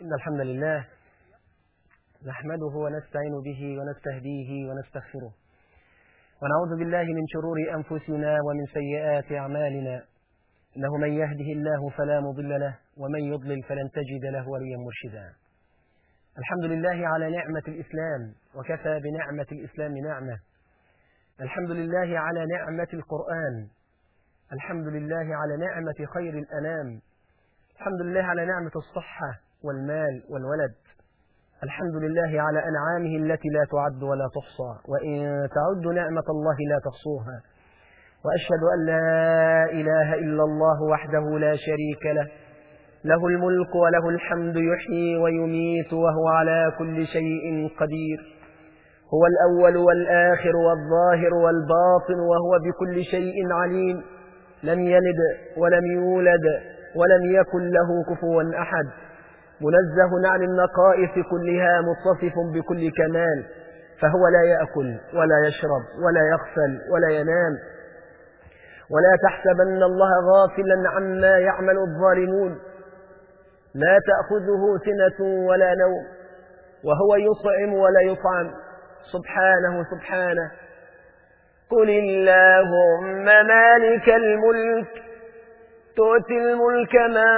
إن الحمد لله نحمده ونستعين به ونستهديه ونستغفره ونعوذ بالله من شرور أنفسنا ومن سيئات أعمالنا إنه من يهده الله فلا مضل له ومن يضلل فلن تجد له وليا مرشدا الحمد لله على نعمة الإسلام وكفى بنعمة الإسلام نعمة الحمد لله على نعمة القرآن الحمد لله على نعمة خير الأنام الحمد لله على نعمة الصحة والمال والولد الحمد لله على أنعامه التي لا تعد ولا تحصى وإن تعد نعمة الله لا تحصوها وأشهد أن لا إله إلا الله وحده لا شريك له له الملك وله الحمد يحيي ويميت وهو على كل شيء قدير هو الأول والآخر والظاهر والباطن وهو بكل شيء عليم لم يلد ولم يولد ولم يكن له كفوا أحد منزه عن النقائص كلها متصف بكل كمال فهو لا يأكل ولا يشرب ولا يغفل ولا ينام ولا تحسبن الله غافلا عما يعمل الظالمون لا تأخذه سنة ولا نوم وهو يطعم ولا يطعم سبحانه سبحانه قل اللهم مالك الملك تؤتي الملك من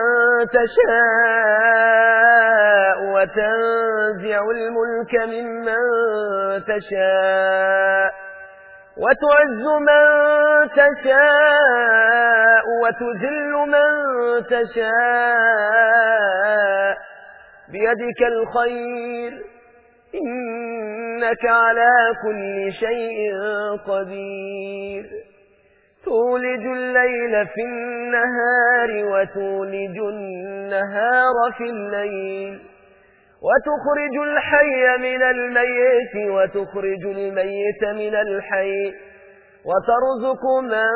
تشاء وتنزع الملك ممن تشاء وتعز من تشاء وتذل من تشاء بيدك الخير إنك على كل شيء قدير تولج الليل في النهار وتولج النهار في الليل وتخرج الحي من الميت وتخرج الميت من الحي وترزق من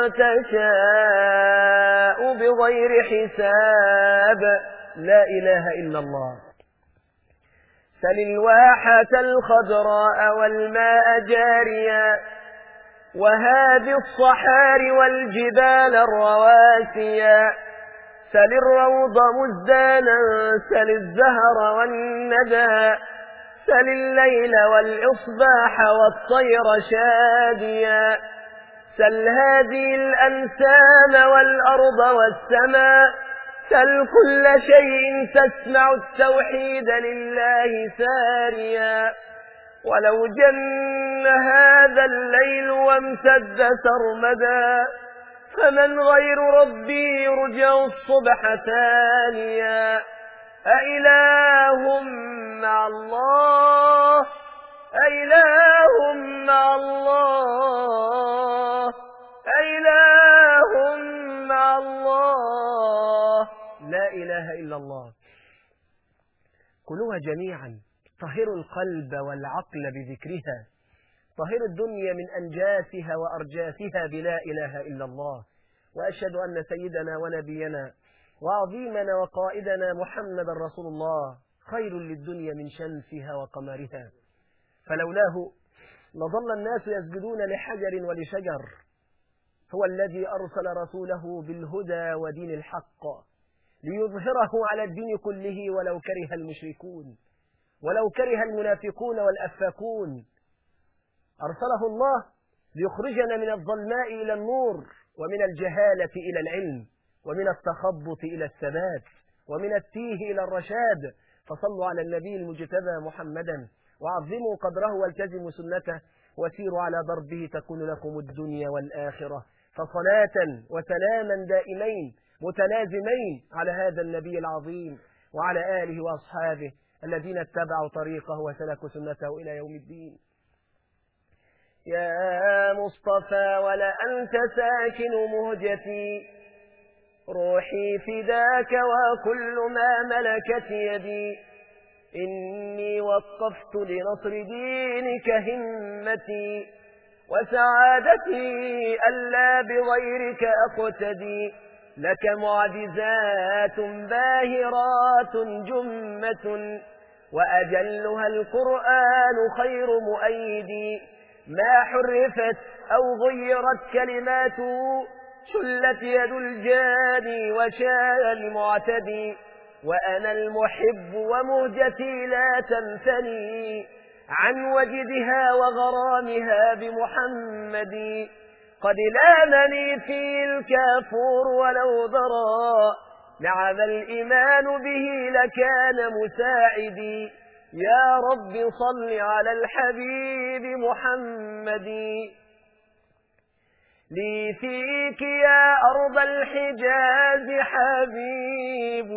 تشاء بغير حساب لا إله إلا الله سل الواحة الخضراء والماء جاريا وهذه الصحار والجبال الرواسيا سل الروض مزدانا سل الزهر والندى سل الليل والإصباح والطير شاديا سل هذه الأنسام والأرض والسماء سل كل شيء تسمع التوحيد لله ساريا ولو جن هذا الليل وامتد سرمدا فمن غير ربي يرجع الصبح ثانيا أإله مع الله أإله مع الله أإله مع الله لا إله إلا الله كلها جميعا طهروا القلب والعقل بذكرها طهروا الدنيا من أنجاسها وأرجاسها بلا إله إلا الله وأشهد أن سيدنا ونبينا وعظيمنا وقائدنا محمد رسول الله خير للدنيا من شمسها وقمرها فلولاه لظل الناس يسجدون لحجر ولشجر هو الذي أرسل رسوله بالهدى ودين الحق ليظهره على الدين كله ولو كره المشركون ولو كره المنافقون والأفاكون أرسله الله ليخرجنا من الظلماء إلى النور ومن الجهالة إلى العلم ومن التخبط إلى الثبات ومن التيه إلى الرشاد فصلوا على النبي المجتبى محمدا وعظموا قدره والتزموا سنته وسيروا على ضربه تكون لكم الدنيا والآخرة فصلاة وسلاما دائمين متلازمين على هذا النبي العظيم وعلى آله وأصحابه الذين اتبعوا طريقه وسلكوا سنته إلى يوم الدين يا مصطفى ولا أنت ساكن مهجتي روحي فداك وكل ما ملكت يدي إني وقفت لنصر دينك همتي وسعادتي ألا بغيرك أقتدي لك معجزات باهرات جمة وأجلها القرآن خير مؤيدي ما حرفت أو غيرت كلماته شلت يد الجاني وشاء المعتدي وأنا المحب ومهجتي لا تنثني عن وجدها وغرامها بمحمد قد لامني في الكافور ولو ضرى نعم الإيمان به لكان مساعدي يا رب صل على الحبيب محمد لي فيك يا أرض الحجاز حبيب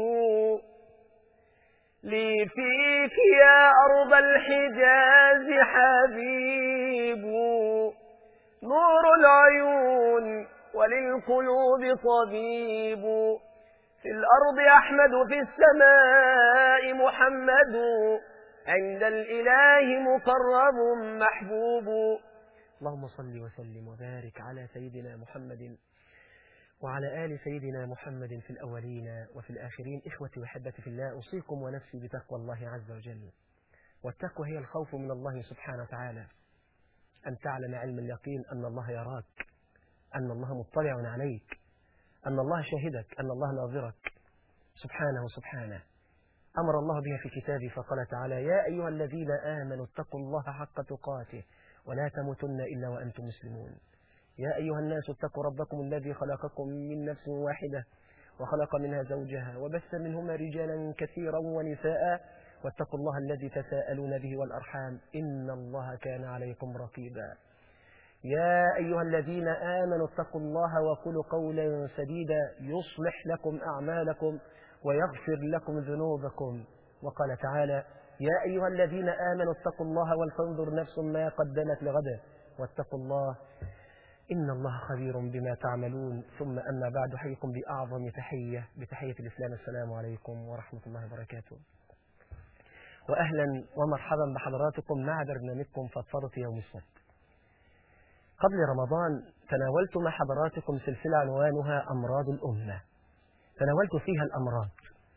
لي فيك يا أرض الحجاز حبيب نور العيون وللقلوب طبيب في الأرض أحمد في السماء محمد عند الإله مقرب محبوب اللهم صل وسلم وبارك على سيدنا محمد وعلى آل سيدنا محمد في الأولين وفي الآخرين إخوتي وحبتي في الله أوصيكم ونفسي بتقوى الله عز وجل والتقوى هي الخوف من الله سبحانه وتعالى أن تعلم علم اليقين أن الله يراك أن الله مطلع عليك أن الله شاهدك أن الله ناظرك سبحانه سبحانه أمر الله بها في كتابه فقال تعالى يا أيها الذين آمنوا اتقوا الله حق تقاته ولا تموتن إلا وأنتم مسلمون يا أيها الناس اتقوا ربكم الذي خلقكم من نفس واحدة وخلق منها زوجها وبث منهما رجالا كثيرا ونساء واتقوا الله الذي تساءلون به والأرحام إن الله كان عليكم رقيبا يا أيها الذين آمنوا اتقوا الله وقولوا قولا سديدا يصلح لكم أعمالكم ويغفر لكم ذنوبكم وقال تعالى يا أيها الذين آمنوا اتقوا الله ولتنظر نفس ما قدمت لغدا واتقوا الله إن الله خبير بما تعملون ثم أما بعد حيكم بأعظم تحية بتحية الإسلام السلام عليكم ورحمة الله وبركاته وأهلا ومرحبا بحضراتكم مع برنامجكم فضفضة يوم السبت قبل رمضان تناولت مع حضراتكم سلسلة عنوانها أمراض الأمة تناولت فيها الأمراض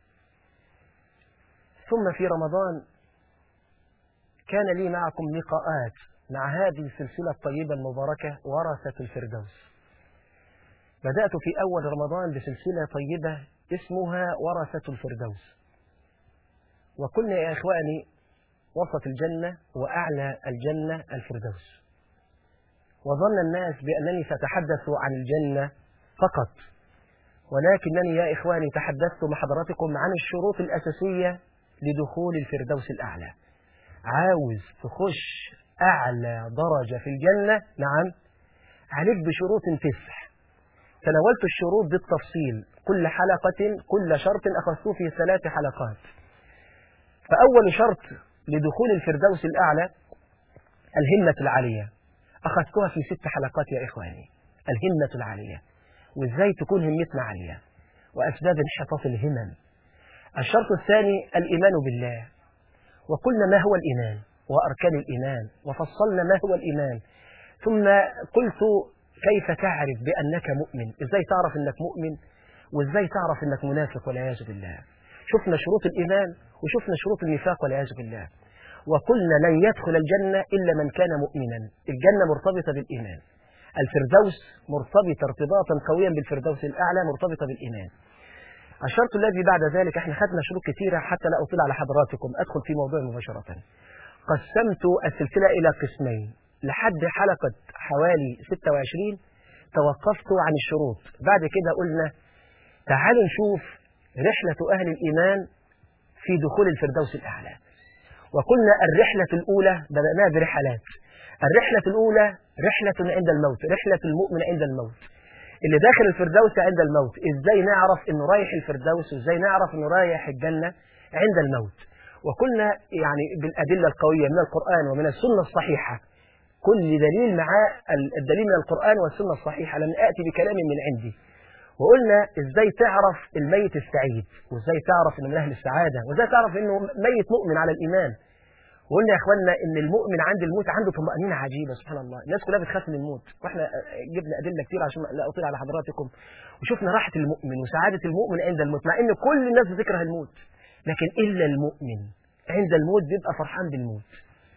ثم في رمضان كان لي معكم لقاءات مع هذه السلسلة الطيبة المباركة ورثة الفردوس بدأت في أول رمضان بسلسلة طيبة اسمها ورثة الفردوس وقلنا يا إخواني وسط الجنة وأعلى الجنة الفردوس وظن الناس بأنني سأتحدث عن الجنة فقط ولكنني يا إخواني تحدثت مع حضراتكم عن الشروط الأساسية لدخول الفردوس الأعلى عاوز تخش أعلى درجة في الجنة نعم عليك بشروط تسع تناولت الشروط بالتفصيل كل حلقة كل شرط أخذته في ثلاث حلقات فأول شرط لدخول الفردوس الأعلى الهمة العالية أخذتها في ست حلقات يا إخواني الهمة العالية وإزاي تكون همتنا عالية وأسباب انحطاط الهمم الشرط الثاني الإيمان بالله وقلنا ما هو الإيمان وأركان الإيمان وفصلنا ما هو الإيمان ثم قلت كيف تعرف بأنك مؤمن إزاي تعرف أنك مؤمن وإزاي تعرف أنك منافق والعياذ بالله شفنا شروط الإيمان وشفنا شروط النفاق والعياذ بالله وقلنا لن يدخل الجنة إلا من كان مؤمنا الجنة مرتبطة بالإيمان الفردوس مرتبطة ارتباطا قويا بالفردوس الأعلى مرتبطة بالإيمان الشرط الذي بعد ذلك احنا خدنا شروط كثيرة حتى لا أطيل على حضراتكم أدخل في موضوع مباشرة قسمت السلسلة إلى قسمين لحد حلقة حوالي 26 توقفت عن الشروط بعد كده قلنا تعالوا نشوف رحلة أهل الإيمان في دخول الفردوس الأعلى وقلنا الرحلة الأولى بدأناها برحلات الرحلة الأولى رحلة عند الموت رحلة المؤمن عند الموت اللي داخل الفردوس عند الموت ازاي نعرف انه رايح الفردوس وازاي نعرف انه رايح الجنة عند الموت وقلنا يعني بالأدلة القوية من القرآن ومن السنة الصحيحة كل دليل مع الدليل من القرآن والسنة الصحيحة لم آتي بكلام من عندي وقلنا ازاي تعرف الميت السعيد وازاي تعرف انه من اهل السعادة وازاي تعرف انه ميت مؤمن على الايمان وقلنا يا اخواننا ان المؤمن عند الموت عنده طمأنينة عجيبة سبحان الله الناس كلها بتخاف من الموت واحنا جبنا ادلة كتير عشان لا اطيل على حضراتكم وشفنا راحة المؤمن وسعادة المؤمن عند الموت مع ان كل الناس بتكره الموت لكن الا المؤمن عند الموت بيبقى فرحان بالموت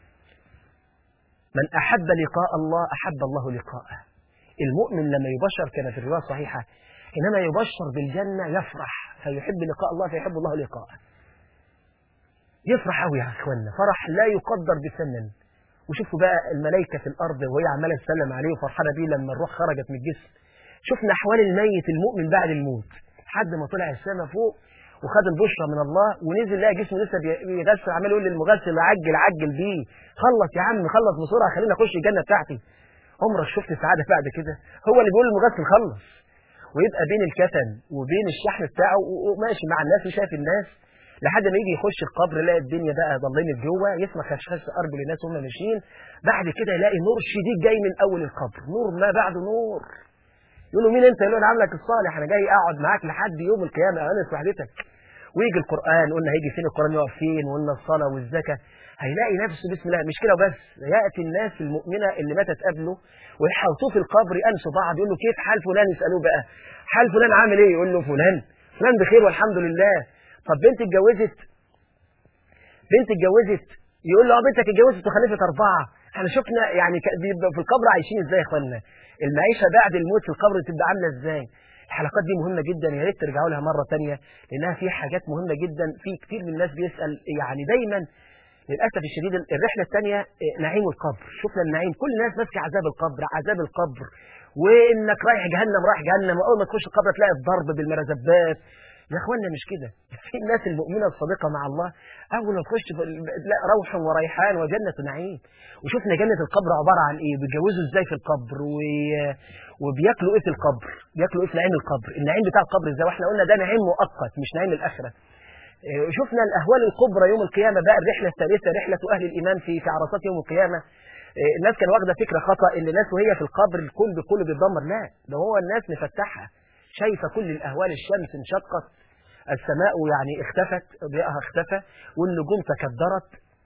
من احب لقاء الله احب الله لقاءه المؤمن لما يبشر كما في الرواية الصحيحة حينما يبشر بالجنة يفرح فيحب لقاء الله فيحب الله لقاءه يفرح قوي يا اخوانا فرح لا يقدر بثمن وشوفوا بقى الملائكه في الارض وهي عماله تسلم عليه وفرحانه بيه لما الروح خرجت من الجسم شفنا احوال الميت المؤمن بعد الموت لحد ما طلع السماء فوق وخد البشرى من الله ونزل لقى جسمه لسه بيغسل عمال يقول للمغسل عجل عجل بيه خلص يا عم خلص بسرعه خليني اخش الجنه بتاعتي عمرك شفت سعاده بعد كده هو اللي بيقول للمغسل خلص ويبقى بين الكفن وبين الشحن بتاعه وماشي مع الناس وشايف الناس لحد ما يجي يخش القبر يلاقي الدنيا بقى ضلمت جوه يسمع خشخش ارجل الناس وهم ماشيين بعد كده يلاقي نور شديد جاي من اول القبر نور ما بعده نور يقول له مين انت يقول له انا عاملك الصالح انا جاي اقعد معاك لحد يوم القيامه انس وحدتك ويجي القران قلنا هيجي فين القران يقف فين وقلنا الصلاه والزكاه هيلاقي نفسه بسم الله مش كده وبس ياتي الناس المؤمنه اللي ماتت قبله ويحوطوه في القبر ينسوا بعض يقول له كيف حال فلان يسالوه بقى حال فلان عامل ايه يقول له فلان فلان بخير والحمد لله طب بنت اتجوزت بنت اتجوزت يقول له اه بنتك اتجوزت وخلفت اربعه احنا شفنا يعني بيبقوا في القبر عايشين ازاي يا اخوانا المعيشه بعد الموت في القبر تبقى عامله ازاي الحلقات دي مهمة جدا يا ريت ترجعوا لها مرة تانية لأنها في حاجات مهمة جدا في كتير من الناس بيسأل يعني دايما للأسف الشديد الرحلة الثانية نعيم القبر شفنا النعيم كل الناس ماسكة عذاب القبر عذاب القبر وإنك رايح جهنم رايح جهنم وأول ما تخش القبر تلاقي الضرب بالمرزبات يا اخوانا مش كده في الناس المؤمنه الصادقه مع الله اول ما تخش تلاقي روح وريحان وجنه نعيم وشفنا جنه القبر عباره عن ايه بيتجوزوا ازاي في القبر و... وبياكلوا ايه في القبر بياكلوا ايه في نعيم القبر النعيم بتاع القبر ازاي واحنا قلنا ده نعيم مؤقت مش نعيم الاخره شفنا الاهوال الكبرى يوم القيامه بقى الرحله الثالثه رحله اهل الايمان في في عرصات يوم القيامه الناس كانوا واخده فكره خطا ان الناس وهي في القبر الكل بكل بيتدمر لا ده هو الناس مفتحها شايفه كل الاهوال الشمس انشقت السماء يعني اختفت ضياءها اختفى والنجوم تكدرت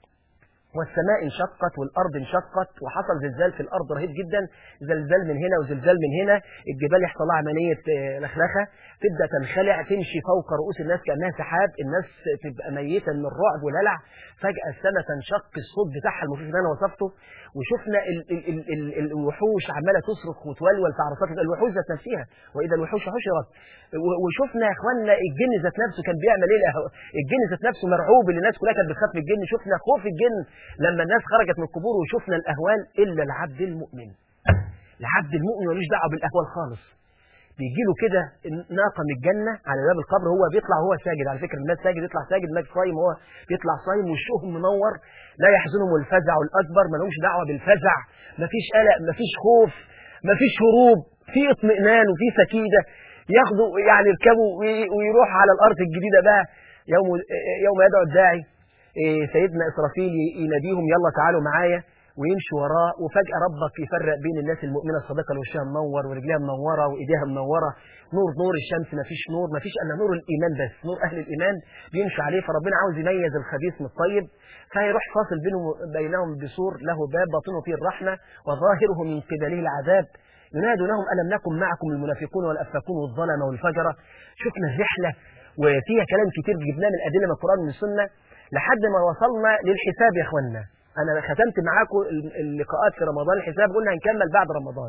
والسماء انشقت والارض انشقت وحصل زلزال في الارض رهيب جدا زلزال من هنا وزلزال من هنا الجبال يحصل لها عمليه لخلخه تبدا تنخلع تمشي فوق رؤوس الناس كانها سحاب الناس تبقى ميته من الرعب والهلع فجاه السماء تنشق الصوت بتاعها المخيف اللي انا وصفته وشفنا ال ال ال ال الوحوش عماله تصرخ وتولول في عرصات الوحوش ذات نفسها واذا الوحوش حشرت وشفنا يا اخوانا الجن ذات نفسه كان بيعمل ايه الجن ذات نفسه مرعوب اللي الناس كلها كانت بتخاف من الجن شفنا خوف الجن لما الناس خرجت من القبور وشفنا الاهوال الا العبد المؤمن العبد المؤمن ملوش دعوه بالاهوال خالص بيجي له كده ناقه من الجنه على باب القبر هو بيطلع وهو ساجد على فكره الناس ساجد يطلع ساجد الناس صايم هو بيطلع صايم وشهم منور لا يحزنهم الفزع الاكبر ما لهمش دعوه بالفزع مفيش قلق مفيش خوف مفيش هروب في اطمئنان وفي سكينه ياخدوا يعني يركبوا ويروح على الارض الجديده بقى يوم يوم يدعو الداعي سيدنا اسرافيل يناديهم يلا تعالوا معايا ويمشي وراه وفجأة ربك يفرق بين الناس المؤمنة الصادقة اللي وشها منور ورجليها منورة وإيديها منورة نور نور الشمس ما فيش نور ما فيش إلا نور الإيمان بس نور أهل الإيمان بيمشي عليه فربنا عاوز يميز الخبيث من الطيب فيروح فاصل بينهم بينهم بسور له باب باطنه فيه الرحمة وظاهره من قبله العذاب ينادونهم ألم نكن معكم المنافقون والأفاكون والظلمة والفجرة شفنا الرحلة وفيها كلام كتير جبناه من الأدلة من القرآن ومن السنة لحد ما وصلنا للحساب يا إخواننا أنا ختمت معاكم اللقاءات في رمضان الحساب قلنا هنكمل بعد رمضان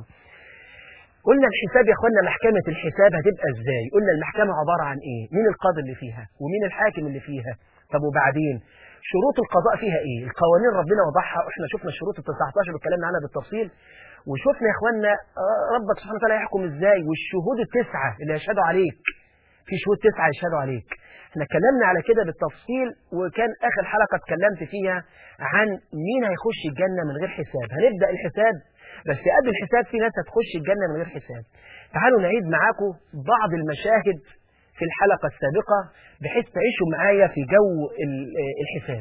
قلنا الحساب يا اخوانا محكمة الحساب هتبقى ازاي قلنا المحكمة عبارة عن ايه مين القاضي اللي فيها ومين الحاكم اللي فيها طب وبعدين شروط القضاء فيها ايه القوانين ربنا وضعها واحنا شفنا الشروط ال 19 اللي اتكلمنا عنها بالتفصيل وشفنا يا اخوانا ربك سبحانه وتعالى يحكم ازاي والشهود التسعة اللي يشهدوا عليك في شهود تسعة يشهدوا عليك احنا اتكلمنا على كده بالتفصيل وكان اخر حلقة اتكلمت فيها عن مين هيخش الجنة من غير حساب هنبدأ الحساب بس قبل الحساب في ناس هتخش الجنة من غير حساب تعالوا نعيد معاكم بعض المشاهد في الحلقة السابقة بحيث تعيشوا معايا في جو الحساب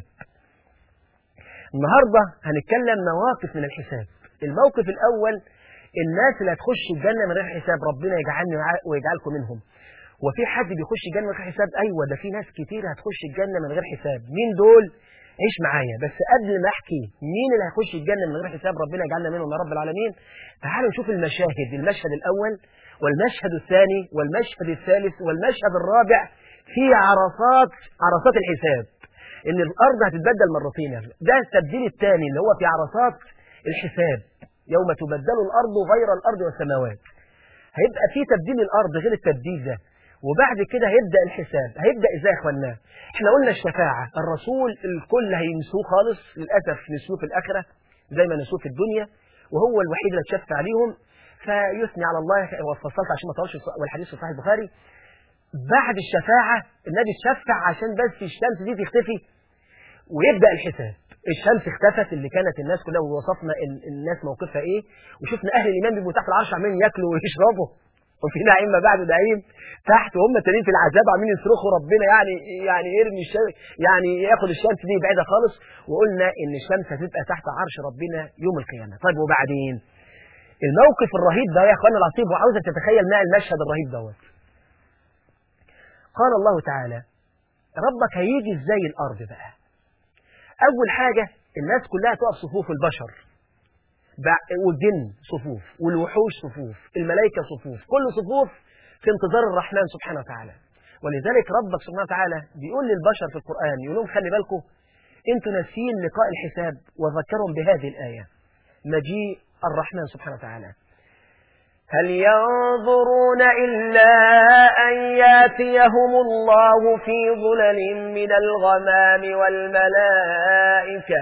النهاردة هنتكلم مواقف من الحساب الموقف الأول الناس اللي هتخش الجنة من غير حساب ربنا يجعلني ويجعلكم منهم وفي حد بيخش الجنة من غير حساب أيوة ده في ناس كتير هتخش الجنة من غير حساب مين دول عيش معايا بس قبل ما احكي مين اللي هيخش الجنة من غير حساب ربنا يجعلنا منهم يا رب العالمين تعالوا نشوف المشاهد المشهد الأول والمشهد الثاني والمشهد الثالث والمشهد الرابع في عرصات عرصات الحساب ان الارض هتتبدل مرتين ده التبديل الثاني اللي هو في عرصات الحساب يوم تبدل الارض غير الارض والسماوات هيبقى في تبديل الارض غير التبديل ده وبعد كده هيبدأ الحساب هيبدأ ازاي يا اخوانا احنا قلنا الشفاعة الرسول الكل هينسوه خالص للأسف نسوه في الآخرة زي ما نسوه في الدنيا وهو الوحيد اللي اتشفع عليهم فيثني على الله وفصلت عشان ما طولش والحديث في صحيح البخاري بعد الشفاعة النبي اتشفع عشان بس الشمس دي تختفي ويبدأ الحساب الشمس اختفت اللي كانت الناس كلها ووصفنا الناس موقفها ايه وشفنا اهل الايمان بيبقوا تحت العرش عمالين ياكلوا ويشربوا وفي نعيم ما بعد نعيم تحت وهم تانيين في العذاب عاملين يصرخوا ربنا يعني يعني يرمي الشمس يعني ياخد الشمس دي يبعدها خالص وقلنا ان الشمس هتبقى تحت عرش ربنا يوم القيامه طيب وبعدين الموقف الرهيب ده يا اخوانا العصيب وعاوزك تتخيل معي المشهد الرهيب دوت قال الله تعالى ربك هيجي ازاي الارض بقى اول حاجه الناس كلها تقف صفوف البشر والجن صفوف والوحوش صفوف الملائكة صفوف كل صفوف في انتظار الرحمن سبحانه وتعالى ولذلك ربك سبحانه وتعالى بيقول للبشر في القرآن يقول لهم خلي بالكم انتوا ناسيين لقاء الحساب وذكرهم بهذه الآية مجيء الرحمن سبحانه وتعالى هل ينظرون إلا أن ياتيهم الله في ظلل من الغمام والملائكة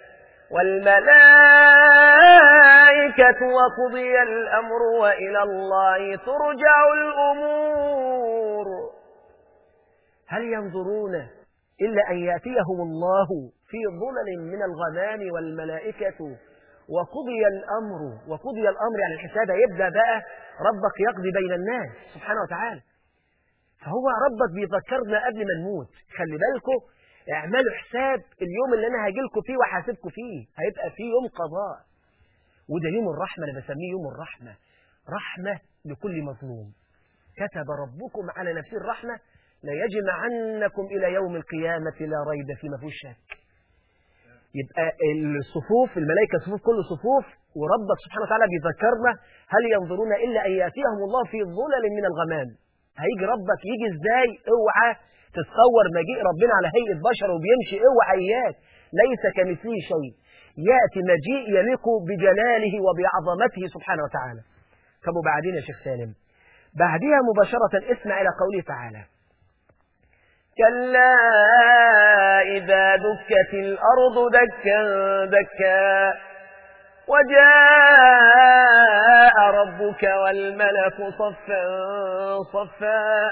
والملائكة وقضي الأمر وإلى الله ترجع الأمور هل ينظرون إلا أن يأتيهم الله في ظلل من الغمام والملائكة وقضي الأمر وقضي الأمر يعني الحساب يبدأ بقى ربك يقضي بين الناس سبحانه وتعالى فهو ربك بيذكرنا قبل ما نموت خلي بالكم اعملوا حساب اليوم اللي انا هاجي لكم فيه وحاسبكم فيه هيبقى فيه يوم قضاء وده يوم الرحمة انا بسميه يوم الرحمة رحمة لكل مظلوم كتب ربكم على نفسه الرحمة لا يجمعنكم إلى يوم القيامة لا ريب فيه ما فيهوش شك يبقى الصفوف الملائكة صفوف كل صفوف وربك سبحانه وتعالى بيذكرنا هل ينظرون إلا أن يأتيهم الله في ظلل من الغمام هيجي ربك يجي ازاي اوعى تتصور مجيء ربنا على هيئة بشر وبيمشي اوعى اياك ليس كمثله شيء يأتي مجيء يليق بجلاله وبعظمته سبحانه وتعالى طب وبعدين يا شيخ سالم بعدها مباشرة اسمع إلى قوله تعالى كلا إذا دكت الأرض دكا دكا وجاء ربك والملك صفا صفا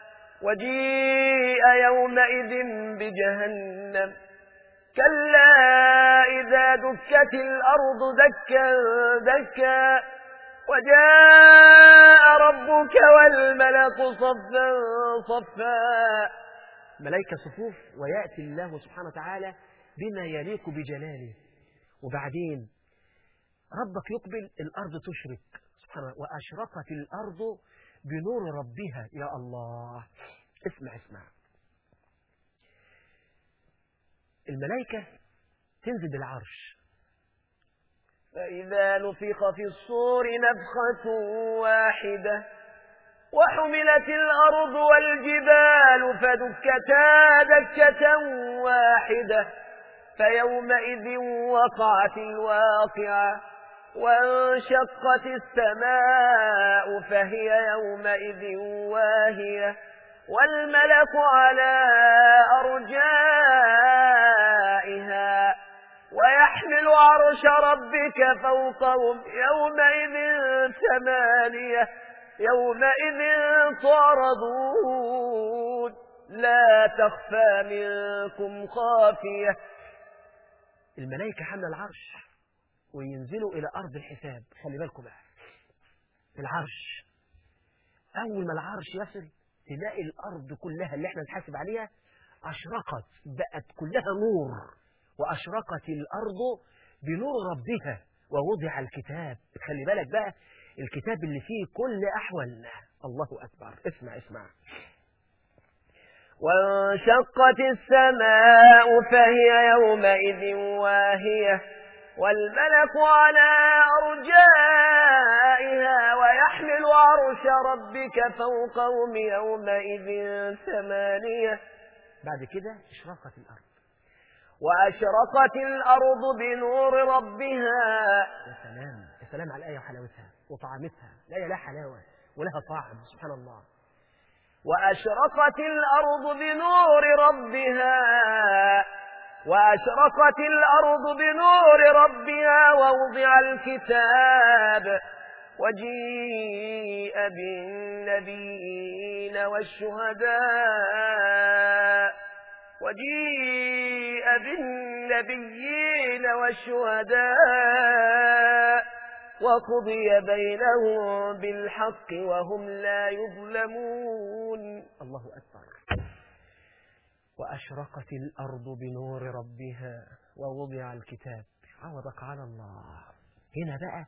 وجيء يومئذ بجهنم كلا إذا دكت الأرض دكا دكا وجاء ربك والملك صفا صفا ملائكة صفوف ويأتي الله سبحانه وتعالى بما يليق بجلاله وبعدين ربك يقبل الأرض تشرك سبحانه وأشرقت الأرض بنور ربها يا الله اسمع اسمع الملائكة تنزل بالعرش فإذا نفخ في الصور نفخة واحدة وحملت الأرض والجبال فدكتا دكة واحدة فيومئذ وقعت الواقعة وانشقت السماء فهي يومئذ واهية والملك على أرجائها ويحمل عرش ربك فوقهم يومئذ ثمانية يومئذ تعرضون لا تخفى منكم خافية الملائكة حمل العرش وينزلوا إلى أرض الحساب خلي بالكم بقى العرش أول ما العرش يصل تلاقي الأرض كلها اللي احنا نحاسب عليها أشرقت بقت كلها نور وأشرقت الأرض بنور ربها ووضع الكتاب خلي بالك بقى الكتاب اللي فيه كل أحوالنا الله أكبر اسمع اسمع وانشقت السماء فهي يومئذ واهية والملك على أرجائها ويحمل عرش ربك فوقهم يومئذ ثمانية بعد كده اشرقت الأرض وأشرقت الأرض بنور ربها يا سلام يا سلام على الآية وحلاوتها وطعمتها الآية لها حلاوة ولها طعم سبحان الله وأشرقت الأرض بنور ربها وأشرقت الأرض بنور ربها ووضع الكتاب وجيء بالنبيين والشهداء وجيء بالنبيين والشهداء وقضي بينهم بالحق وهم لا يظلمون الله أكبر وأشرقت الأرض بنور ربها ووضع الكتاب عوضك على الله هنا بقى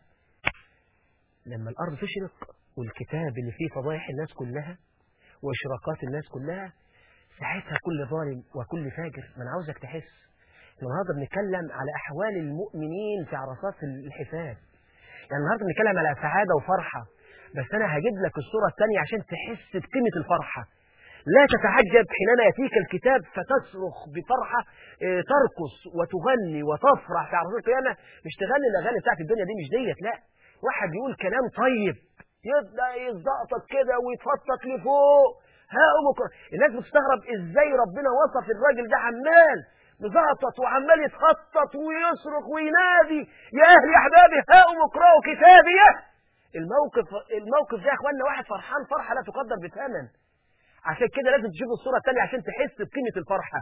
لما الأرض تشرق والكتاب اللي فيه فضائح الناس كلها وإشراقات الناس كلها ساعتها كل ظالم وكل فاجر ما أنا عاوزك تحس النهارده بنتكلم على أحوال المؤمنين في عرصات الحساب يعني النهارده بنتكلم على سعادة وفرحة بس أنا هجيب لك الصورة الثانية عشان تحس بقيمة الفرحة لا تتعجب حينما يأتيك الكتاب فتصرخ بفرحة اه ترقص وتغني وتفرح في عرصات القيامة مش تغني الأغاني بتاعت الدنيا دي مش ديت لا واحد يقول كلام طيب يبدأ يزقطط كده ويتفطط لفوق ها أمك الناس بتستغرب ازاي ربنا وصف الراجل ده عمال مزقطط وعمال يتخطط ويصرخ وينادي يا اهل يا احبابي ها اقرأوا كتابي الموقف الموقف ده يا اخوانا واحد فرحان فرحه لا تقدر بثمن عشان كده لازم تشوف الصوره الثانيه عشان تحس بقيمه الفرحه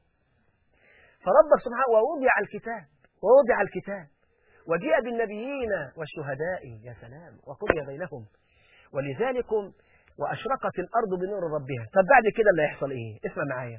فربك سبحانه ووضع الكتاب ووضع الكتاب وجيء بالنبيين والشهداء يا سلام وقضي بينهم ولذلك وأشرقت الأرض بنور ربها طب بعد كده اللي هيحصل إيه اسمع معايا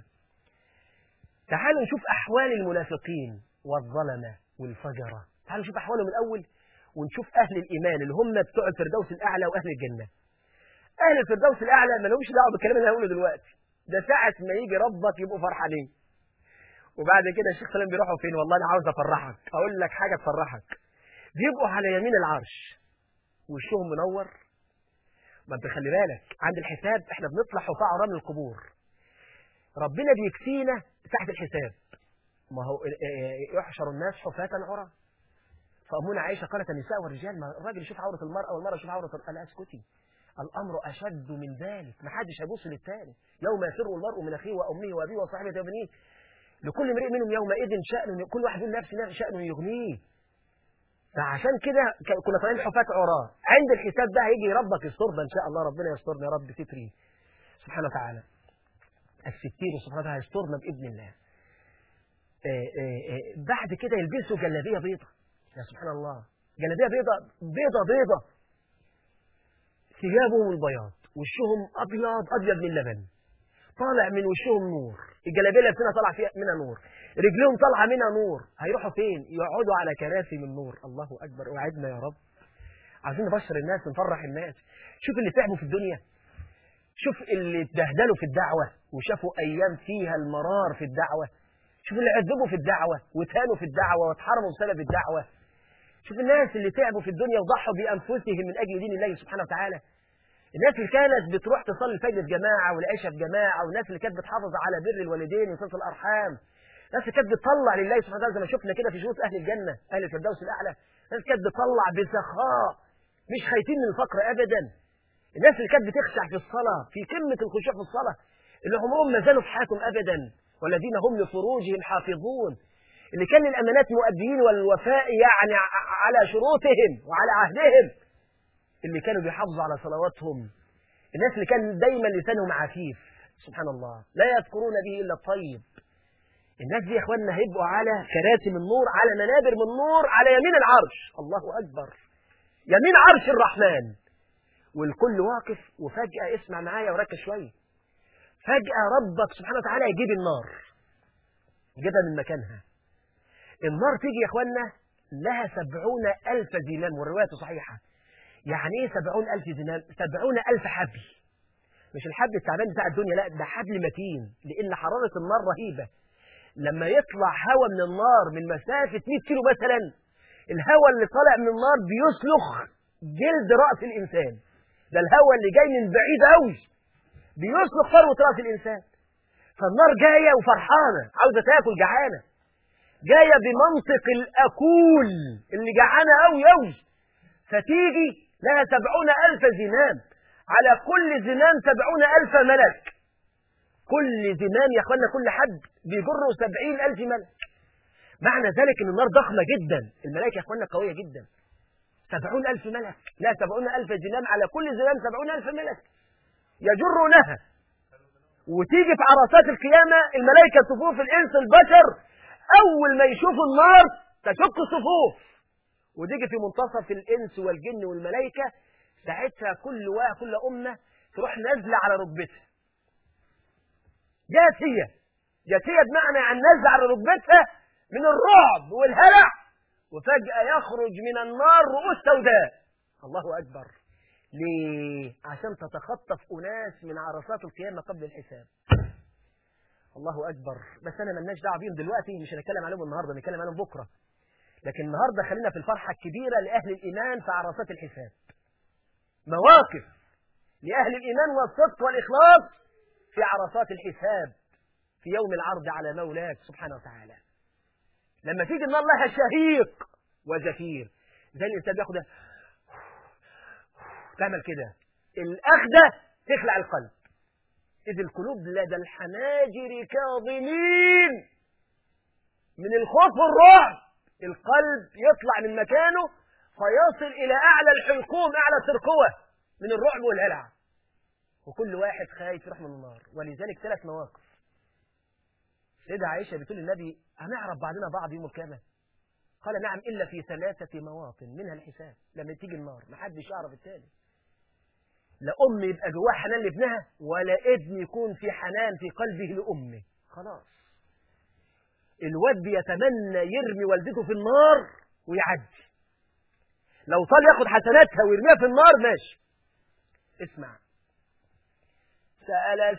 تعالوا نشوف أحوال المنافقين والظلمة والفجرة تعالوا نشوف أحوالهم الأول ونشوف أهل الإيمان اللي هم بتوع الفردوس الأعلى وأهل الجنة أهل الفردوس الأعلى ما لهمش دعوة بالكلام اللي هقوله دلوقتي ده ساعة ما يجي ربك يبقوا فرحانين وبعد كده الشيخ سلام بيروحوا فين والله أنا عاوز أفرحك أقول لك حاجة تفرحك بيبقوا على يمين العرش وشهم منور ما انت خلي بالك عند الحساب احنا بنطلع حفاء رمل القبور ربنا بيكفينا تحت الحساب ما هو يحشر الناس حفاة عرى فأمنا عائشة قالت النساء والرجال ما الراجل يشوف عورة المرأة والمرأة يشوف عورة قال اسكتي الأمر أشد من ذلك ما حدش هيبص للتاني يوم يفر المرء من أخيه وأمه وأبيه وصاحبته وبنيه لكل امرئ منهم يومئذ شأن كل واحد منهم نفسه شأن يغنيه فعشان كده كنا طالعين حفاة عراة عند الحساب ده هيجي ربك يسترنا ان شاء الله ربنا يسترنا يا رب ستري سبحانه وتعالى الستير سبحانه وتعالى يسترنا باذن الله آآ آآ بعد كده يلبسوا جلابيه بيضة يا سبحان الله جلابيه بيضة بيضة بيضة ثيابهم البياض وشهم ابيض ابيض من اللبن طالع من وشهم نور الجلابيه اللي لابسينها طالع فيها منها نور رجلهم طالعه منها نور هيروحوا فين يقعدوا على كراسي من نور الله اكبر وعدنا يا رب عايزين نبشر الناس نفرح الناس شوف اللي تعبوا في الدنيا شوف اللي اتبهدلوا في الدعوه وشافوا ايام فيها المرار في الدعوه شوف اللي عذبوا في الدعوه وتهانوا في الدعوه واتحرموا بسبب الدعوه شوف الناس اللي تعبوا في الدنيا وضحوا بانفسهم من اجل دين الله سبحانه وتعالى الناس اللي كانت بتروح تصلي الفجر في جماعه والعشاء في جماعه والناس اللي كانت بتحافظ على بر الوالدين وصله الارحام ناس اللي كانت بتطلع لله سبحانه وتعالى زي ما شفنا كده في شروط اهل الجنه اهل الفردوس الاعلى ناس كانت بتطلع بسخاء مش خايفين من الفقر ابدا الناس اللي كانت بتخشع في الصلاه في قمه الخشوع في الصلاه اللي عمرهم ما زالوا في حياتهم ابدا والذين هم لفروجهم حافظون اللي كان الامانات مؤديين والوفاء يعني على شروطهم وعلى عهدهم اللي كانوا بيحافظوا على صلواتهم الناس اللي كان دايما لسانهم عفيف سبحان الله لا يذكرون به الا الطيب الناس دي يا اخواننا هيبقوا على كراسي من نور على منابر من نور على يمين العرش الله اكبر يمين عرش الرحمن والكل واقف وفجأة اسمع معايا وركز شوية فجأة ربك سبحانه وتعالى يجيب النار يجيبها من مكانها النار تيجي يا اخوانا لها سبعون ألف زمام والرواية صحيحة يعني ايه سبعون ألف زمام سبعون ألف حبل مش الحبل التعبان بتاع الدنيا لا ده حبل متين لأن حرارة النار رهيبة لما يطلع هواء من النار من مسافة 100 كيلو مثلا الهواء اللي طالع من النار بيسلخ جلد رأس الإنسان ده الهواء اللي جاي من بعيد قوي بيسلخ فروة رأس الإنسان فالنار جاية وفرحانة عاوزة تاكل جعانة جاية بمنطق الأكول اللي جعانة قوي قوي فتيجي لها سبعون ألف زمام على كل زمام سبعون ألف ملك كل زمام يا أخوانا كل حد بيجره سبعين ألف ملك معنى ذلك أن النار ضخمة جدا الملائكة يا أخوانا قوية جدا سبعون ألف ملك لا سبعون ألف زمام على كل زمام سبعون ألف ملك يجرونها وتيجي في عرصات القيامة الملائكة صفوف الإنس البشر أول ما يشوفوا النار تشق الصفوف وتيجي في منتصف الإنس والجن والملائكة ساعتها كل واحد كل أمة تروح نازلة على ركبتها جاثية جاثية بمعنى عن نازلة على ركبتها من الرعب والهلع وفجأة يخرج من النار رؤوس سوداء الله أكبر ليه؟ عشان تتخطف أناس من عرصات القيامة قبل الحساب الله أكبر بس أنا ملناش دعوة بيهم دلوقتي مش هنتكلم عليهم النهاردة نتكلم عليهم بكرة لكن النهاردة خلينا في الفرحة الكبيرة لأهل الإيمان في عرصات الحساب مواقف لأهل الإيمان والصدق والإخلاص في عرصات الحساب في يوم العرض على مولاك سبحانه وتعالى لما تيجي النار لها شهيق وزفير زي الإنسان بياخد تعمل كده الأخدة تخلع القلب إذ القلوب لدى الحناجر كاظمين من الخوف والرعب القلب يطلع من مكانه فيصل إلى أعلى الحلقوم أعلى الترقوة من الرعب والهلع وكل واحد خايف يروح من النار ولذلك ثلاث مواقف سيدة عائشة بتقول للنبي هنعرف بعضنا بعض يوم القيامة قال نعم إلا في ثلاثة مواطن منها الحساب لما تيجي النار محدش يعرف التاني لا أم يبقى جواها حنان لابنها ولا ابن يكون في حنان في قلبه لأمه خلاص الواد بيتمنى يرمي والدته في النار ويعدي لو طال ياخد حسناتها ويرميها في النار ماشي اسمع سأل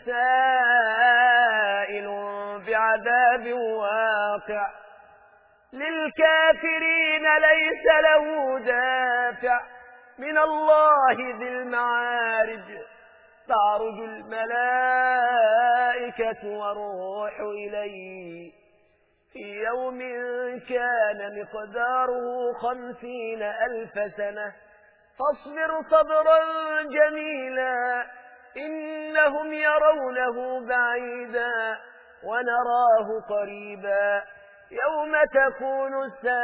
سائل بعذاب واقع للكافرين ليس له دافع من الله ذي المعارج تعرج الملائكة والروح إليه في يوم كان مقداره خمسين ألف سنة فاصبر صبرا جميلا إنهم يرونه بعيدا ونراه قريبا يوم تكون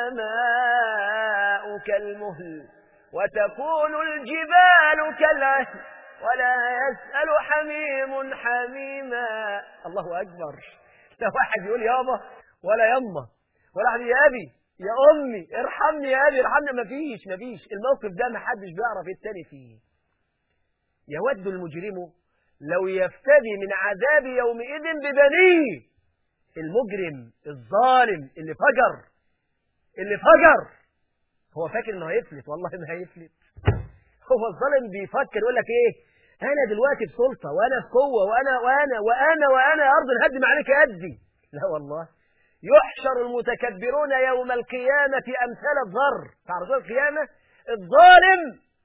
السماء كالمهل وتكون الجبال كالعهن ولا يسأل حميم حميما الله أكبر لا واحد يقول يابا ولا يما ولا واحد يا أبي يا أمي ارحمني يا أبي ارحمني مفيش مفيش الموقف ده محدش بيعرف التاني فيه يود المجرم لو يفتدي من عذاب يومئذ ببنيه المجرم الظالم اللي فجر اللي فجر هو فاكر انه هيفلت والله ما هيفلت هو الظالم بيفكر يقول لك ايه انا دلوقتي في سلطه وانا في قوه وانا وانا وانا وانا يا ارض نهدم عليك يدي لا والله يحشر المتكبرون يوم القيامة أمثال الذر تعرفون القيامة الظالم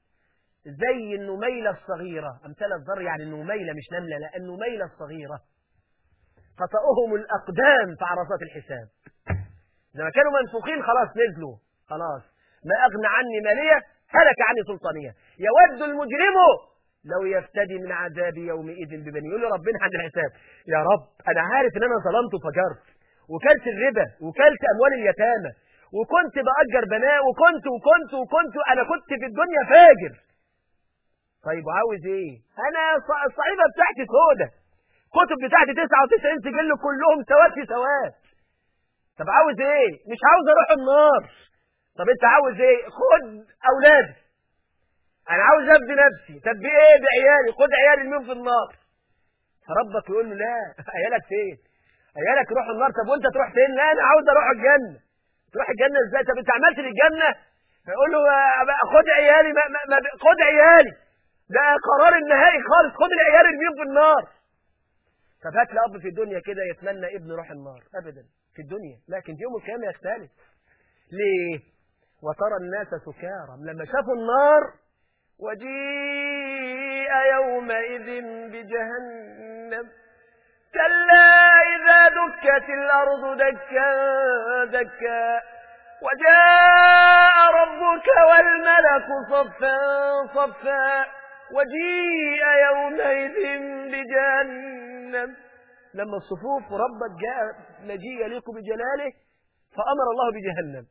زي النميلة الصغيرة أمثال الذر يعني النميلة مش نملة لا النميلة الصغيرة خطأهم الأقدام في عرصات الحساب لما كانوا منفوخين خلاص نزلوا خلاص ما أغنى عني مالية هلك عني سلطانية يود المجرم لو يفتدي من عذاب يومئذ ببني يقول له ربنا عند الحساب يا رب أنا عارف إن أنا ظلمت وفجرت وكلت الربا وكلت أموال اليتامى وكنت بأجر بنات وكنت وكنت وكنت أنا كنت في الدنيا فاجر طيب وعاوز إيه؟ أنا الصعيدة بتاعتي سودة كتب بتاعتي 99 سجل كلهم سواد في سواد طب عاوز إيه؟ مش عاوز أروح النار طب أنت عاوز إيه؟ خد أولادي أنا عاوز أفدي نفسي طب بإيه بعيالي؟ خد عيالي المين في النار فربك يقول له لا عيالك فين؟ عيالك يروحوا النار طب وانت تروح فين؟ لا انا عاوز اروح الجنه. تروح الجنه ازاي؟ طب انت عملت للجنه؟ فيقول له خد عيالي ما ما ما خد عيالي. ده قرار النهائي خالص خد العيال ارميهم في النار. طب هات لي اب في الدنيا كده يتمنى ابنه يروح النار ابدا في الدنيا لكن في يوم القيامه يختلف. ليه؟ وترى الناس سكارى لما شافوا النار وجيء يومئذ بجهنم كلا إذا دكت الأرض دكا دكا وجاء ربك والملك صفا صفا وجيء يومئذ بجهنم لما الصفوف ربت جاء مجيء يليق بجلاله فأمر الله بجهنم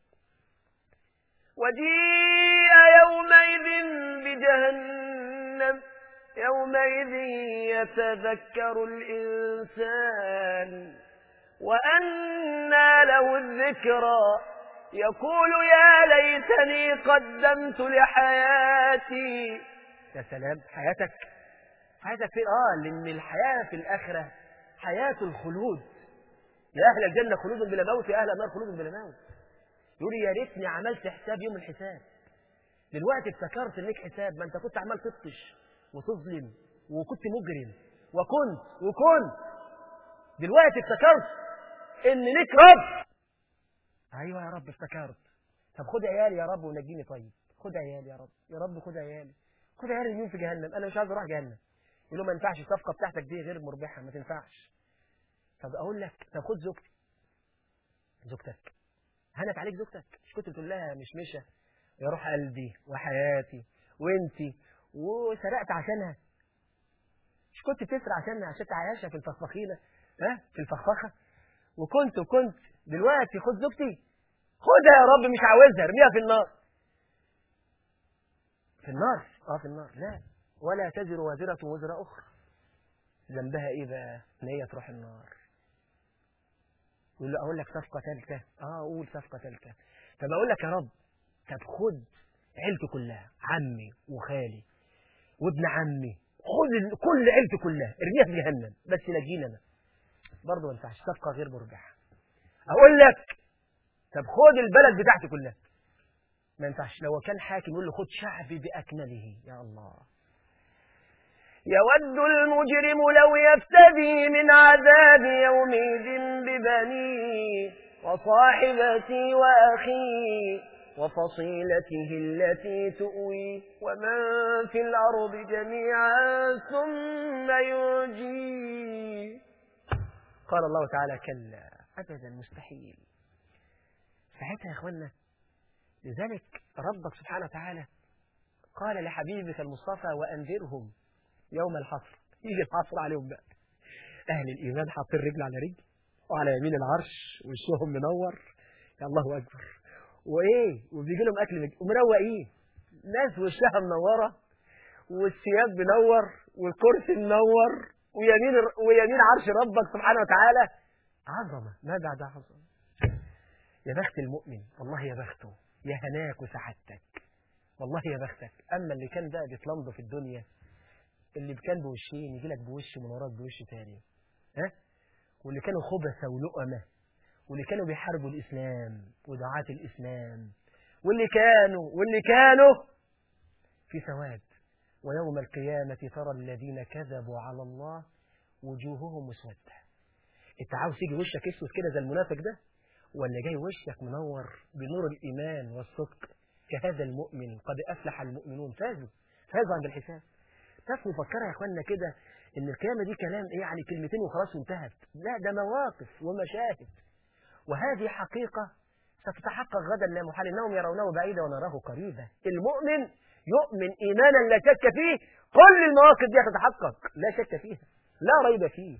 وجيء يومئذ بجهنم يومئذ يتذكر الإنسان وأنى له الذكرى يقول يا ليتني قدمت لحياتي يا سلام حياتك حياتك في اه لان الحياه في الاخره حياه الخلود يا اهل الجنه خلود بلا موت يا اهل النار خلود بلا موت يقول يا ريتني عملت حساب يوم الحساب دلوقتي افتكرت انك حساب ما انت كنت عمال تبطش وتظلم وكنت مجرم وكنت وكنت دلوقتي افتكرت ان ليك رب ايوه يا رب افتكرت طب خد عيالي يا رب ونجيني طيب خد عيالي يا رب يا رب خد عيالي خد عيالي مين في جهنم انا مش عايز اروح جهنم يقول له ما ينفعش الصفقه بتاعتك دي غير مربحه ما تنفعش طب اقول لك طب خد زوجتي زوجتك هنت عليك زوجتك مش كنت بتقول لها مش مشى يا روح قلبي وحياتي وانتي وسرقت عشانها مش كنت بتسرق عشانها عشان تعيشها في الفخفخينه ها في الفخفخه وكنت وكنت دلوقتي خد زوجتي خدها يا رب مش عاوزها ارميها في النار في النار اه في النار لا ولا تزر وازرة وزر أخرى ذنبها إيه بقى إن هي تروح النار يقول له أقول لك صفقة ثالثة آه أقول صفقة ثالثة طب أقول لك يا رب طب خد عيلتي كلها عمي وخالي وابن عمي خد كل عيلتي كلها ارميها في جهنم بس نجينا أنا برضه ما ينفعش صفقة غير مربحة أقول لك طب خد البلد بتاعتي كلها ما ينفعش لو كان حاكم يقول له خد شعبي بأكمله يا الله يود المجرم لو يفتدي من عذاب يومئذ ببنيه وصاحبتي وأخيه وفصيلته التي تؤوي ومن في الأرض جميعا ثم ينجيه قال الله تعالى كلا أبدا مستحيل ساعتها يا إخوانا لذلك ربك سبحانه وتعالى قال لحبيبك المصطفى وأنذرهم يوم الحصر يجي الحصر عليهم بقى أهل الإيمان حاطين رجل على رجل وعلى يمين العرش وشهم منور يا الله أكبر وإيه وبيجي لهم أكل مج- ومروقين ناس وشها منورة والثياب منور والكرسي منور ويمين ويمين عرش ربك سبحانه وتعالى عظمة ما بعد عظمة يا بخت المؤمن والله يا بخته يا هناك وسعادتك والله يا بختك أما اللي كان بقى بيتلمض في الدنيا اللي كان بوشين يجي لك بوش من وراك بوش تاني ها واللي كانوا خبثة ولؤمة واللي كانوا بيحاربوا الإسلام ودعاة الإسلام واللي كانوا واللي كانوا في سواد ويوم القيامة ترى الذين كذبوا على الله وجوههم مسودة انت عاوز تيجي وشك اسود كده زي المنافق ده ولا جاي وشك منور بنور الإيمان والصدق كهذا المؤمن قد أفلح المؤمنون فازوا فازوا عند الحساب ناس مفكرة يا اخوانا كده ان القيامة دي كلام ايه يعني كلمتين وخلاص وانتهت لا ده مواقف ومشاهد وهذه حقيقة ستتحقق غدا لا محال انهم يرونه بعيدا ونراه قريبا المؤمن يؤمن ايمانا لا شك فيه كل المواقف دي هتتحقق لا شك فيها لا ريب فيه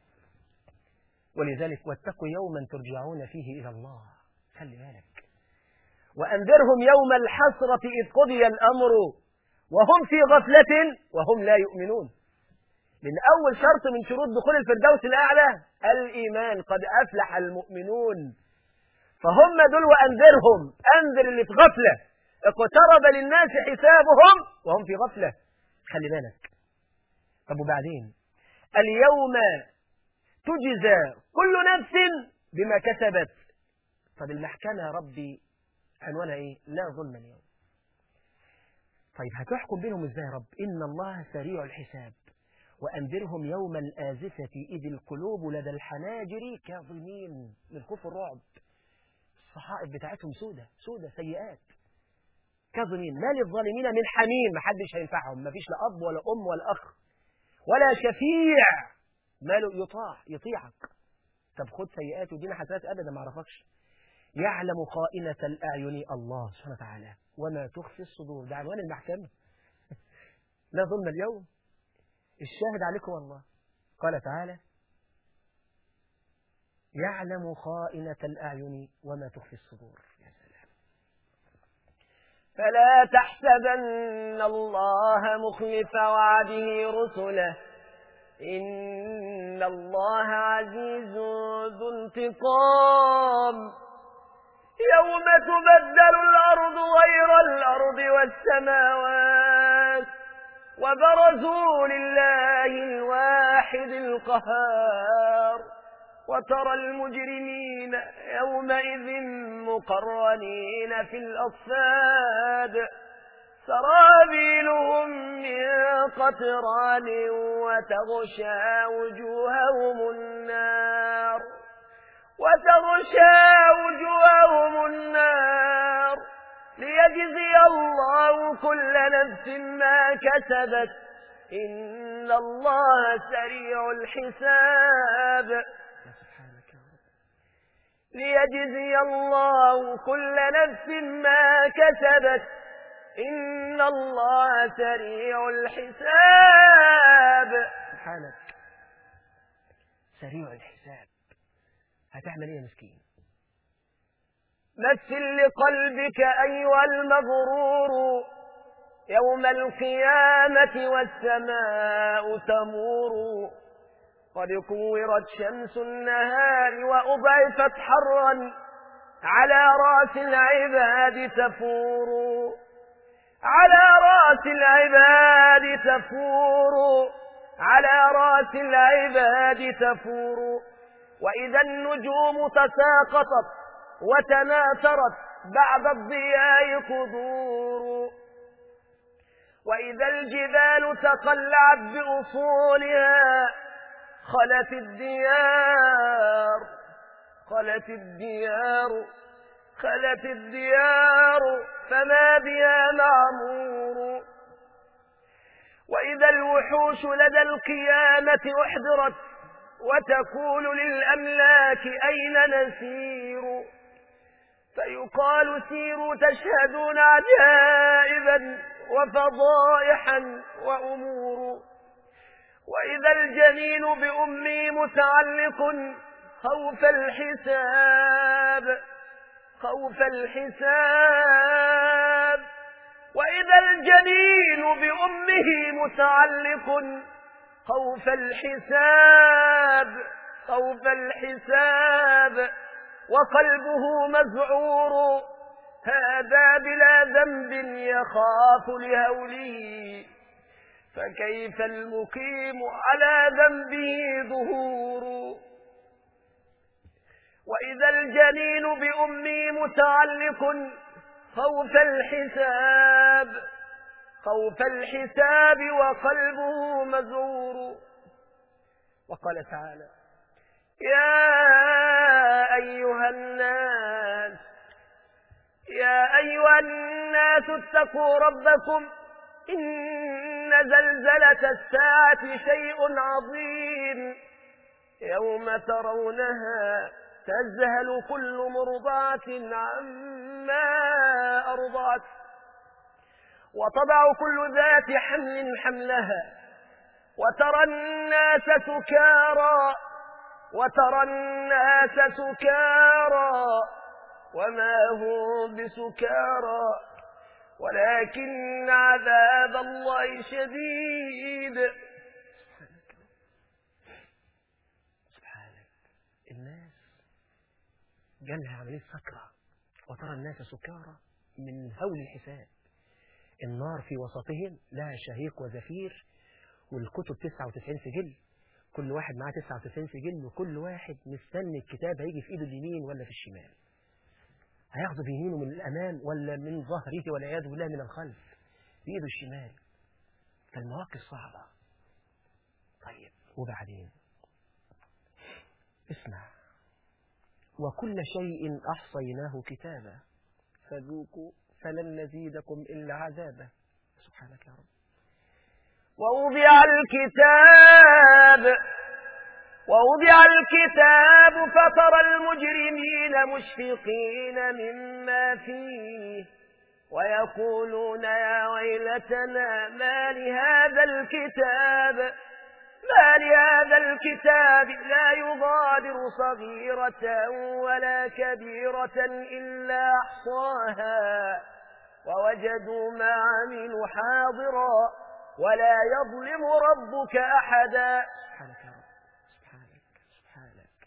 ولذلك واتقوا يوما ترجعون فيه الى الله خلي بالك وانذرهم يوم الحسرة اذ قضي الامر وهم في غفلة وهم لا يؤمنون من أول شرط من شروط دخول الفردوس الأعلى الإيمان قد أفلح المؤمنون فهم دول وأنذرهم أنذر اللي في غفلة اقترب للناس حسابهم وهم في غفلة خلي بالك طب وبعدين اليوم تجزى كل نفس بما كسبت طب المحكمة يا ربي عنوانها ايه لا ظلم اليوم طيب هتحكم بينهم ازاي يا رب إن الله سريع الحساب وأنذرهم يوم الآزفة إذ القلوب لدى الحناجر كاظمين من خوف الرعب الصحائف بتاعتهم سودة سودة سيئات كاظمين ما للظالمين من حميم محدش هينفعهم مفيش لا أب ولا أم ولا أخ ولا شفيع ماله يطاع يطيعك طب خد سيئات ودينا حسنات أبدا ما اعرفكش يعلم خائنة الأعين الله سبحانه وتعالى وما تخفي الصدور ده عنوان المحكمة لا ظلم اليوم الشاهد عليكم الله قال تعالى يعلم خائنة الأعين وما تخفي الصدور يا سلام فلا تحسبن الله مخلف وعده رسله إن الله عزيز ذو انتقام يوم تبدل الأرض غير الأرض والسماوات وبرزوا لله الواحد القهار وترى المجرمين يومئذ مقرنين في الأصفاد سرابيلهم من قطران وتغشى وجوههم النار وتغشى وجوههم النار ليجزي الله كل نفس ما كسبت إن الله سريع الحساب ليجزي الله كل نفس ما كسبت إن الله سريع الحساب سبحانك سريع الحساب هتعمل ايه يا مسكين مثل لقلبك أيها المغرور يوم القيامة والسماء تمور قد كورت شمس النهار وأضعفت حرا على رأس العباد تفور على رأس العباد تفور على رأس العباد تفور وإذا النجوم تساقطت وتناثرت بعد الضياء قدور وإذا الجبال تقلعت بأصولها خلت الديار خلت الديار خلت الديار فما بها معمور وإذا الوحوش لدى القيامة أحضرت وتقول للأملاك أين نسير فيقال سيروا تشهدون عجائبا وفضائحا وأمور وإذا الجنين بأمي متعلق خوف الحساب خوف الحساب وإذا الجنين بأمه متعلق خوف الحساب خوف الحساب وقلبه مذعور هذا بلا ذنب يخاف لهوله فكيف المقيم على ذنبه ظهور وإذا الجنين بأمي متعلق خوف الحساب خوف الحساب وقلبه مزور وقال تعالى يا أيها الناس يا أيها الناس اتقوا ربكم إن زلزلة الساعة شيء عظيم يوم ترونها تذهل كل مرضعة عما أرضعت وتضع كل ذات حمل حملها وترى الناس سكارى وترى الناس سكارى وما هم بسكارى ولكن عذاب الله شديد سبحانك الناس جالها عملية سكرة وترى الناس سكارى من هول الحساب النار في وسطهم لها شهيق وزفير والكتب 99 سجل كل واحد معاه 99 سجل وكل واحد مستني الكتاب هيجي في ايده اليمين ولا في الشمال هياخده بيمينه من الامام ولا من ظهره والعياذ بالله من الخلف بايده الشمال فالمواقف صعبة طيب وبعدين اسمع وكل شيء أحصيناه كتابا فذوقوا فلن نزيدكم إلا عذابا سبحانك يا رب ووضع الكتاب ووضع الكتاب فترى المجرمين مشفقين مما فيه ويقولون يا ويلتنا ما لهذا الكتاب ما لهذا الكتاب لا يغادر صغيرة ولا كبيرة إلا أحصاها ووجدوا ما عملوا حاضرا ولا يظلم ربك أحدا سبحانك يا رب سبحانك سبحانك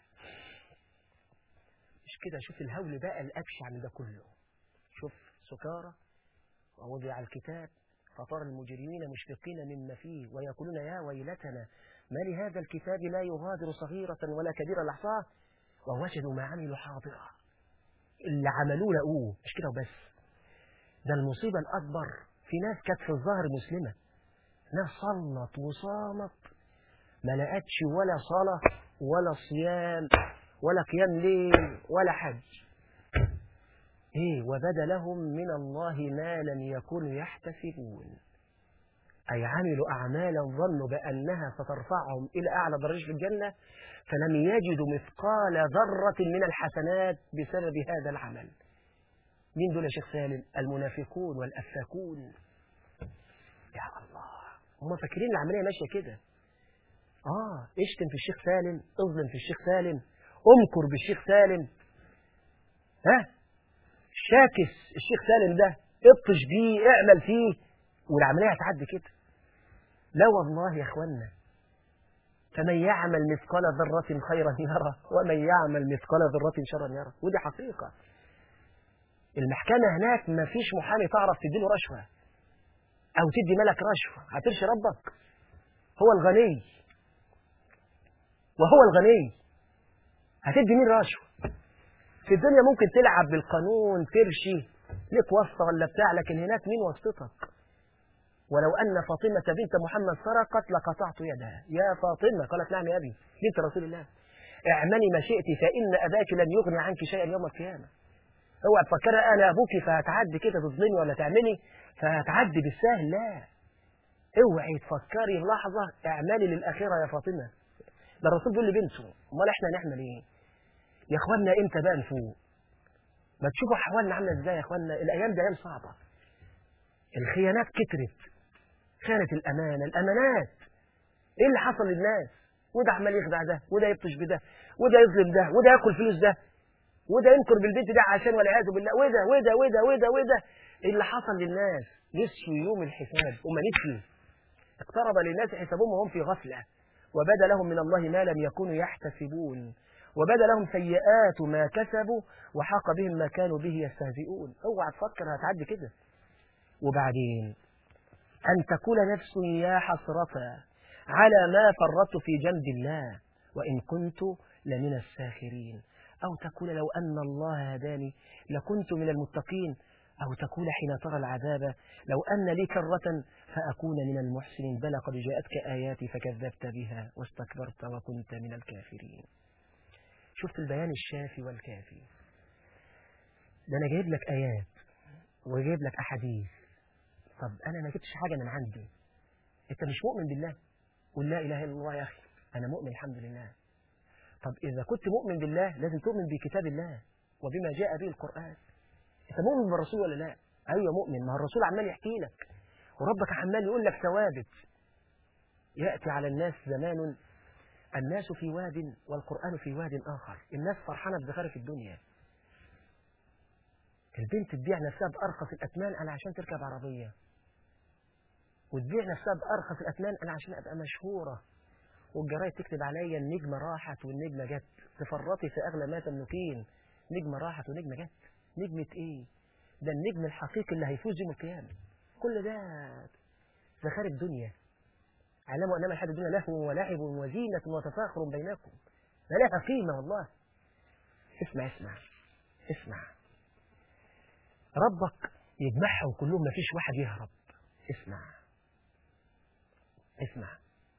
مش كده شوف الهول بقى الأبشع من ده كله شوف سكارى ووضع الكتاب فطار المجرمين مشفقين مما فيه ويقولون يا ويلتنا ما لهذا الكتاب لا يغادر صغيرة ولا كبيرة لحظة ووجدوا ما عملوا حاضرا اللي عملوه لقوه مش كده وبس ده المصيبة الأكبر في ناس كانت في الظاهر مسلمة ناس صلت وصامت ما لقتش ولا صلاة ولا صيام ولا قيام ليل ولا حج ايه وبدا لهم من الله ما لم يكونوا يحتسبون أي عملوا أعمالا ظنوا بأنها سترفعهم إلى أعلى درجة في الجنة فلم يجدوا مثقال ذرة من الحسنات بسبب هذا العمل مين دول يا شيخ سالم المنافقون والأفاكون يا الله هم فاكرين العملية ماشية كده آه اشتم في الشيخ سالم اظلم في الشيخ سالم امكر بالشيخ سالم ها شاكس الشيخ سالم ده ابطش بيه اعمل فيه والعملية هتعدي كده لا والله يا اخوانا فمن يعمل مثقال ذرة خيرا يرى ومن يعمل مثقال ذرة شرا يرى ودي حقيقة المحكمة هناك ما فيش محامي تعرف تديله رشوة أو تدي ملك رشوة هترشي ربك هو الغني وهو الغني هتدي مين رشوة في الدنيا ممكن تلعب بالقانون ترشي ليك واسطة ولا بتاع لكن هناك مين واسطتك ولو أن فاطمة بنت محمد سرقت لقطعت يدها يا فاطمة قالت نعم يا أبي بنت رسول الله اعملي ما شئت فإن أباك لن يغني عنك شيئا يوم القيامة اوعى تفكري انا ابوك فهتعدي كده تظلمي ولا تعملي فهتعدي بالسهل لا اوعي تفكري لحظة اعملي للآخرة يا فاطمة ده الرسول بيقول لبنته امال احنا نعمل ايه يا اخوانا امتى بقى نفوق ما تشوفوا احوالنا عامله ازاي يا اخوانا الايام دي ايام صعبه الخيانات كترت خانت الامانه الامانات ايه اللي حصل للناس وده عمال يخدع ده وده يبطش بده وده يظلم ده وده ياكل فلوس ده وده ينكر بالبنت ده عشان والعياذ بالله وده وده وده وده وده إيه اللي حصل للناس نسيوا يوم الحساب هم نسيوا اقترب للناس حسابهم وهم في غفله وبدا لهم من الله ما لم يكونوا يحتسبون وبدا لهم سيئات ما كسبوا وحاق بهم ما كانوا به يستهزئون اوعى تفكر هتعدي كده وبعدين أن تقول نفس يا حسرة على ما فرطت في جنب الله وإن كنت لمن الساخرين أو تقول لو أن الله هداني لكنت من المتقين أو تقول حين ترى العذاب لو أن لي كرة فأكون من المحسنين بلى قد جاءتك آياتي فكذبت بها واستكبرت وكنت من الكافرين شفت البيان الشافي والكافي ده أنا جايب لك آيات وجايب لك أحاديث طب أنا ما جبتش حاجة من عندي أنت مش مؤمن بالله قل لا إله إلا الله يا أخي أنا مؤمن الحمد لله طب إذا كنت مؤمن بالله لازم تؤمن بكتاب الله وبما جاء به القرآن أنت مؤمن بالرسول ولا لا أيوة مؤمن ما الرسول عمال يحكي لك وربك عمال يقول لك ثوابت يأتي على الناس زمان الناس في واد والقرآن في واد آخر الناس فرحانة بزخارف الدنيا البنت تبيع نفسها بأرخص الأثمان أنا عشان تركب عربية وتبيع نفسها بأرخص الأثمان أنا عشان أبقى مشهورة والجرايد تكتب عليا النجمة راحت والنجمة جت تفرطي في أغلى ما تملكين نجمة راحت ونجمة جت نجمة إيه ده النجم الحقيقي اللي هيفوز يوم القيامة كل ده زخارف الدنيا علموا أنما الحياة الدنيا لهو ولعب وزينة وتفاخر بينكم ما لها قيمة والله اسمع اسمع اسمع ربك يجمعهم كلهم ما فيش واحد يهرب اسمع اسمع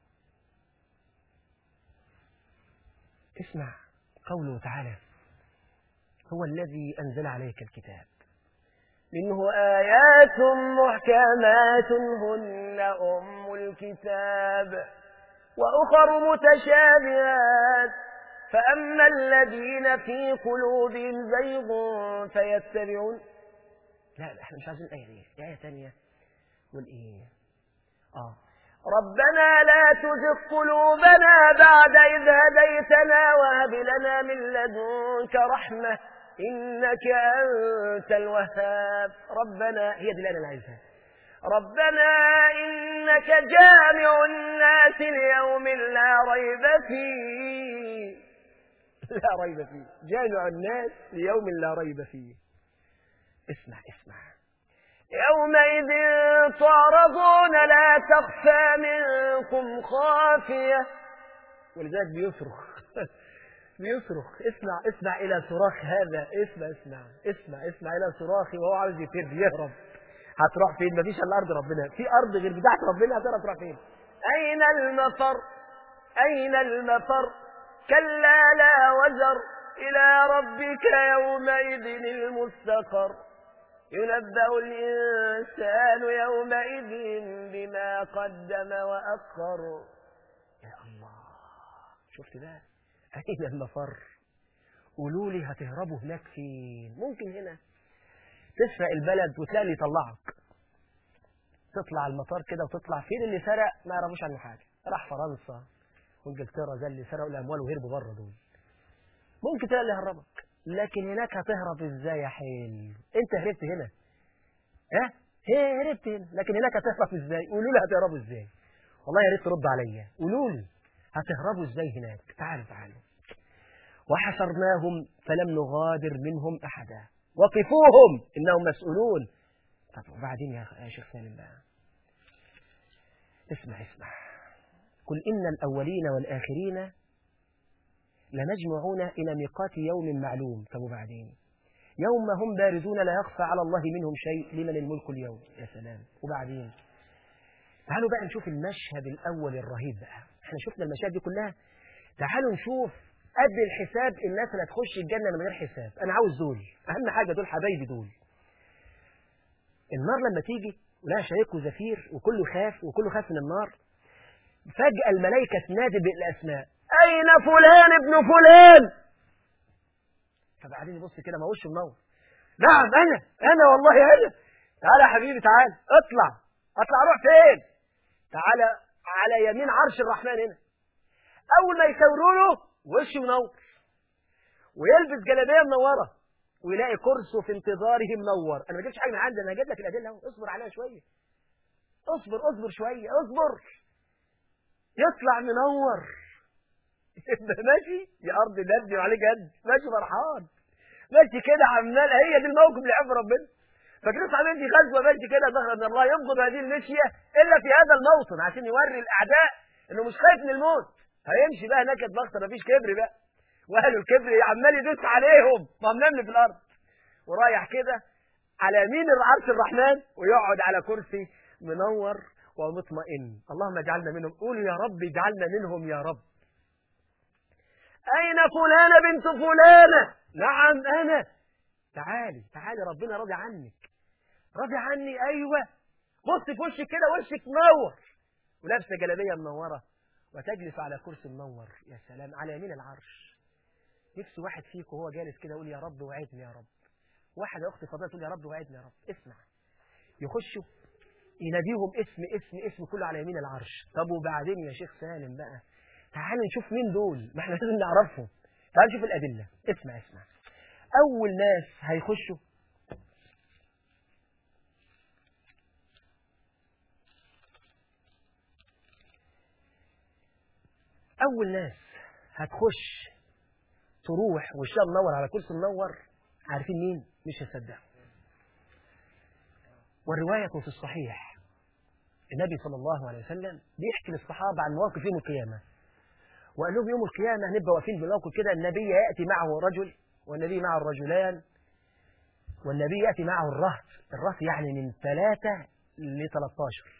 اسمع قوله تعالى هو الذي أنزل عليك الكتاب منه آيات محكمات هن أم الكتاب وأخر متشابهات فأما الذين في قلوبهم زيغ فيتبعون لا لا احنا مش عايزين الآية دي آية ثانية قول إيه آه ربنا لا تزغ قلوبنا بعد إذ هديتنا وهب لنا من لدنك رحمة إنك أنت الوهاب ربنا هي دي الآية اللي عايزها ربنا إنك جامع الناس ليوم لا ريب فيه لا ريب فيه جامع الناس ليوم لا ريب فيه اسمع اسمع يومئذ تعرضون لا تخفى منكم خافية ولذلك بيصرخ بيصرخ اسمع اسمع إلى صراخ هذا اسمع اسمع اسمع اسمع إلى صراخي وهو عاوز يفر يهرب هتروح فين مفيش الا ارض ربنا في ارض غير بتاعت ربنا هتعرف تروح فين أين المفر أين المفر كلا لا وزر إلى ربك يومئذ المستقر ينبأ الإنسان يومئذ بما قدم وأخر يا الله شفت ده أين المفر قولوا لي هتهربوا هناك فين ممكن هنا تسرق البلد وتلاقي اللي يطلعك تطلع المطار كده وتطلع فين اللي سرق ما يعرفوش عنه حاجه راح فرنسا وانجلترا زي اللي سرقوا الاموال وهربوا بره دول ممكن تلاقي اللي هربك لكن هناك هتهرب ازاي يا حيل انت هربت هنا ها هي هربت هنا لكن هناك هتهرب ازاي قولوا لي هتهربوا ازاي والله يا ريت ترد عليا قولوا لي هتهربوا ازاي هناك تعالوا تعالوا وحشرناهم فلم نغادر منهم احدا وقفوهم انهم مسؤولون طب وبعدين يا شيخ سالم بقى اسمع اسمع قل إن الأولين والآخرين لمجموعون إلى ميقات يوم معلوم طب وبعدين يوم هم بارزون لا يخفى على الله منهم شيء لمن الملك اليوم يا سلام وبعدين تعالوا بقى نشوف المشهد الأول الرهيب بقى احنا شفنا المشاهد دي كلها تعالوا نشوف قبل الحساب الناس اللي هتخش الجنة من غير حساب أنا عاوز دول أهم حاجة دول حبايبي دول النار لما تيجي ولها شهيق وزفير وكله خاف وكله خاف من النار فجأة الملائكة تنادي بالأسماء أين فلان ابن فلان فبعدين يبص كده ما وشه منور نعم أنا أنا والله أنا تعالى يا حبيبي تعالى اطلع اطلع روح فين تعالى على يمين عرش الرحمن هنا أول ما يسوروا له وشه منور ويلبس جلابية منورة ويلاقي كرسه في انتظاره منور انا ما جبتش حاجه من عندي انا هجيب لك الادله اهو اصبر عليها شويه اصبر اصبر شويه اصبر يطلع منور ماشي يا ارض ندي وعليه جد ماشي فرحان ماشي كده عمال هي دي الموقف اللي يحب ربنا فاكرين صحيح دي غزوه ماشي كده ظهر ان الله يبغض هذه المشيه الا في هذا الموطن عشان يوري الاعداء انه مش خايف من الموت هيمشي بقى نكد بخت مفيش كبر بقى واهل الكبر عمال يدوس عليهم ما نمل في الارض ورايح كده على يمين عرش الرحمن ويقعد على كرسي منور ومطمئن اللهم اجعلنا منهم قولوا يا رب اجعلنا منهم يا رب أين فلانة بنت فلانة نعم أنا تعالي تعالي ربنا راضي عنك راضي عني أيوة بص في وشك كده وشك منور ولابسة جلابية منورة وتجلس على كرسي منور يا سلام على يمين العرش نفسي واحد فيكم وهو جالس كده يقول يا رب وعدني يا رب واحدة أختي فضيلة تقول يا رب وعدني يا رب اسمع يخشوا يناديهم اسم اسم اسم كله على يمين العرش طب وبعدين يا شيخ سالم بقى تعال نشوف مين دول ما احنا لازم نعرفهم تعال نشوف الأدلة اسمع اسمع أول ناس هيخشوا أول ناس هتخش تروح وشها منور على كرسي منور عارفين مين مش هيصدقوا والرواية في الصحيح النبي صلى الله عليه وسلم بيحكي للصحابة عن مواقف يوم القيامة وقال لهم يوم القيامة هنبقى واقفين بموقف كده النبي يأتي معه رجل والنبي معه الرجلان والنبي يأتي معه الرهط الرهط يعني من ثلاثة ل 13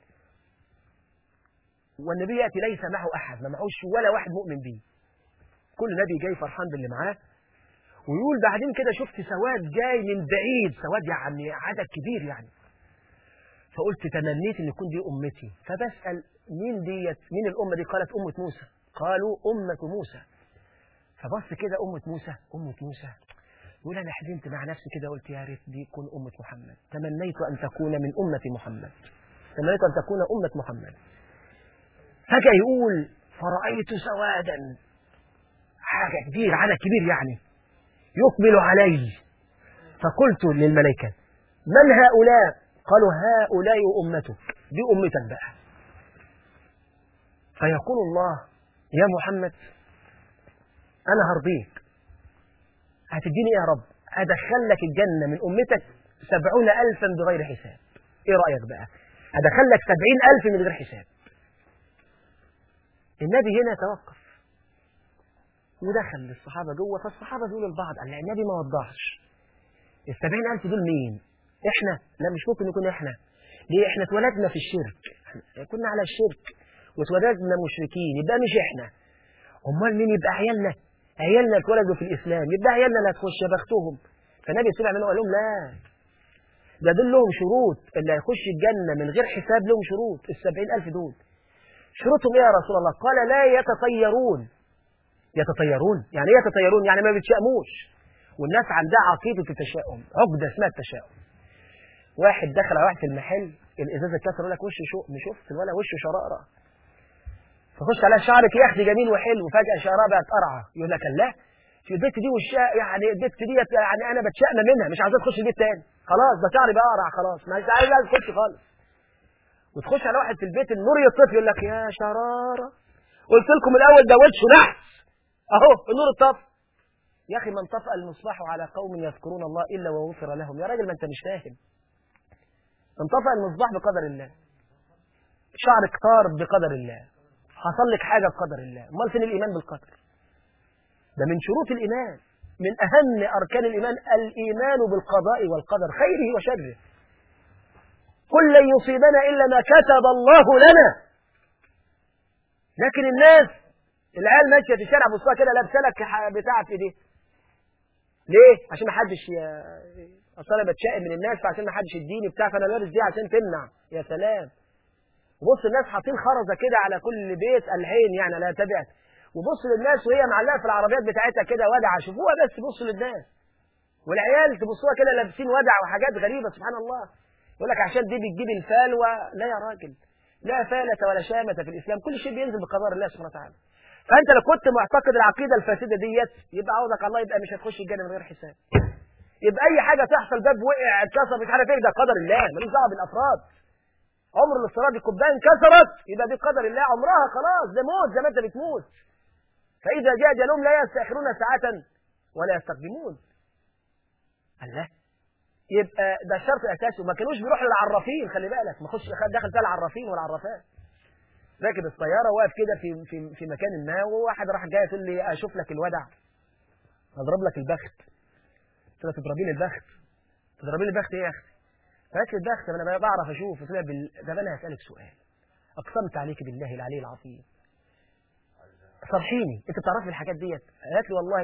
والنبي يأتي ليس معه أحد ما معهوش ولا واحد مؤمن به كل نبي جاي فرحان باللي معاه ويقول بعدين كده شفت سواد جاي من بعيد سواد يعني عدد كبير يعني فقلت تمنيت ان يكون دي امتي فبسال مين ديت مين الامه دي قالت امه موسى قالوا امه موسى فبص كده امه موسى امه موسى يقول أنا حزنت مع نفسي كده قلت يا ريت دي تكون أمة محمد تمنيت أن تكون من أمة محمد تمنيت أن تكون أمة محمد فجأة يقول فرأيت سوادا حاجة كبير عدد كبير يعني يقبل علي فقلت للملائكة من هؤلاء قالوا هؤلاء أمتك دي أمتك بقى فيقول الله يا محمد أنا هرضيك هتديني إيه يا رب أدخل لك الجنة من أمتك سبعون ألفا بغير حساب إيه رأيك بقى أدخل لك سبعين ألف من غير حساب النبي هنا توقف ودخل للصحابة جوه فالصحابة بيقولوا لبعض قال النبي ما وضحش السبعين ألف دول مين إحنا لا مش ممكن نكون إحنا ليه إحنا اتولدنا في الشرك كنا على الشرك واتولدنا مشركين يبقى مش إحنا أمال مين يبقى عيالنا عيالنا اتولدوا في الإسلام يبقى عيالنا اللي هتخش يا بختهم فالنبي سمع منه قال لهم لا ده دول لهم شروط اللي هيخش الجنة من غير حساب لهم شروط السبعين ألف دول شروطهم ايه يا رسول الله قال لا يتطيرون يتطيرون يعني ايه يتطيرون يعني ما بيتشائموش والناس عندها عقيدة التشاؤم عقدة اسمها التشاؤم واحد دخل على واحد في المحل الازازه اتكسر يقول لك وشه شو شفت ولا وشه شرارة فخش عليها شعرك يا اختي جميل وحلو وفجأة شعرها بقت قرعة يقول لك لا في البيت دي وشها يعني البيت دي يعني انا بتشائم منها مش عايزة تخش البيت تاني خلاص ده شعري بقى قرع خلاص مش عايز تخش خالص وتخش على واحد في البيت النور يطفي يقول لك يا شرارة قلت لكم الاول ده وشه نحس اهو النور اتطفى يا اخي من طفأ المصباح على قوم يذكرون الله الا وغفر لهم يا راجل ما انت مش فاهم انطفأ المصباح بقدر الله شعرك طار بقدر الله حصل لك حاجة بقدر الله امال فين الإيمان بالقدر ده من شروط الإيمان من أهم أركان الإيمان الإيمان بالقضاء والقدر خيره وشره قل لن يصيبنا إلا ما كتب الله لنا لكن الناس العيال ماشية في الشارع بصها كده لابسه لك بتاع في دي ليه؟ عشان ما حدش ي... اصل انا بتشائم من الناس فعشان ما حدش يديني بتاع فانا لابس دي عشان تمنع يا سلام وبص الناس حاطين خرزه كده على كل بيت الحين يعني لا تبعت وبص للناس وهي معلقه في العربيات بتاعتها كده ودعه شوفوها بس بصوا للناس والعيال تبصوها كده لابسين ودع وحاجات غريبه سبحان الله يقول لك عشان دي بتجيب الفالوه لا يا راجل لا فالة ولا شامة في الإسلام كل شيء بينزل بقدر الله سبحانه وتعالى فأنت لو كنت معتقد العقيدة الفاسدة ديت يبقى عوضك الله يبقى مش هتخش الجنة من غير حساب يبقى أي حاجة تحصل باب وقع اتكسر مش عارف ايه ده قدر الله ملوش دعوة بالأفراد عمر الافتراض الكوبايه انكسرت يبقى دي قدر الله عمرها خلاص ده موت زي ما انت بتموت فإذا جاء أجلهم لا يستأخرون ساعة ولا يستقدمون الله يبقى ده الشرط الأساسي وما كانوش بيروحوا للعرافين خلي بالك ما خش دخل فيها العرافين والعرافات راكب السيارة واقف كده في في في مكان ما وواحد راح جاي يقول لي أشوف لك الودع أضرب لك البخت قلت له تضربي لي البخت تضربي لي البخت إيه يا أختي؟ فقالت لي البخت أنا بعرف أشوف قلت لها بال... ده أنا هسألك سؤال أقسمت عليك بالله العلي العظيم صرحيني أنت بتعرفي الحاجات ديت قالت لي والله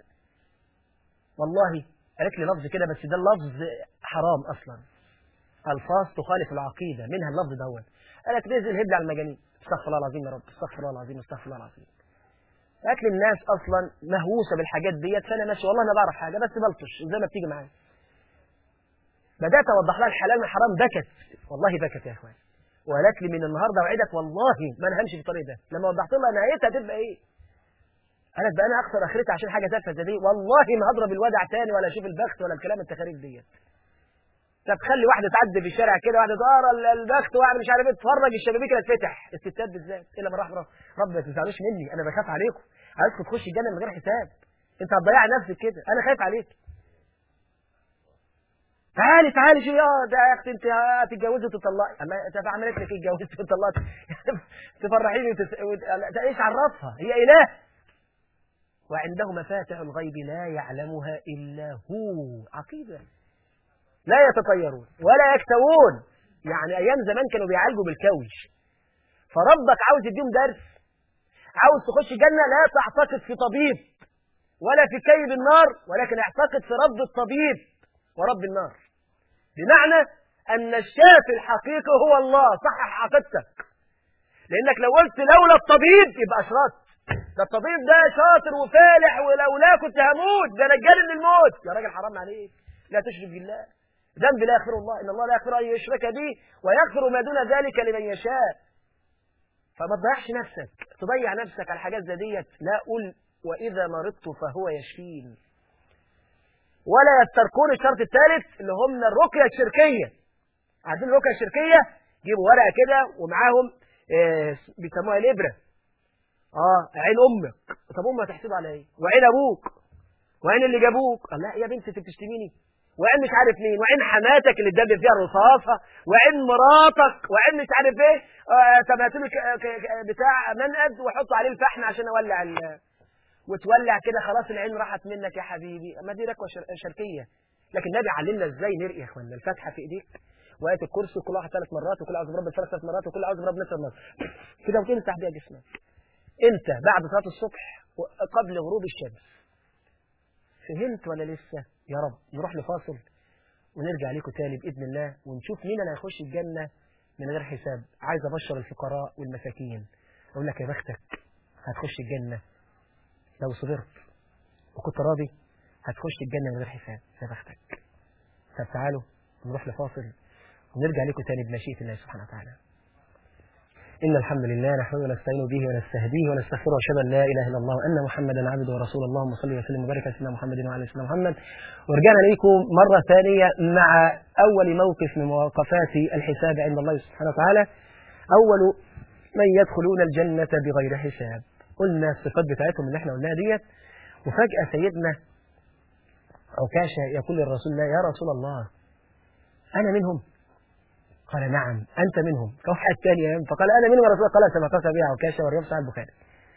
والله قالت لي لفظ كده بس ده اللفظ حرام أصلا ألفاظ تخالف العقيدة منها اللفظ دوت قالت نزل هبل على المجانين استغفر الله العظيم يا رب استغفر الله العظيم استغفر الله العظيم قالت لي الناس اصلا مهووسه بالحاجات ديت فانا ماشي والله انا بعرف حاجه بس بلطش زي ما بتيجي معايا بدات اوضح لها الحلال من الحرام بكت والله بكت يا اخوان وقالت لي من النهارده اوعدك والله ما انا همشي في الطريق ده لما وضحت لها نهايتها هتبقى ايه قالت بقى انا اخسر اخرتي عشان حاجه تافهه زي دي والله ما هضرب الودع تاني ولا اشوف البخت ولا الكلام التخاريف ديت طب خلي واحده تعدي في الشارع كده واحده تقرا البخت واحده مش عارف ايه تتفرج الشبابيك اللي تفتح الستات بالذات الا من رحم رب ما تزعلوش مني انا بخاف عليكم عايزكم تخش الجنه من غير حساب انت هتضيعي نفسك كده انا خايف عليك تعالي تعالي شو اه ده يا اختي انت هتتجوزي وتطلقي اما انت عملت لك ايه اتجوزت وطلقت تفرحيني وتس... وت... ايش عرفها هي اله وعنده مفاتح الغيب لا يعلمها الا هو عقيده لا يتطيرون ولا يكتوون يعني ايام زمان كانوا بيعالجوا بالكوش فربك عاوز يديهم درس عاوز تخش جنه لا تعتقد في طبيب ولا في كيد النار ولكن اعتقد في رب الطبيب ورب النار بمعنى ان الشافي الحقيقي هو الله صحح عقيدتك لانك لو قلت لولا الطبيب يبقى اشركت ده الطبيب ده شاطر وفالح ولولا كنت هموت ده نجاني من الموت يا راجل حرام عليك لا تشرك بالله ذنب لا يغفر الله ان الله لا يغفر ان يشرك به ويغفر ما دون ذلك لمن يشاء فما تضيعش نفسك تضيع نفسك على حاجات زي ديت لا قل واذا مرضت فهو يشفين ولا يستركون الشرط الثالث اللي هم الرقيه الشركيه عارفين الرقيه الشركيه جيبوا ورقه كده ومعاهم آه بيسموها الابره اه عين امك طب امك هتحسب على ايه وعين ابوك وعين اللي جابوك قال لا يا بنت انت بتشتميني وعين مش عارف مين وعين حماتك اللي اتدب فيها الرصاصه وعين مراتك وعين مش عارف ايه آه طب هاتوا لي ك- ك- بتاع منقد وحطوا عليه الفحم عشان اولع ال- وتولع كده خلاص العين راحت منك يا حبيبي ما دي ركوه شر- شركيه لكن النبي علمنا ازاي نرقي يا اخوانا الفاتحه في ايديك وآية الكرسي كل واحد ثلاث مرات وكل أعوذ برب الفلق ثلاث مرات وكل أعوذ برب الناس ثلاث مرات كده وتمسح بيها جسمك أنت بعد صلاة الصبح قبل غروب الشمس فهمت ولا لسه يا رب نروح لفاصل ونرجع لكم تاني بإذن الله ونشوف مين اللي هيخش الجنة من غير حساب عايز أبشر الفقراء والمساكين أقول لك يا بختك هتخش الجنة لو صبرت وكنت راضي هتخش الجنة من غير حساب يا بختك طب تعالوا نروح لفاصل ونرجع لكم تاني بمشيئة الله سبحانه وتعالى إن الحمد لله نحمده ونستعين به ونستهديه ونستغفره وأشهد أن لا إله إلا الله وأن محمدا عبده ورسوله اللهم صل وسلم وبارك على سيدنا محمد وعلى سيدنا محمد ورجعنا إليكم مرة ثانية مع أول موقف من مواقفات الحساب عند الله سبحانه وتعالى أول من يدخلون الجنة بغير حساب قلنا الصفات بتاعتهم اللي احنا قلناها ديت وفجأة سيدنا عكاشة يقول للرسول الله يا رسول الله أنا منهم قال نعم أنت منهم فواحد ثاني فقال أنا منهم يا رسول الله قال سبقك بها عكاشة والرياض صحيح البخاري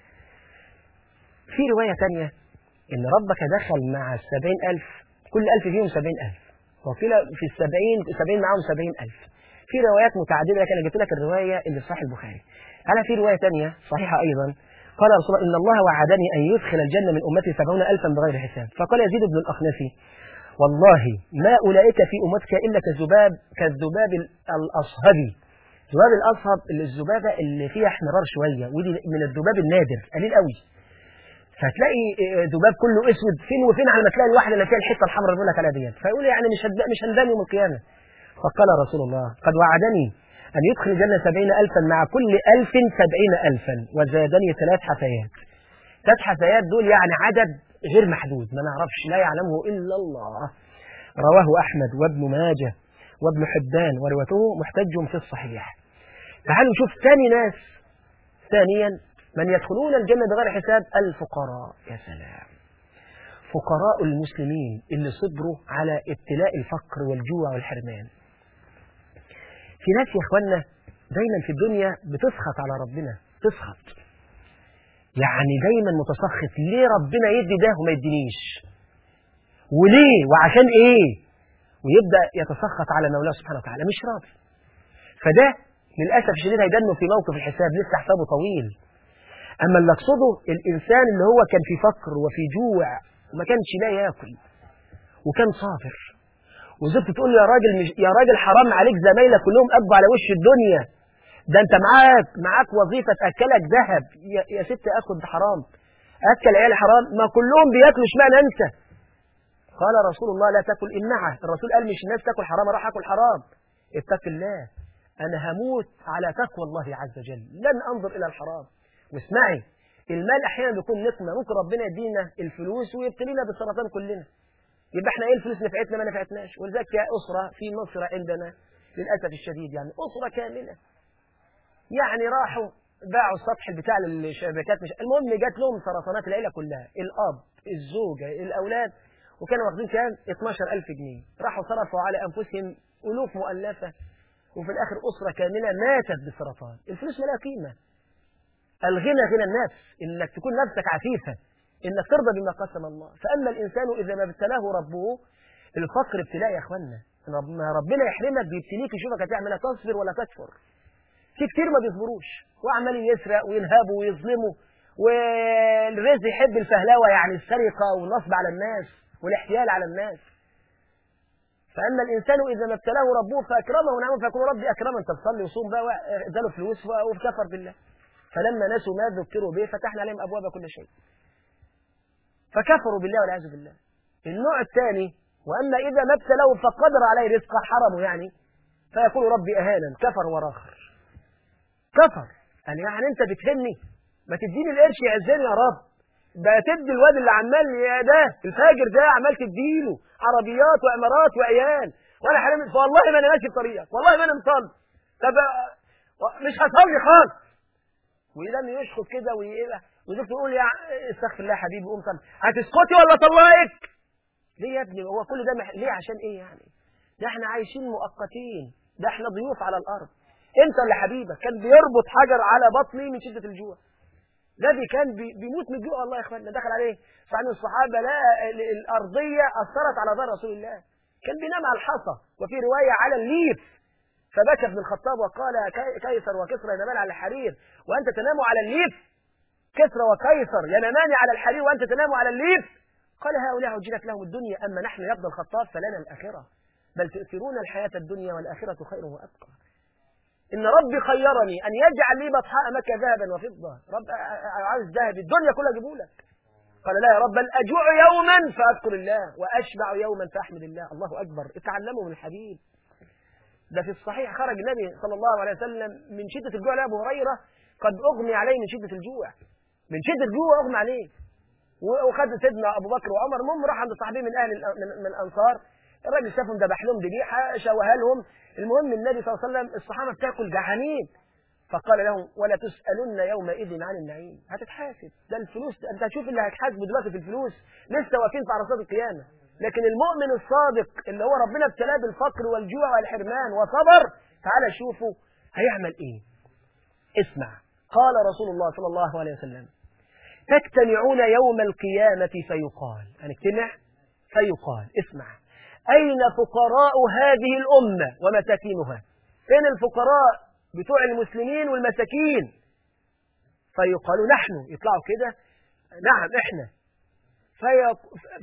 في رواية ثانية إن ربك دخل مع السبعين ألف كل ألف فيهم سبعين ألف وقيل في السبعين سبعين معهم سبعين ألف في روايات متعددة لكن أنا جبت لك الرواية اللي في صحيح البخاري على في رواية ثانية صحيحة أيضا قال رسول الله إن الله وعدني أن يدخل الجنة من أمتي سبعون ألفا بغير حساب فقال يزيد بن الأخنسي والله ما أولئك في أمتك إلا كالذباب كالذباب الأصهبي ذباب الأصهب اللي الذبابة اللي فيها احمرار شوية ودي من الذباب النادر قليل قوي فتلاقي ذباب كله اسود فين وفين على ما تلاقي الواحده اللي فيها الحته الحمراء اللي بيقول لك عليها ديت فيقول يعني مش هد... مش هندم يوم القيامه فقال رسول الله قد وعدني أن يدخل الجنة سبعين ألفا مع كل ألف سبعين ألفا وزادني ثلاث حثيات ثلاث حثيات دول يعني عدد غير محدود ما نعرفش لا يعلمه إلا الله رواه أحمد وابن ماجه وابن حبان ورواته محتج في الصحيح تعالوا نشوف ثاني ناس ثانيا من يدخلون الجنة بغير حساب الفقراء يا سلام فقراء المسلمين اللي صبروا على ابتلاء الفقر والجوع والحرمان في ناس يا اخوانا دايما في الدنيا بتسخط على ربنا تسخط يعني دايما متسخط ليه ربنا يدي ده وما يدينيش وليه وعشان ايه ويبدا يتسخط على مولاه سبحانه وتعالى مش راضي فده للاسف الشديد هيدنه في موقف الحساب لسه حسابه طويل اما اللي اقصده الانسان اللي هو كان في فقر وفي جوع وما كانش لا ياكل وكان صابر وزوجته تقول له يا راجل مش يا راجل حرام عليك زمايلك كلهم قبوا على وش الدنيا ده انت معاك معاك وظيفه تاكلك ذهب يا, يا ست اخد حرام اكل عيالي حرام ما كلهم بياكلوا اشمعنى انت قال رسول الله لا تاكل امنعه الرسول قال مش الناس تاكل حرام راح اكل حرام اتق الله انا هموت على تقوى الله عز وجل لن انظر الى الحرام واسمعي المال احيانا بيكون نقمه ممكن ربنا يدينا الفلوس ويبتلينا بالسرطان كلنا يبقى احنا ايه الفلوس نفعتنا ما نفعتناش ولذلك يا اسره في مصر عندنا للاسف الشديد يعني اسره كامله يعني راحوا باعوا السطح بتاع الشبكات مش المهم جات لهم سرطانات العيله كلها الاب الزوجه الاولاد وكانوا واخدين كام 12000 جنيه راحوا صرفوا على انفسهم الوف مؤلفه وفي الاخر اسره كامله ماتت بالسرطان الفلوس ما لها قيمه الغنى غنى النفس انك تكون نفسك عفيفه انك ترضى بما قسم الله فاما الانسان اذا ما ابتلاه ربه الفقر ابتلاء يا اخوانا ربنا ربنا يحرمك بيبتليك يشوفك هتعمل تصبر ولا تكفر في كتير ما بيصبروش وعمالين يسرق وينهبوا ويظلموا والرزق يحب الفهلوه يعني السرقه والنصب على الناس والاحتيال على الناس فاما الانسان اذا ما ابتلاه ربه فاكرمه ونعمه فيكون ربي اكرمه انت تصلي وصوم بقى اداله فلوس وكفر بالله فلما نسوا ما ذكروا به فتحنا عليهم أبواب كل شيء فكفروا بالله والعياذ بالله النوع الثاني وأما إذا ما ابتلوا فقدر عليه رزقه حرمه يعني فيقول ربي أهانا كفر وراخر كفر يعني يعني أنت بتهني ما تديني القرش يعزني يا رب ده تدي الواد اللي عمال يا ده الفاجر ده عمال تديله عربيات وعمارات وعيال وانا حرام والله ما انا ماشي بطريقك والله ما انا مصلي طب مش هصلي خالص ولم يشخط كده ويبقى وزوجته تقول يا استغفر الله يا حبيبي قوم صلي هتسكتي ولا اطلقك ليه يا ابني هو كل ده مح... ليه عشان ايه يعني ده احنا عايشين مؤقتين ده احنا ضيوف على الارض انت اللي حبيبك كان بيربط حجر على بطني من شده الجوع الذي كان بيموت من الجوع الله يا اخوانا دخل عليه فعن الصحابه لا الارضيه اثرت على ظهر رسول الله كان بينام على الحصى وفي روايه على الليف فبكى ابن الخطاب وقال كيسر وكسرى ينامان على الحرير وانت تنام على الليف كسرى وقيصر ينامان على الحرير وانت تنام على الليف قال هؤلاء عجلت لهم الدنيا اما نحن يا ابن الخطاب فلنا الاخره بل تؤثرون الحياه الدنيا والاخره خير وابقى إن ربي خيرني أن يجعل لي بطحاء مكة ذهبا وفضة رب عاوز ذهب الدنيا كلها أجيبه لك قال لا يا رب بل أجوع يوما فأذكر الله وأشبع يوما فأحمد الله الله أكبر اتعلموا من الحبيب ده في الصحيح خرج النبي صلى الله عليه وسلم من شدة الجوع لأبو هريرة قد أغمي عليه من شدة الجوع من شدة الجوع أغمى عليه وخد سيدنا أبو بكر وعمر المهم راح عند صاحبين من أهل من الأنصار الراجل شافهم ذبح لهم ذبيحة شوها لهم المهم النبي صلى الله عليه وسلم الصحابة بتاكل جعانين فقال لهم ولا تسألن يومئذ عن النعيم هتتحاسب ده الفلوس انت هتشوف اللي هيتحاسبوا دلوقتي في الفلوس لسه واقفين في عرصات القيامة لكن المؤمن الصادق اللي هو ربنا ابتلاه بالفقر والجوع والحرمان وصبر تعالى شوفوا هيعمل ايه اسمع قال رسول الله صلى الله عليه وسلم تجتمعون يوم القيامة فيقال هنجتمع فيقال اسمع أين فقراء هذه الأمة ومساكينها فين الفقراء بتوع المسلمين والمساكين فيقالوا نحن يطلعوا كده نعم احنا في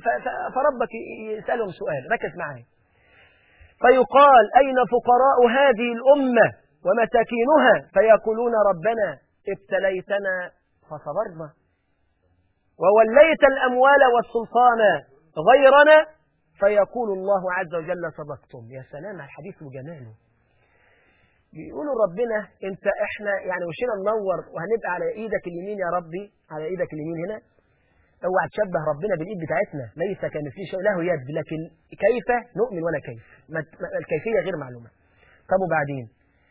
فربك يسألهم سؤال ركز معي فيقال أين فقراء هذه الأمة ومساكينها فيقولون ربنا ابتليتنا فصبرنا ووليت الأموال والسلطان غيرنا فيقول الله عز وجل صدقتم يا سلام على الحديث وجماله بيقولوا ربنا انت احنا يعني وشنا منور وهنبقى على ايدك اليمين يا ربي على ايدك اليمين هنا اوعى تشبه ربنا بالايد بتاعتنا ليس كمثله شيء له يد لكن كيف نؤمن ولا كيف الكيفيه غير معلومه طب وبعدين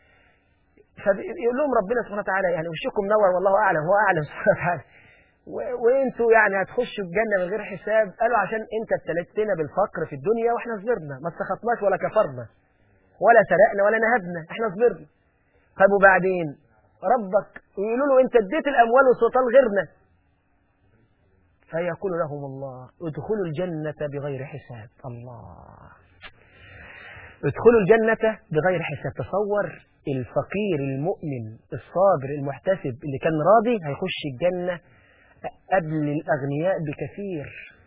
فيقول لهم ربنا سبحانه وتعالى يعني وشكم منور والله اعلم هو اعلم سبحانه وتعالى وانتوا يعني هتخشوا الجنه من غير حساب قالوا عشان انت ابتليتنا بالفقر في الدنيا واحنا صبرنا ما استخطناش ولا كفرنا ولا سرقنا ولا نهبنا احنا صبرنا طب وبعدين ربك ويقولوا له انت اديت الاموال والسلطان غيرنا فيقول لهم الله ادخلوا الجنة بغير حساب الله ادخلوا الجنة بغير حساب تصور الفقير المؤمن الصابر المحتسب اللي كان راضي هيخش الجنة قبل الأغنياء بكثير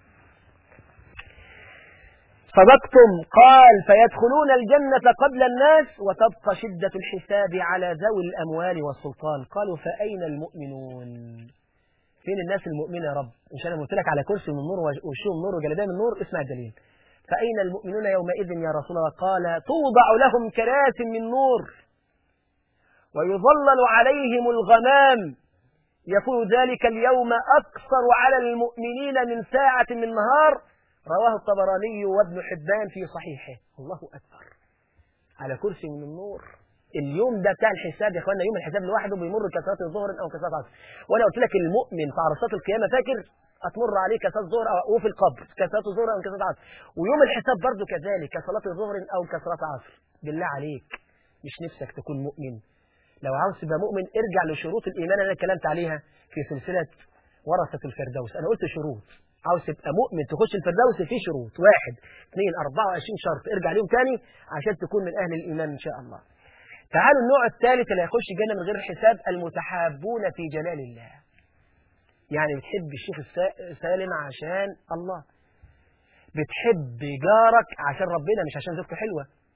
صدقتم قال فيدخلون الجنة قبل الناس وتبقى شدة الحساب على ذوي الأموال والسلطان قالوا فأين المؤمنون فين الناس المؤمنة يا رب مش أنا قلت لك على كرسي من نور وشوم نور وجلدان من نور اسمع الدليل فأين المؤمنون يومئذ يا رسول الله قال توضع لهم كراس من نور ويظلل عليهم الغمام يكون ذلك اليوم أكثر على المؤمنين من ساعة من نهار رواه الطبراني وابن حبان في صحيحه الله أكبر على كرسي من النور اليوم ده بتاع الحساب يا اخوانا يوم الحساب لوحده بيمر كسرات الظهر او كسرات عصر وانا قلت لك المؤمن في عرصات القيامه فاكر هتمر عليه كسرات ظهر او وفي القبر كسرات الظهر او كسرات عصر ويوم الحساب برضه كذلك كصلاه الظهر او كسرات عصر بالله عليك مش نفسك تكون مؤمن لو عاوز تبقى مؤمن ارجع لشروط الايمان اللي انا اتكلمت عليها في سلسله ورثه الفردوس انا قلت شروط عاوز تبقى مؤمن تخش الفردوس في شروط واحد اثنين 24 شرط ارجع ليهم تاني عشان تكون من اهل الايمان ان شاء الله تعالوا النوع الثالث اللي هيخش الجنة من غير حساب المتحابون في جلال الله يعني بتحب الشيخ سالم عشان الله بتحب جارك عشان ربنا مش عشان زوجته حلوة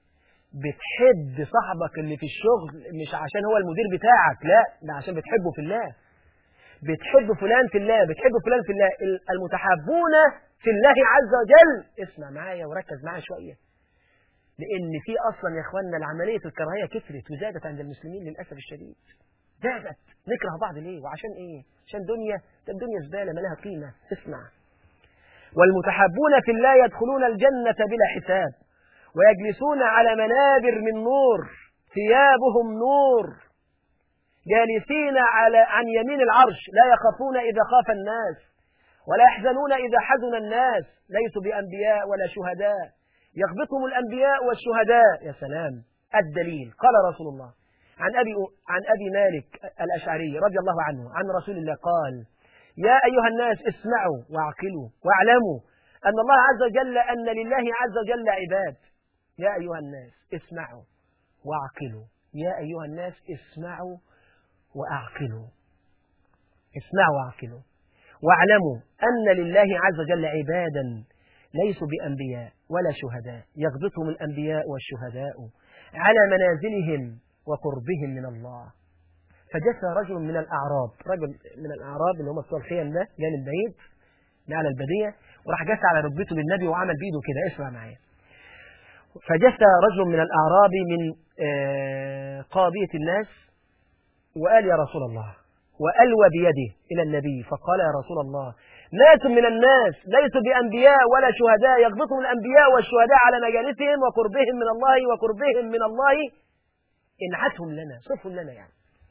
بتحب صاحبك اللي في الشغل مش عشان هو المدير بتاعك لا ده عشان بتحبه في الله بتحب فلان في الله بتحب فلان في الله المتحابون في الله عز وجل اسمع معايا وركز معايا شوية لأن في أصلا يا إخواننا العملية الكراهية كثرت وزادت عند المسلمين للأسف الشديد زادت نكره بعض ليه وعشان إيه عشان دنيا ده الدنيا زبالة ما لها قيمة اسمع والمتحابون في الله يدخلون الجنة بلا حساب ويجلسون على منابر من نور ثيابهم نور جالسين على عن يمين العرش لا يخافون إذا خاف الناس ولا يحزنون إذا حزن الناس ليسوا بأنبياء ولا شهداء يغبطهم الأنبياء والشهداء يا سلام الدليل قال رسول الله عن أبي, عن أبي مالك الأشعري رضي الله عنه عن رسول الله قال يا أيها الناس اسمعوا واعقلوا واعلموا أن الله عز وجل أن لله عز وجل عباد يا أيها الناس اسمعوا واعقلوا يا أيها الناس اسمعوا وأعقلوا اسمعوا واعقلوا واعلموا أن لله عز وجل عبادا ليسوا بأنبياء ولا شهداء يغبطهم الأنبياء والشهداء على منازلهم وقربهم من الله فجثى رجل من الأعراب رجل من الأعراب اللي هم بتوع الخيم ده جانب بعيد على البدية وراح جثى على ركبته للنبي وعمل بيده كده اسمع معايا فجثى رجل من الأعراب من قاضية الناس وقال يا رسول الله وألوى بيده إلى النبي فقال يا رسول الله ناس من الناس ليسوا بأنبياء ولا شهداء يغبطهم الأنبياء والشهداء على مجالسهم وقربهم من الله وقربهم من الله انعتهم لنا صفهم لنا يعني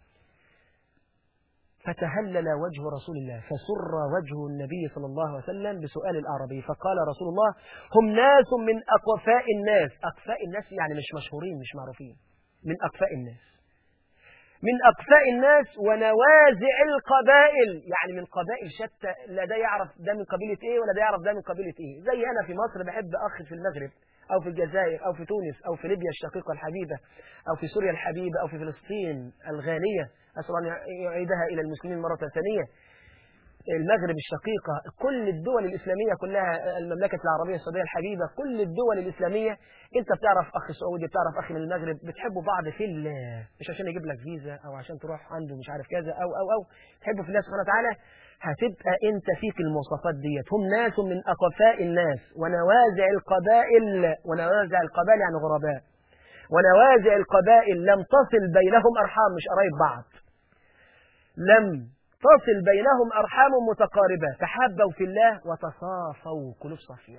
فتهلل وجه رسول الله فسر وجه النبي صلى الله عليه وسلم بسؤال الأعرابي فقال رسول الله هم ناس من أقفاء الناس أقفاء الناس يعني مش مشهورين مش معروفين من أقفاء الناس من أقفاء الناس ونوازع القبائل يعني من قبائل شتى لا ده يعرف ده من قبيلة إيه ولا ده يعرف ده من قبيلة إيه زي أنا في مصر بحب أخ في المغرب أو في الجزائر أو في تونس أو في ليبيا الشقيقة الحبيبة أو في سوريا الحبيبة أو في فلسطين الغالية أسأل أن يعيدها إلى المسلمين مرة ثانية المغرب الشقيقة كل الدول الإسلامية كلها المملكة العربية السعودية الحبيبة كل الدول الإسلامية أنت بتعرف أخ سعودي بتعرف أخ من المغرب بتحبوا بعض في الله مش عشان يجيب لك فيزا أو عشان تروح عنده مش عارف كذا أو أو أو تحبوا في الله سبحانه وتعالى هتبقى أنت فيك المواصفات ديت هم ناس من أقفاء الناس ونوازع القبائل ونوازع القبائل يعني غرباء ونوازع القبائل لم تصل بينهم أرحام مش قرايب بعض لم تصل بينهم أرحام متقاربة تحابوا في الله وتصافوا قلوب صافية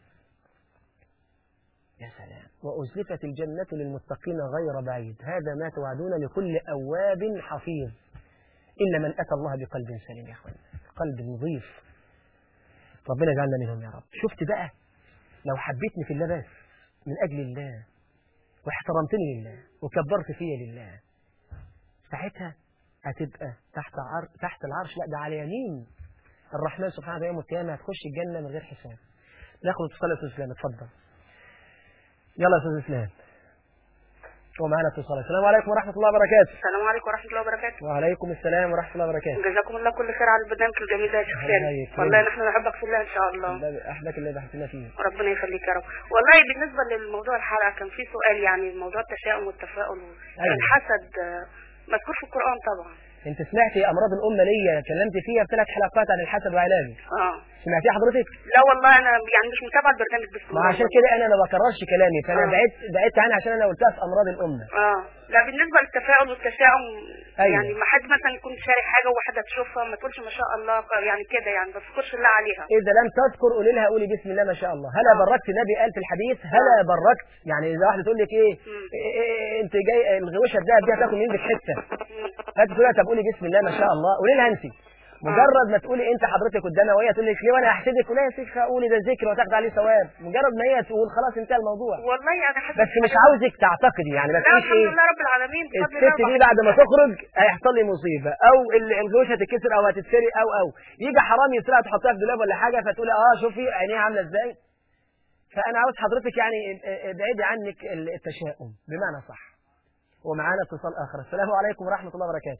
يا سلام وأزلفت الجنة للمتقين غير بعيد هذا ما توعدون لكل أواب حفيظ إلا من أتى الله بقلب سليم يا أخوان قلب نظيف ربنا يجعلنا منهم يا رب شفت بقى لو حبيتني في الله بس من أجل الله واحترمتني لله وكبرت فيا لله ساعتها هتبقى تحت عر... تحت العرش لا ده على يمين الرحمن سبحانه وتعالى يوم القيامة هتخش الجنة من غير حساب ناخد اتصال يا أستاذ إسلام اتفضل يلا يا أستاذ إسلام ومعنا اتصال السلام عليكم ورحمة الله وبركاته السلام عليكم ورحمة الله وبركاته وعليكم السلام ورحمة الله وبركاته جزاكم الله كل خير على البرنامج الجميل ده يا شيخ الله خالد يكرمك. والله نحن نحبك في الله إن شاء الله أحبك اللي بحثنا فيه ربنا يخليك يا رب والله بالنسبة للموضوع الحلقة كان في سؤال يعني موضوع التشاؤم والتفاؤل أيوة. الحسد آه، مذكور في القرآن طبعا أنت سمعتي أمراض الأمة ليا كلمت فيها في ثلاث حلقات عن الحسد وعلاجه اه سمعتيها حضرتك؟ لا والله أنا يعني مش متابعة البرنامج بس ما عشان كده أنا ما بكررش كلامي فأنا آه. بعدت بعدت عنها عشان أنا قلتها في أمراض الأمة اه لا بالنسبة للتفاؤل والتشاؤم أيوة. يعني ما حد مثلا يكون شاري حاجة وواحدة تشوفها ما تقولش ما شاء الله يعني كده يعني ما تذكرش الله عليها إذا لم تذكر قولي لها قولي بسم الله ما شاء الله هلا بركت النبي قال في الحديث هلا بركت يعني إذا واحدة تقول لك إيه, مم. إيه, إيه أنت جاي الغوشة الدهب دي هتاكل من عندك حتة مم. فأنت تقول لها طب قولي بسم الله ما شاء الله قولي لها أنت مجرد ما تقولي انت حضرتك قدامها وهي تقول لك ليه وانا هحسدك ولا يا شيخ قولي ده ذكر وتاخد عليه ثواب مجرد ما هي تقول خلاص انتهى الموضوع والله انا حاسة بس مش عاوزك تعتقدي يعني ما لا تقوليش الحمد ايه لله رب العالمين بفضل الله الست دي وبحمده. بعد ما تخرج هيحصل لي مصيبه او ال- الغوشه هتتكسر او هتتسرق او او يجي حرامي يسرقها تحطها في دولاب ولا حاجه فتقولي اه شوفي عينيها عامله ازاي فانا عاوز حضرتك يعني اب- ابعدي عنك ال- التشاؤم بمعنى صح ومعانا اتصال اخر السلام عليكم ورحمه الله وبركاته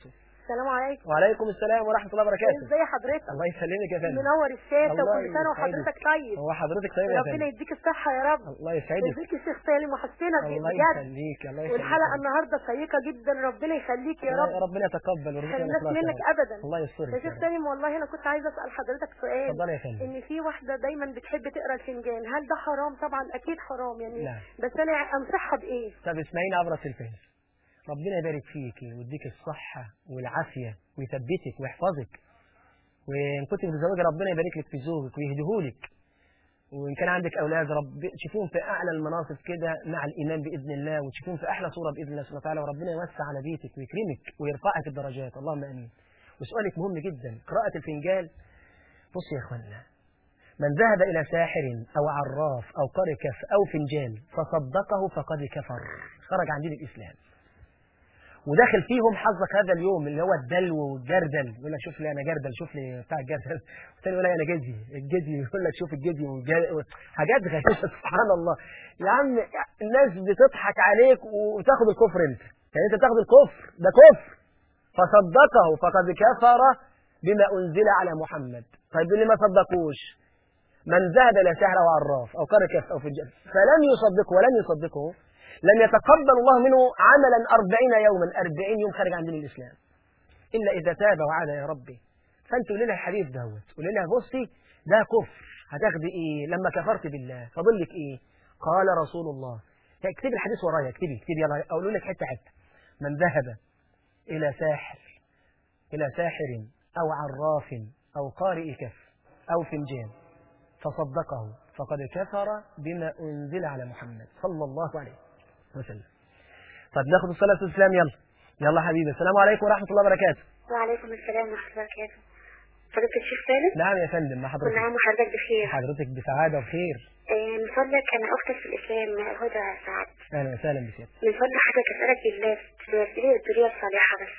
السلام عليكم وعليكم السلام ورحمه الله وبركاته ازي حضرتك الله يسلمك يا فندم منور الشاشه الله وكل سنه يسعدك. وحضرتك طيب هو حضرتك طيب يا ربنا فندم يديك الصحه يا رب الله يسعدك ويديك الشيخ سالم وحسنا الله بجد يخليك الله يخليك والحلقه النهارده شيقه جدا ربنا يخليك يا رب ربنا يتقبل ورزقنا خليناش الإخلاص يا منك رب. ابدا الله يسترك يا شيخ سالم والله انا كنت عايزه اسال حضرتك سؤال اتفضل يا فندم ان في واحده دايما بتحب تقرا الفنجان هل ده حرام طبعا اكيد حرام يعني لا. بس انا انصحها بايه طب اسمعيني عبر التلفاز ربنا يبارك فيكي ويديك الصحة والعافية ويثبتك ويحفظك وإن كنت متزوجة ربنا يبارك لك في زوجك ويهديهولك وإن كان عندك أولاد رب تشوفوهم في أعلى المناصب كده مع الإيمان بإذن الله وتشوفوهم في أحلى صورة بإذن الله سبحانه وتعالى وربنا يوسع على بيتك ويكرمك ويرفعك الدرجات اللهم آمين وسؤالك مهم جدا قراءة الفنجان بص يا إخوانا من ذهب إلى ساحر أو عراف أو قارئ كف أو فنجان فصدقه فقد كفر خرج عن دين الإسلام وداخل فيهم حظك هذا اليوم اللي هو الدلو والجردل يقول لك شوف لي انا جردل شوف لي بتاع الجردل والثاني يقول لك انا جدي الجدي يقول لك شوف الجدي والج- حاجات غريبه سبحان الله يا عم الناس بتضحك عليك وتاخد الكفر انت يعني انت بتاخد الكفر ده كفر فصدقه فقد كفر بما انزل على محمد طيب اللي ما صدقوش من ذهب الى سحر او عراف او قارئ كف او فنجان فلم يصدقه ولم يصدقه لم يتقبل الله منه عملا أربعين يوما أربعين يوم خارج عن دين الإسلام إلا إذا تاب وعاد يا ربي فأنت قولي لها الحديث دوت قولي لها بصي ده كفر هتاخدي إيه لما كفرت بالله فاضل لك إيه قال رسول الله اكتبي الحديث ورايا اكتبي اكتبي يلا أقول لك حتة حتة من ذهب إلى ساحر إلى ساحر أو عراف أو قارئ كف أو فنجان فصدقه فقد كفر بما أنزل على محمد صلى الله عليه وسلم طب ناخد الصلاة والسلام يلا يلا حبيبي السلام عليكم ورحمة الله وبركاته وعليكم السلام ورحمة الله وبركاته فضيلة الشيخ سالم نعم يا فندم مع كل حضرتك عام وحضرتك بخير حضرتك بسعادة وخير آه، من فضلك أنا أختك في الإسلام هدى سعد أهلا وسهلا بسيادتك من فضل حضرتك أسألك بالله تدعي لي بالذرية الصالحة بس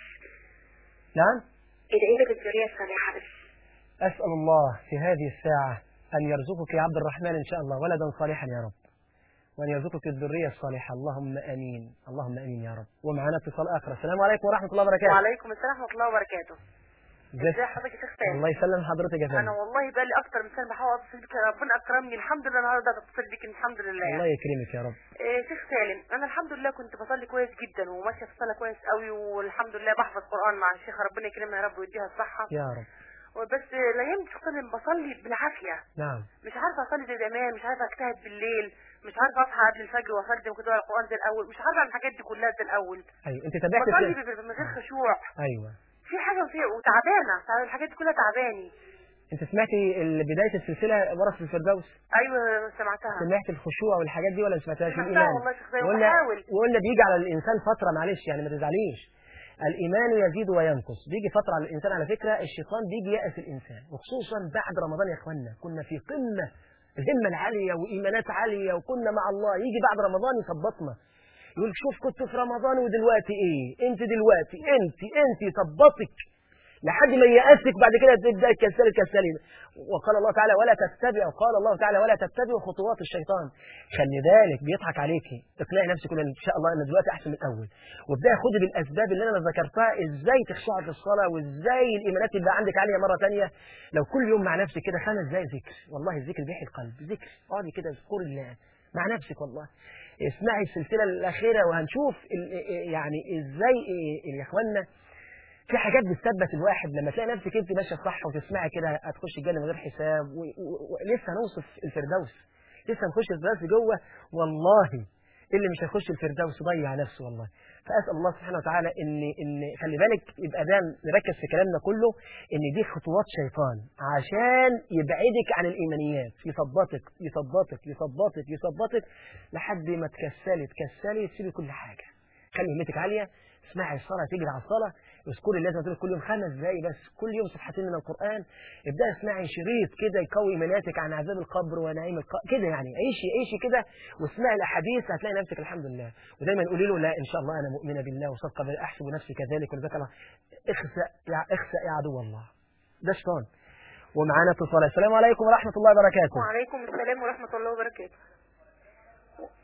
نعم ادعي لي بالذرية الصالحة بس أسأل الله في هذه الساعة أن يرزقك يا عبد الرحمن إن شاء الله ولدا صالحا يا رب وأن يرزقك الذرية الصالحة اللهم أمين اللهم أمين يا رب ومعنا اتصال آخر السلام عليكم ورحمة الله وبركاته وعليكم السلام ورحمة الله وبركاته ازيك؟ ازي حضرتك يا شيخ سالم الله يسلم حضرتك يا انا فندم والله بقى لي اكتر من سنه بحاول اتصل بك ربنا اكرمني الحمد لله النهارده اتصل بك الحمد لله الله يكرمك يا رب إيه شيخ سالم انا الحمد لله كنت بصلي كويس جدا وماشيه في الصلاه كويس قوي والحمد لله بحفظ قران مع الشيخ ربنا يكرمها يا رب ويديها الصحه يا رب وبس الايام دي شيخ سالم بصلي بالعافيه نعم مش عارفه اصلي زي زمان مش عارفه اجتهد بالليل مش عارفه اصحى قبل الفجر واخدم كتب القران زي الاول مش عارفه اعمل الحاجات دي كلها زي الاول أيوة أنت تابعت بصلي الفيلم؟ من غير خشوع أيوة في حاجه في وتعبانه الحاجات دي كلها تعباني أنت سمعتي ال- بداية السلسلة ورثة الفردوس ايوه سمعتها سمعت الخشوع والحاجات دي ولا ما سمعتهاش سمعتها الإيمان والله يا شيخ زي وقلنا بحاول. وقلنا بيجي على الإنسان فترة معلش يعني ما تزعليش الإيمان يزيد وينقص بيجي فترة على الإنسان على فكرة الشيطان بيجي يأس الإنسان وخصوصا بعد رمضان يا إخوانا كنا في قمة الهمة العالية وإيمانات عالية وكنا مع الله يجي بعد رمضان يثبطنا يقول شوف كنت في رمضان ودلوقتي إيه أنت دلوقتي أنت أنت يثبطك لحد ما يأسك بعد كده تبدأ تكسلي تكسلي وقال الله تعالى ولا تتبعوا قال الله تعالى ولا تتبعوا خطوات الشيطان خلي بالك بيضحك عليكي اقنعي نفسك ان شاء الله انا دلوقتي احسن من الاول وابداي خدي بالاسباب اللي انا ذكرتها ازاي تخشعي في الصلاه وازاي الايمانات تبقى عندك عاليه مره ثانيه لو كل يوم مع نفسك كده خمس دقايق ذكر والله الذكر بيحيي القلب ذكر اقعدي كده اذكري الله مع نفسك والله اسمعي السلسله الاخيره وهنشوف ال- يعني ازاي يا اخوانا في حاجات بتثبت الواحد لما تلاقي نفسك انت ماشيه صح وتسمعي كده هتخش الجنه من غير حساب ولسه هنوصف الفردوس لسه هنخش الفردوس جوه والله اللي مش هيخش الفردوس ضيع نفسه والله فاسال الله سبحانه وتعالى ان ان خلي بالك يبقى ده نركز في كلامنا كله ان دي خطوات شيطان عشان يبعدك عن الايمانيات يثبطك يثبطك يثبطك يثبطك لحد ما تكسلي تكسلي تسيبي كل حاجه خلي همتك عاليه اسمعي الصلاه تجري على الصلاه اذكري الله زي ما كل يوم خمس دقايق بس كل يوم صفحتين من القران ابداي اسمعي شريط كده يقوي ايماناتك عن عذاب القبر ونعيم القبر كده يعني عيشي عيشي كده واسمعي الاحاديث هتلاقي نفسك الحمد لله ودايما قولي له لا ان شاء الله انا مؤمنه بالله وصدق بالله احسب نفسي كذلك ولذلك الله اخسأ يا اخسأ يا عدو الله ده شيطان ومعانا اتصال السلام عليكم ورحمه الله وبركاته وعليكم السلام ورحمة الله وبركاته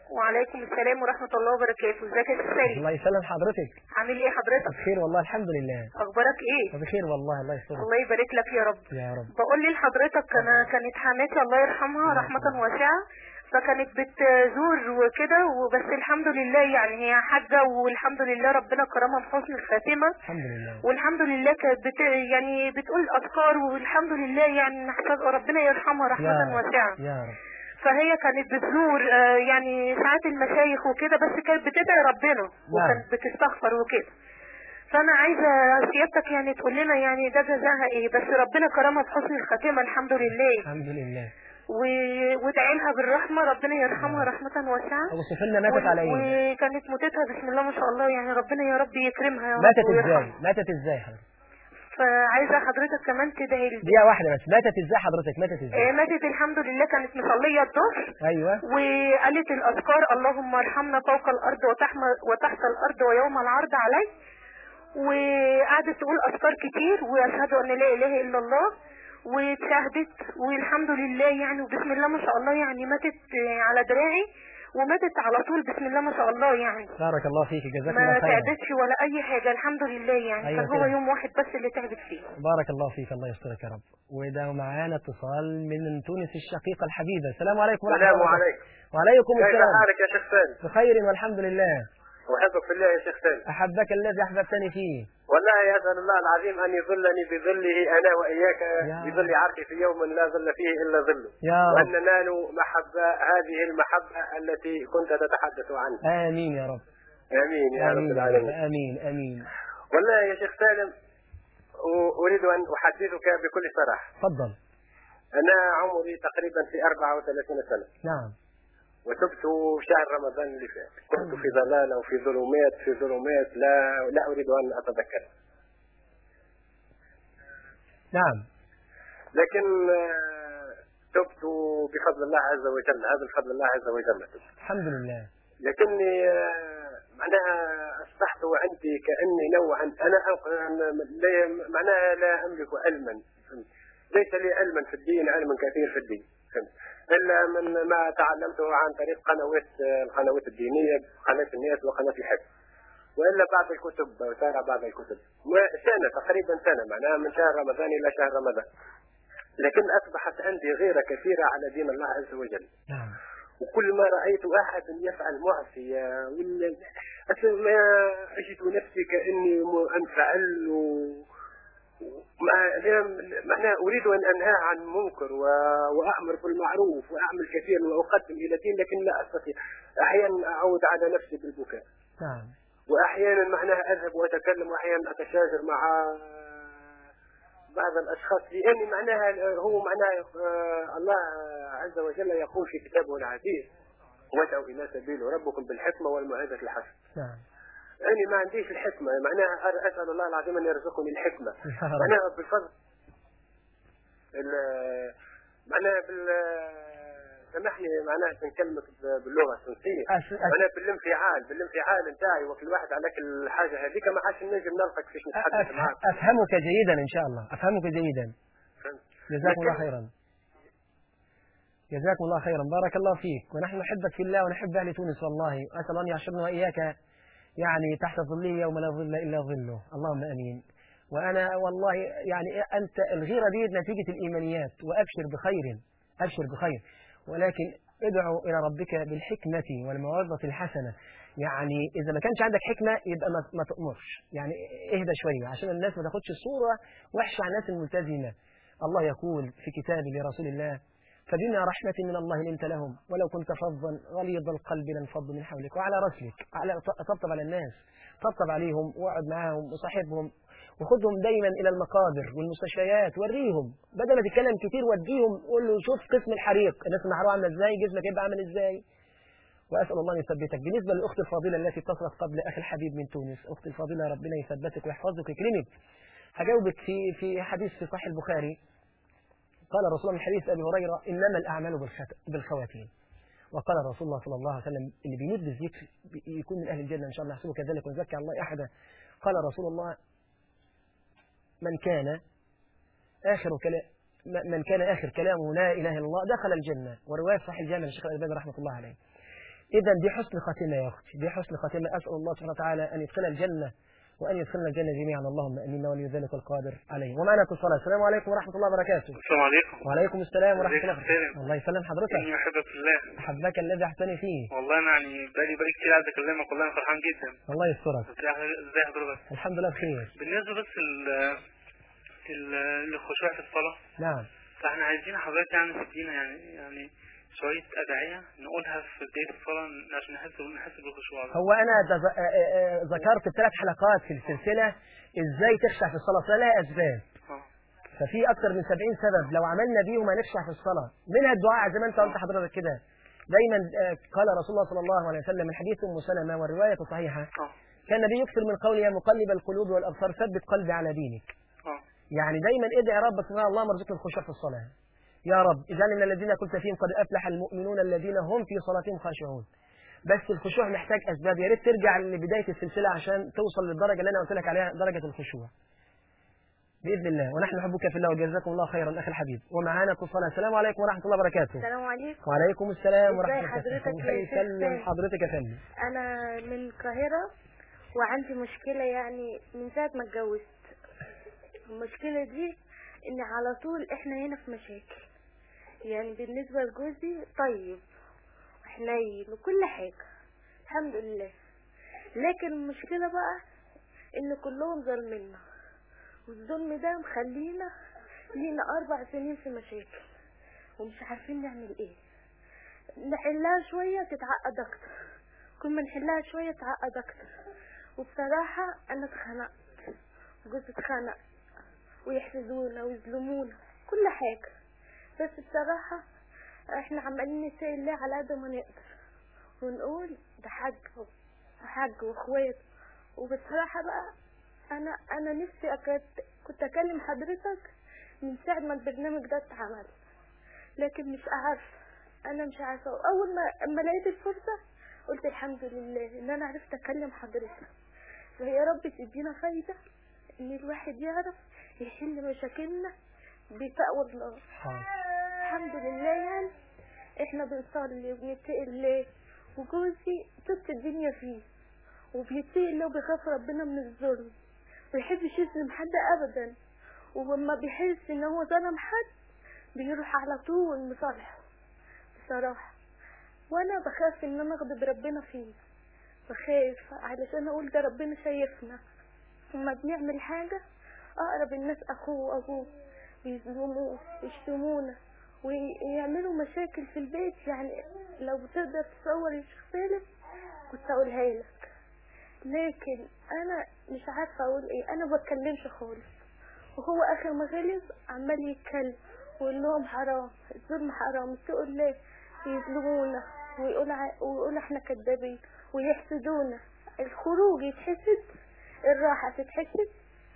وعليكم السلام ورحمة الله وبركاته ازيك يا سيدي الله يسلم حضرتك عامل ايه حضرتك بخير والله الحمد لله اخبارك ايه بخير والله الله يسترك الله يبارك لك يا رب يا رب بقول لي لحضرتك انا كانت حماتي الله يرحمها رحمة واسعة فكانت بتزور وكده وبس الحمد لله يعني هي حاجة والحمد لله ربنا كرمها بحسن الخاتمة الحمد لله والحمد لله كانت بت يعني بتقول اذكار والحمد لله يعني نحتاج ربنا يرحمها رحمة يا واسعة يا رب فهي كانت بتزور آه، يعني ساعات المشايخ وكده بس كانت بتدعي ربنا وكانت بتستغفر وكده فانا عايزه سيادتك يعني تقول لنا يعني ده جزاها ايه بس ربنا كرمها بحسن الخاتمه الحمد لله الحمد لله و- وادعي لها بالرحمه ربنا يرحمها رحمه واسعه اوصف لنا ماتت على ايه وكانت موتتها بسم الله ما شاء الله يعني ربنا يا رب يكرمها يا رب ماتت ويرحمها. ازاي ماتت ازاي حضرتك فعايزه حضرتك كمان تدعي لي دقيقة واحدة بس ماتت ازاي حضرتك ماتت ازاي آه، ماتت الحمد لله كانت مصليه الظهر ايوه وقالت الأذكار اللهم ارحمنا فوق الأرض وتحم- وتحت الأرض ويوم العرض عليه وقعدت تقول أذكار كتير وأشهد أن لا إله إلا الله واتشهدت والحمد لله يعني وبسم الله ما شاء الله يعني ماتت آه، على دراعي وماتت على طول بسم الله ما شاء الله يعني بارك الله فيك جزاك ما الله خيرا تعبتش ولا أي حاجة الحمد لله يعني أيوة كان هو كده. يوم واحد بس اللي تعبت فيه بارك الله فيك الله يسترك يا رب وده معانا اتصال من تونس الشقيقة الحبيبة السلام عليكم ورحمة السلام الله عليكم وعليكم كيف السلام حالك يا شيخ سالم بخير والحمد لله أحبك في الله يا شيخ سالم أحبك الذي أحببتني فيه والله أسأل الله العظيم أن يظلني بظله أنا وإياك يا بظل عرشه في يوم لا ظل فيه إلا ظله يا وأن رب ننال محبة هذه المحبة التي كنت تتحدث عنها آمين يا رب آمين يا رب آمين يا رب العالمين آمين آمين والله يا شيخ سالم أ- أريد أن أحدثك بكل صراحة تفضل أنا عمري تقريبا في 34 سنة نعم وتبت شهر رمضان اللي فات كنت في ضلالة وفي ظلمات في ظلمات لا لا أريد أن أتذكر نعم لكن آه، تبت بفضل الله عز وجل هذا بفضل الله عز وجل تبت الحمد لله لكني آه، معناها أصبحت عندي كأني نوعا أنا أنق- لا- معناها لا أملك علما فهمت؟ ليس لي علما في الدين علم كثير في الدين فهمت؟ إلا من ما تعلمته عن طريق قنوات آه، القنوات الدينية قناة الناس وقناة الحب والا بعض الكتب وترى بعض الكتب و- سنه تقريبا سنه معناها من شهر رمضان الى شهر رمضان لكن اصبحت عندي غيره كثيره على دين الله عز وجل نعم وكل ما رايت احد يفعل معصيه ولا أصل ما اجد نفسي كاني م- انفعل و مع- لا- معناها اريد ان انهى عن منكر و... وامر بالمعروف واعمل كثير واقدم الى الدين لكن لا استطيع احيانا اعود على نفسي بالبكاء نعم واحيانا معناها اذهب واتكلم واحيانا اتشاجر مع بعض الاشخاص لاني معناها هو معناها آه، الله عز وجل يقول في كتابه العزيز وادعوا الى سبيل ربكم بالحكمه والموعظه الحسنه نعم أنا ما عنديش الحكمة معناها أنا أسأل الله العظيم أن يرزقني الحكمة يا رب معناها بالفضل ال- معناها بال سامحني معناها نكلمك ب- باللغة التونسية أس... أس... معناها بالانفعال بالانفعال نتاعي وكل واحد على كل حاجة هذيك ما عادش نجم نلقاك فيش نتحدث معاك أف... أفهمك جيدا إن شاء الله أفهمك جيدا فهمت؟ جزاكم الله لكن- خيرا جزاكم الله خيرا بارك الله فيك ونحن نحبك في الله ونحب أهل تونس والله وأسأل أن يحشرنا وإياك يعني تحت ظله يوم لا ظل إلا ظله اللهم أمين وأنا والله يعني أنت الغيرة دي نتيجة الإيمانيات وأبشر بخير أبشر بخير ولكن ادعو إلى ربك بالحكمة والموعظة الحسنة يعني إذا ما كانش عندك حكمة يبقى ما, ما تأمرش يعني اهدى شوية عشان الناس ما تاخدش صورة وحشة عن الناس الملتزمة الله يقول في كتابه لرسول الله فبما رحمة من الله لنت لهم ولو كنت فظا غليظ القلب لانفضوا من حولك وعلى رسلك على طبطب على الناس طبطب عليهم واقعد معاهم وصاحبهم وخدهم دايما الى المقابر والمستشفيات وريهم بدل ما تتكلم كتير وديهم قول له شوف قسم الحريق الناس المحروقه عامله ازاي جسمك يبقى عامل ازاي واسال الله ان يثبتك بالنسبه للاخت الفاضله التي اتصلت قبل اخي الحبيب من تونس اختي الفاضله ربنا يثبتك ويحفظك ويكرمك هجاوبك في في حديث في صحيح البخاري قال رسول الله من حديث ابي هريره انما الاعمال بالخت- بالخواتيم وقال رسول الله صلى الله عليه وسلم اللي بيموت بالذكر بي- يكون من اهل الجنه ان شاء الله يحسبه كذلك ويزكي على الله احدا قال رسول الله من كان اخر كلام من كان اخر كلامه لا اله الا الله دخل الجنه وروايه صحيح الجامع للشيخ الالباني رحمه الله عليه إذا دي حسن خاتمة يا أختي دي حسن خاتمة أسأل الله سبحانه وتعالى أن يدخلنا الجنة وأن يدخلنا الجنة جميعا اللهم أمين ولي ذلك القادر عليه ومعنا اتصال السلام عليكم ورحمة الله وبركاته السلام عليكم وعليكم السلام ورحمة ازيك الله يا وبركاته حسين؟ الله يسلم حضرتك إني أحبك في الله أحبك الذي أحسن فيه والله أنا يعني بقالي بقالي كتير عايز أكلمك والله أنا فرحان جدا الله يسترك ازاي ازاي حضرتك الحمد لله بخير بالنسبة بس ال ال- للخشوع في الصلاة نعم فاحنا عايزين حضرتك يعني تدينا يعني يعني شوية أدعية نقولها في بداية الصلاة عشان نحس نحس بالخشوع هو أنا دز- آه، آه، آه، ذكرت الثلاث حلقات في السلسلة إزاي تخشع في الصلاة فلها أسباب اه ففي أكثر من 70 سبب لو عملنا بيهم هنخشع في الصلاة منها الدعاء زي ما أنت قلت حضرتك كده دايما آه، قال رسول الله صلى الله عليه وسلم من حديث أم سلمة والرواية صحيحة اه كان النبي يكثر من قول يا مقلب القلوب والأبصار ثبت قلبي على دينك اه يعني دايما ادعي ربك سبحانه الله مرزقنا الخشوع في الصلاة يا رب اجعلني من الذين قلت فيهم قد أفلح المؤمنون الذين هم في صلاتهم خاشعون بس الخشوع محتاج أسباب يا ريت ترجع لبداية السلسلة عشان توصل للدرجة اللي أنا قلت لك عليها درجة الخشوع بإذن الله ونحن نحبك في الله وجزاكم الله خيرا أخي الحبيب ومعانا اتصال السلام عليكم ورحمة الله وبركاته السلام عليكم وعليكم السلام ازاي ورحمة الله حضرتك الله يا شيخ يسلم سامي؟ حضرتك يا فندم انا من القاهرة وعندي مشكلة يعني من ساعة ما اتجوزت المشكلة دي ان على طول احنا هنا في مشاكل يعني بالنسبة لجوزي طيب وحنين وكل حاجة الحمد لله لكن المشكلة بقى ان كلهم ظالمينا والظلم ده مخلينا لينا اربع سنين في مشاكل ومش عارفين نعمل ايه نحلها شوية تتعقد اكتر كل ما نحلها شوية تتعقد اكتر وبصراحة انا اتخنقت وجوزي اتخنق ويحسدونا ويظلمونا كل حاجة بس بصراحة احنا عمالين نسأل الله على قد ما نقدر ونقول ده حاج وحاج واخوات وبصراحة بقى انا انا نفسي أكد كنت اكلم حضرتك من ساعة ما البرنامج ده اتعمل لكن مش عارفة انا مش عارفة واول ما اما لقيت الفرصة قلت الحمد لله ان انا عرفت اكلم حضرتك فيا رب تدينا فايدة ان الواحد يعرف يحل مشاكلنا بتقوى الله حاضر. الحمد لله يعني احنا بنصلي وبنتقي الله وجوزي طبت الدنيا فيه وبيتقي الله وبيخاف ربنا من الظلم ويحبش يظلم حد ابدا ولما بيحس ان هو ظلم حد بيروح على طول مصالحه بصراحة وانا بخاف ان انا اغضب ربنا فيه بخاف علشان اقول ده ربنا شايفنا لما بنعمل حاجة اقرب الناس اخوه وابوه بيظلموه ويشتمونا ويعملوا مشاكل في البيت يعني لو تقدر تصور يا شيخ سالم كنت اقولها لك لكن انا مش عارفه اقول ايه انا ما بتكلمش خالص وهو اخر ما غلب عمال يتكلم ويقول لهم حرام الظلم حرام اتقوا الله يظلمونا ويقول ع... ويقول احنا كدابين ويحسدونا الخروج يتحسد الراحه تتحسد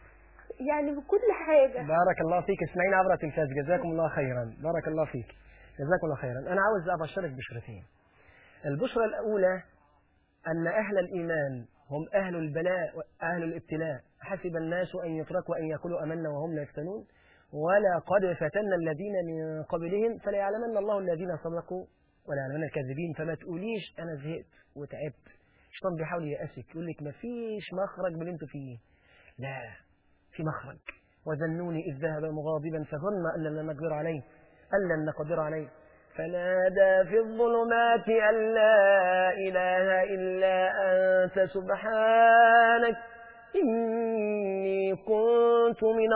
يعني بكل حاجه بارك الله فيك اسمعين عبر التلفاز جزاكم الله خيرا بارك الله فيك جزاكم الله خيرا أنا عاوز أبشرك بشرتين البشرة الأولى أن أهل الإيمان هم أهل البلاء وأهل الابتلاء حسب الناس أن يتركوا أن يقولوا أمنا وهم لا يفتنون ولقد فتنا الذين من قبلهم فلا يعلمن الله الذين صدقوا ولا يعلمن الكاذبين فما تقوليش أنا زهقت وتعبت الشيطان بيحاول يأسك يقول لك مفيش مخرج من اللي انتوا فيه لا في مخرج وذنوني إذ ذهب مغاضبا فظن أن لن نقدر عليه أن لن نقدر عليه فنادى في الظلمات أن لا إله إلا أنت سبحانك إني كنت من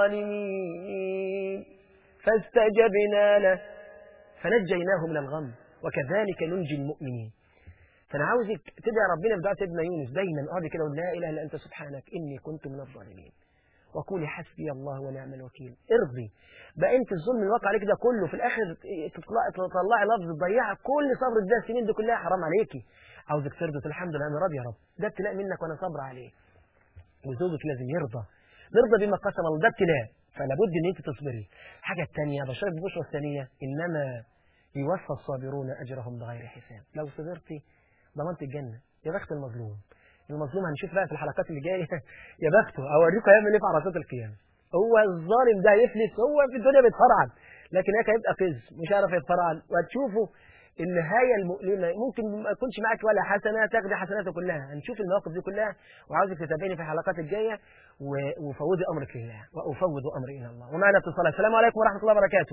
الظالمين فاستجبنا له فنجيناه من الغم وكذلك ننجي المؤمنين فأنا عاوزك تدعي ربنا بدعاء سيدنا يونس دايما اقعدي كده وقول لا إله إلا أنت سبحانك إني كنت من الظالمين وقولي حسبي الله ونعم الوكيل ارضي بقى انت الظلم اللي واقع عليك ده كله في الاخر تطلع تطلعي لفظ تضيعي كل صبر ده السنين دي كلها حرام عليكي عاوزك ترضي تقول الحمد لله انا راضي يا رب ده ابتلاء منك وانا صابر عليه وزوجك لازم يرضى نرضى بما قسم الله ده ابتلاء فلا بد ان انت تصبري الحاجه الثانيه بشرك البشرى الثانيه انما يوفى الصابرون اجرهم بغير حساب لو صبرتي ضمنت الجنه يا بخت المظلوم المظلوم هنشوف بقى في الحلقات اللي جايه يا بخته اوريكم هيعمل ايه في عرصات القيامه هو الظالم ده يفلس هو في الدنيا بيتفرعن لكن هيك هيبقى فز مش هيعرف يتفرعن وهتشوفوا النهايه المؤلمه ممكن ما يكونش معاك ولا حسنه تاخدي حسناتك كلها هنشوف المواقف دي كلها وعاوزك تتابعني في الحلقات الجايه و- وفوضي امرك لله وافوض امري الى الله ومعنا اتصال السلام عليكم ورحمه الله وبركاته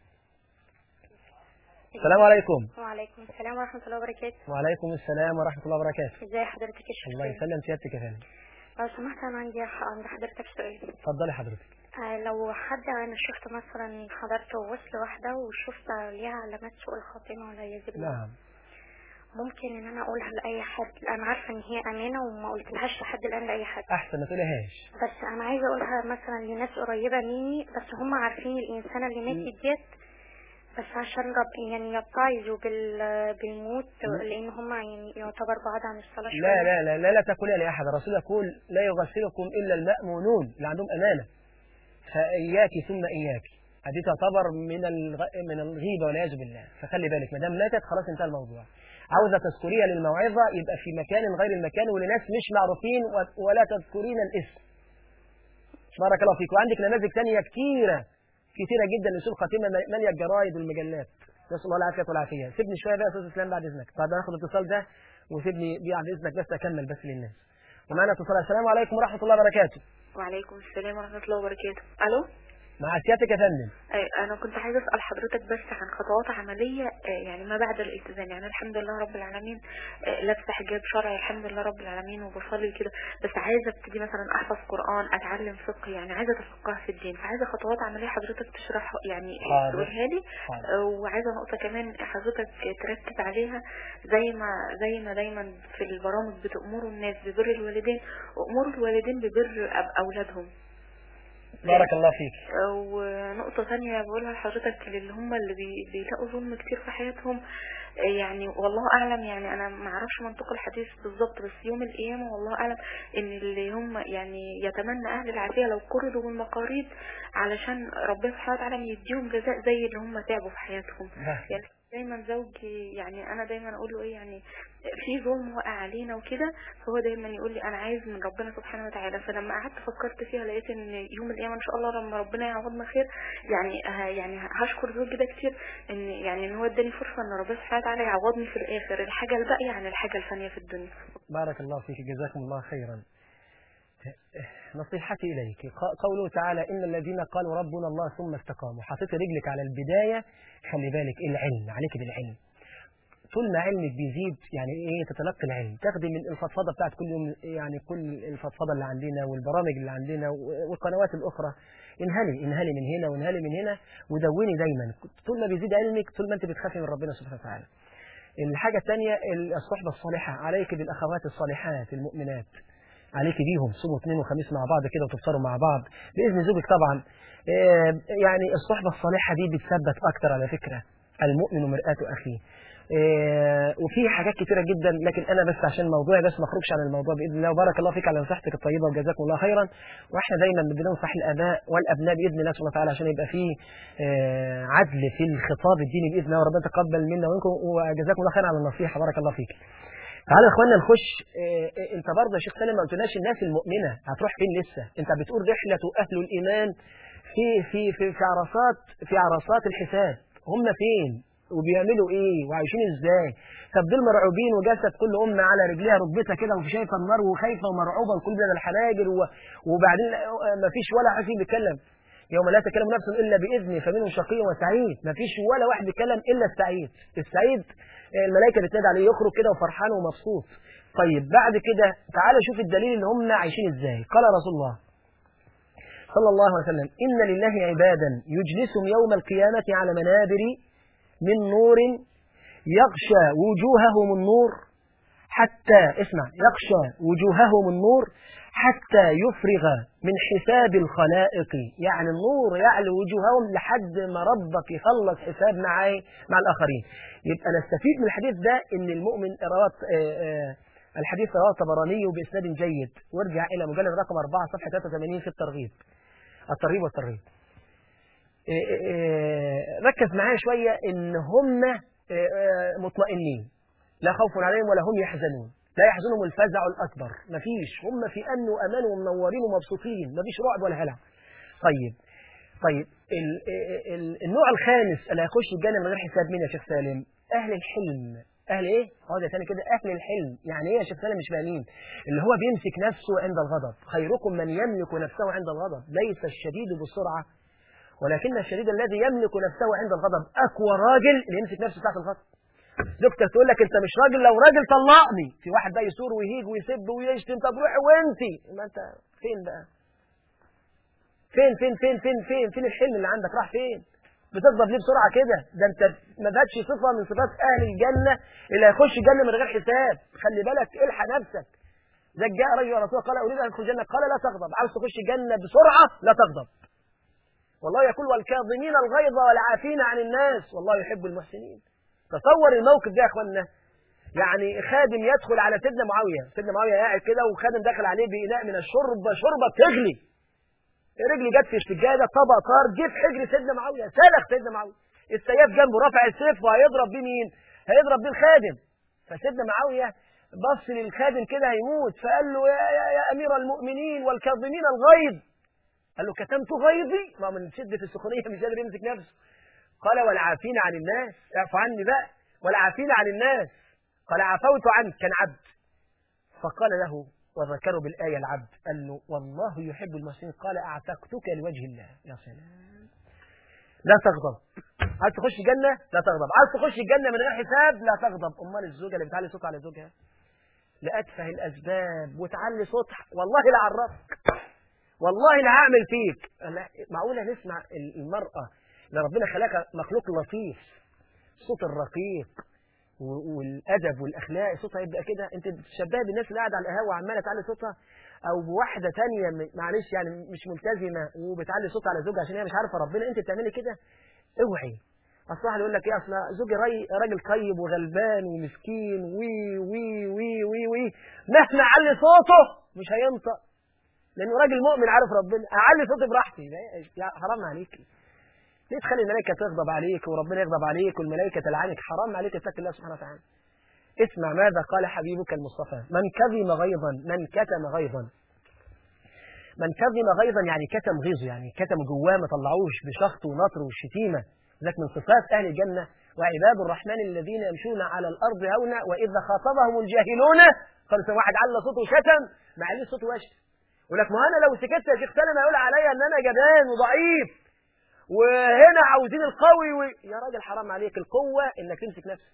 السلام عليكم وعليكم السلام ورحمة الله وبركاته وعليكم السلام ورحمه الله وبركاته ازي حضرتك يا الله شيخ يسلم سيادتك يا فندم لو سمحت انا عندي عند حضرتك سؤال اتفضلي حضرتك آه، لو حد انا شفت مثلا حضرت وصل واحدة وشفت ليها علامات سوء الخاتمة ولا يجب نعم ممكن ان انا اقولها لاي حد انا عارفة ان هي امانة وما قلتلهاش لحد الان لاي حد احسن ما تقولهاش بس انا عايزة اقولها مثلا لناس قريبة مني بس هم عارفين الانسانة اللي ماتت ديت بس عشان رب يعني يتعظوا بال بالموت لان هم يعني يعتبر بعاد عن الصلاة شوية لا لا لا لا, لا تقولها لأحد الرسول يقول لا يغسلكم إلا المأمونون اللي عندهم أمانة فإياك ثم إياك هذه تعتبر من الغ... من الغيبة والعياذ بالله فخلي بالك ما دام ماتت خلاص انتهى الموضوع عاوزة تذكريها للموعظة يبقى في مكان غير المكان ولناس مش معروفين و... ولا تذكرين الاسم بارك الله فيك وعندك نماذج ثانية كتيرة كتيرة جدا لسوء خاتمة مالية الجرايد والمجلات نسأل الله العافية والعافية سيبني شوية بقى يا أستاذ إسلام بعد إذنك بعد ما ناخد الاتصال ده وسيبني بعد إذنك بس أكمل بس للناس ومعنا اتصال السلام عليكم ورحمة الله وبركاته وعليكم السلام ورحمة الله وبركاته ألو مع سيادتك يا فندم أي أنا كنت عايزة أسأل حضرتك بس عن خطوات عملية آه، يعني ما بعد الالتزام يعني الحمد لله رب العالمين آه، لابسة حجاب شرعي الحمم لله رب العالمين وبصلي كده بس عايزة ابتدي مثلا أحفظ قرآن أتعلم فقه يعني عايزة أتفقه في الدين فعايزة خطوات عملية حضرتك تشرح يعني حاضر. تقولها لي حاضر. آه، وعايزة نقطة كمان حضرتك تركز عليها زي ما زي ما دايما في البرامج بتأمروا الناس ببر الوالدين وأمروا الوالدين ببر أب- أولادهم بارك الله فيك ونقطة ثانية بقولها لحضرتك للي هم اللي بي- بيلاقوا ظلم كتير في حياتهم آه، يعني والله أعلم يعني أنا ما أعرفش منطق الحديث بالظبط بس يوم القيامة والله أعلم إن اللي هم يعني يتمنى أهل العافية لو قرضوا بالمقاريض علشان ربنا سبحانه وتعالى يديهم جزاء زي اللي هم تعبوا في حياتهم يعني دايما زوجي يعني انا دايما اقول له ايه يعني في ظلم وقع علينا وكده فهو دايما يقول لي انا عايز من ربنا سبحانه وتعالى فلما قعدت فكرت فيها لقيت ان يوم القيامه ان شاء الله لما ربنا يعوضنا خير يعني ه- يعني هشكر زوجي ده كتير ان يعني ان هو اداني فرصه ان ربنا سبحانه وتعالى يعوضني في الاخر الحاجه الباقيه عن الحاجه الفانيه في الدنيا بارك الله فيك جزاكم الله خيرا نصيحتي إليك ق- قوله تعالى إن الذين قالوا ربنا الله ثم استقاموا حطيت رجلك على البداية خلي بالك العلم عليك بالعلم طول ما علمك بيزيد يعني ايه تتلقي العلم تاخدي من الفضفضه بتاعت كل يوم يعني كل الفضفضه اللي عندنا والبرامج اللي عندنا و- والقنوات الاخرى انهلي انهلي من هنا وانهلي من هنا ودوني دايما طول ما بيزيد علمك طول ما انت بتخافي من ربنا سبحانه وتعالى الحاجه الثانيه الصحبه الصالحه عليك بالاخوات الصالحات المؤمنات عليك بيهم صوموا اثنين وخميس مع بعض كده وتفطروا مع بعض باذن زوجك طبعا آه، يعني الصحبه الصالحه دي بتثبت اكتر على فكره المؤمن مرآة اخيه آه، وفي حاجات كتيره جدا لكن انا بس عشان موضوعي بس ما اخرجش عن الموضوع باذن الله وبارك الله فيك على نصيحتك الطيبه وجزاكم الله خيرا واحنا دايما بننصح الاباء والابناء باذن الله سبحانه وتعالى عشان يبقى فيه آه، عدل في الخطاب الديني باذن الله وربنا يتقبل منا ومنكم وجزاكم الله خيرا على النصيحه بارك الله فيك تعالوا يا اخوانا نخش آه، آه، انت برضه يا شيخ سالم ما قلتلناش الناس المؤمنه هتروح فين لسه انت بتقول رحله اهل الايمان في في في في عرصات في عرصات الحساب هم فين وبيعملوا ايه وعايشين ازاي طب دول مرعوبين وجسد كل ام على رجليها ركبتها كده وشايفه النار وخايفه ومرعوبه وكل ده الحناجر و- وبعدين ما فيش ولا حد فيهم بيتكلم يوم لا تكلم نفس الا باذنه فمنهم شقي وسعيد ما فيش ولا واحد بيتكلم الا السعيد السعيد الملائكه بتنادي عليه يخرج كده وفرحان ومبسوط طيب بعد كده تعالى شوف الدليل ان هم عايشين ازاي قال رسول الله صلى الله عليه وسلم إن لله عبادا يجلسهم يوم القيامة على منابر من نور يغشى وجوههم النور حتى اسمع يغشى وجوههم النور حتى يفرغ من حساب الخلائق يعني النور يعلو وجوههم لحد ما ربك يخلص حساب مع إيه؟ مع الآخرين يبقى نستفيد من الحديث ده إن المؤمن رواه آه، آه، الحديث رواه الطبراني بإسناد جيد وارجع إلى مجلد رقم 4 صفحة 83 في الترغيب الترغيب والترهيب إيه إيه إيه ركز معايا شوية إن هم إيه إيه مطمئنين لا خوف عليهم ولا هم يحزنون لا يحزنهم الفزع الأكبر مفيش هم في أمن وأمان ومنورين ومبسوطين مفيش رعب ولا هلع طيب طيب ال ال ال النوع الخامس اللي هيخش الجنة من غير حساب مين يا شيخ سالم أهل الحلم أهل إيه؟ اقعد تاني كده أهل الحلم يعني إيه يا شيخ سالم مش فاهمين اللي هو بيمسك نفسه عند الغضب خيركم من يملك نفسه عند الغضب ليس الشديد بالسرعة ولكن الشديد الذي يملك نفسه عند الغضب أقوى راجل اللي يمسك نفسه ساعة الغضب زوجتك تقول لك انت مش راجل لو راجل طلقني في واحد بقى يثور ويهيج ويسب ويشتم طب روحي وانتي ما انت فين بقى فين فين فين فين فين فين الحلم اللي عندك راح فين بتغضب ليه بسرعه كده ده انت ما بقتش صفه من صفات اهل الجنه اللي هيخش الجنه من غير حساب خلي بالك الحق نفسك ده جاء رجل رسول قال اريد ان ادخل الجنه قال لا تغضب عاوز تخش الجنه بسرعه لا تغضب والله يقول والكاظمين الغيظ والعافين عن الناس والله يحب المحسنين تصور الموقف ده يا اخوانا يعني خادم يدخل على سيدنا معاويه سيدنا معاويه قاعد كده وخادم داخل عليه بإناء من الشرب شربة تغلي رجلي جت في السجادة طبق طار جه في حجر سيدنا معاوية سلخ سيدنا معاوية السياف جنبه رفع السيف وهيضرب بيه مين؟ هيضرب بيه الخادم فسيدنا معاوية بص للخادم كده هيموت فقال له يا, يا, يا أمير المؤمنين والكاظمين الغيظ قال له كتمت غيظي ما من شدة السخونية مش قادر يمسك نفسه قال والعافين عن الناس اعفوا عني بقى والعافين عن الناس قال عفوت عنك كان عبد فقال له وذكروا بالآية العبد قال له والله يحب المحسنين قال أعتقتك لوجه الله يا سلام لا تغضب عايز تخش الجنة لا تغضب عايز تخش الجنة من غير حساب لا تغضب أمال الزوجة اللي بتعلي صوتها على زوجها لأتفه الأسباب وتعلي صوتها والله لا عرفك والله لا هعمل فيك معقولة نسمع المرأة اللي ربنا خلقها مخلوق لطيف صوت الرقيق والادب والاخلاق صوتها يبقى كده انت بتشبهها بالناس اللي قاعده على القهوه وعماله تعلي صوتها او بواحده ثانيه معلش يعني مش ملتزمه وبتعلي صوتها على زوجها عشان هي مش عارفه ربنا انت بتعملي كده اوعي اصل واحد يقول لك ايه اصل زوجي ري راجل طيب وغلبان ومسكين وي وي وي وي وي مهما علي صوته مش هينطق لانه راجل مؤمن عارف ربنا اعلي صوتي براحتي يا حرام عليكي ليه تخلي الملائكة تغضب عليك وربنا يغضب عليك والملائكة تلعنك حرام عليك تتقي الله سبحانه وتعالى اسمع ماذا قال حبيبك المصطفى من كظم غيظا من كتم غيظا من كظم غيظا يعني كتم غيظه يعني كتم جواه ما طلعوش بشخط ونطر والشتيمة ذاك من صفات أهل الجنة وعباد الرحمن الذين يمشون على الأرض هونا وإذا خاطبهم الجاهلون قالوا واحد على صوته وشتم ما عليه صوته وشتم يقول لك ما أنا لو سكت يا شيخ سلمى يقول عليا إن أنا جبان وضعيف وهنا عاوزين القوي و... يا راجل حرام عليك القوة انك تمسك نفسك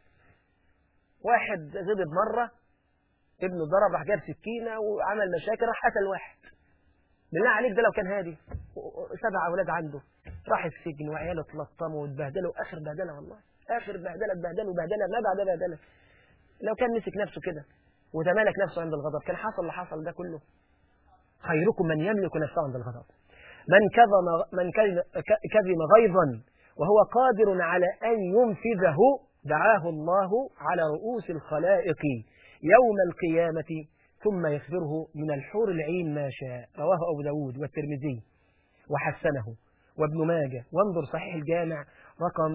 واحد غضب مرة ابنه ضرب راح جاب سكينة وعمل مشاكل راح قتل واحد بالله عليك ده لو كان هادي سبع أولاد عنده راح السجن وعياله اتلطموا واتبهدلوا آخر بهدلة والله آخر بهدلة اتبهدلوا بهدلة ما بعد بهدلة لو كان مسك نفسه كده وتمالك نفسه عند الغضب كان حصل اللي حصل ده كله خيركم من يملك نفسه عند الغضب من كظم من كظم غيظا وهو قادر على أن ينفذه دعاه الله على رؤوس الخلائق يوم القيامة ثم يخبره من الحور العين ما شاء رواه أبو داود والترمذي وحسنه وابن ماجه وانظر صحيح الجامع رقم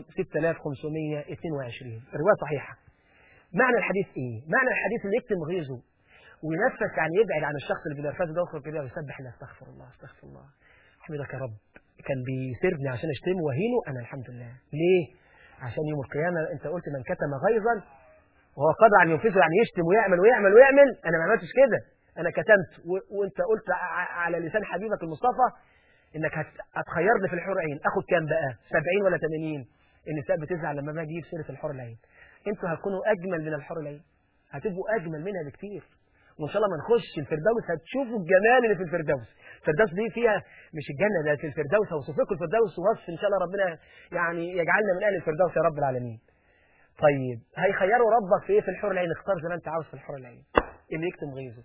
6522 الرواية صحيحة معنى الحديث ايه؟ معنى الحديث اللي يكتم غيظه وينفس يعني يبعد عن الشخص اللي بينرفزه ده ويخرج كده ويسبح الله استغفر الله استغفر الله احمدك يا رب كان بيسرني عشان اشتمه واهينه انا الحمد لله ليه عشان يوم القيامه انت قلت من كتم غيظا وهو قادر على ينفذه يعني يشتم ويعمل ويعمل ويعمل انا ما عملتش كده انا كتمت و... وانت قلت على لسان حبيبك المصطفى انك هت... هتخيرني في الحور عين اخد كام بقى 70 ولا 80 النساء بتزعل لما باجي اجيب سيره الحور العين انتوا هتكونوا اجمل من الحور العين هتبقوا اجمل منها بكتير وان شاء الله ما نخش الفردوس هتشوفوا الجمال اللي في الفردوس الفردوس دي فيها مش الجنه ده في الفردوس هوصف لكم الفردوس ووصف ان شاء الله ربنا يعني يجعلنا من اهل الفردوس يا رب العالمين طيب هيخيروا ربك في ايه في الحور العين اختار زي ما انت عاوز في الحور العين اللي يكتم غيظه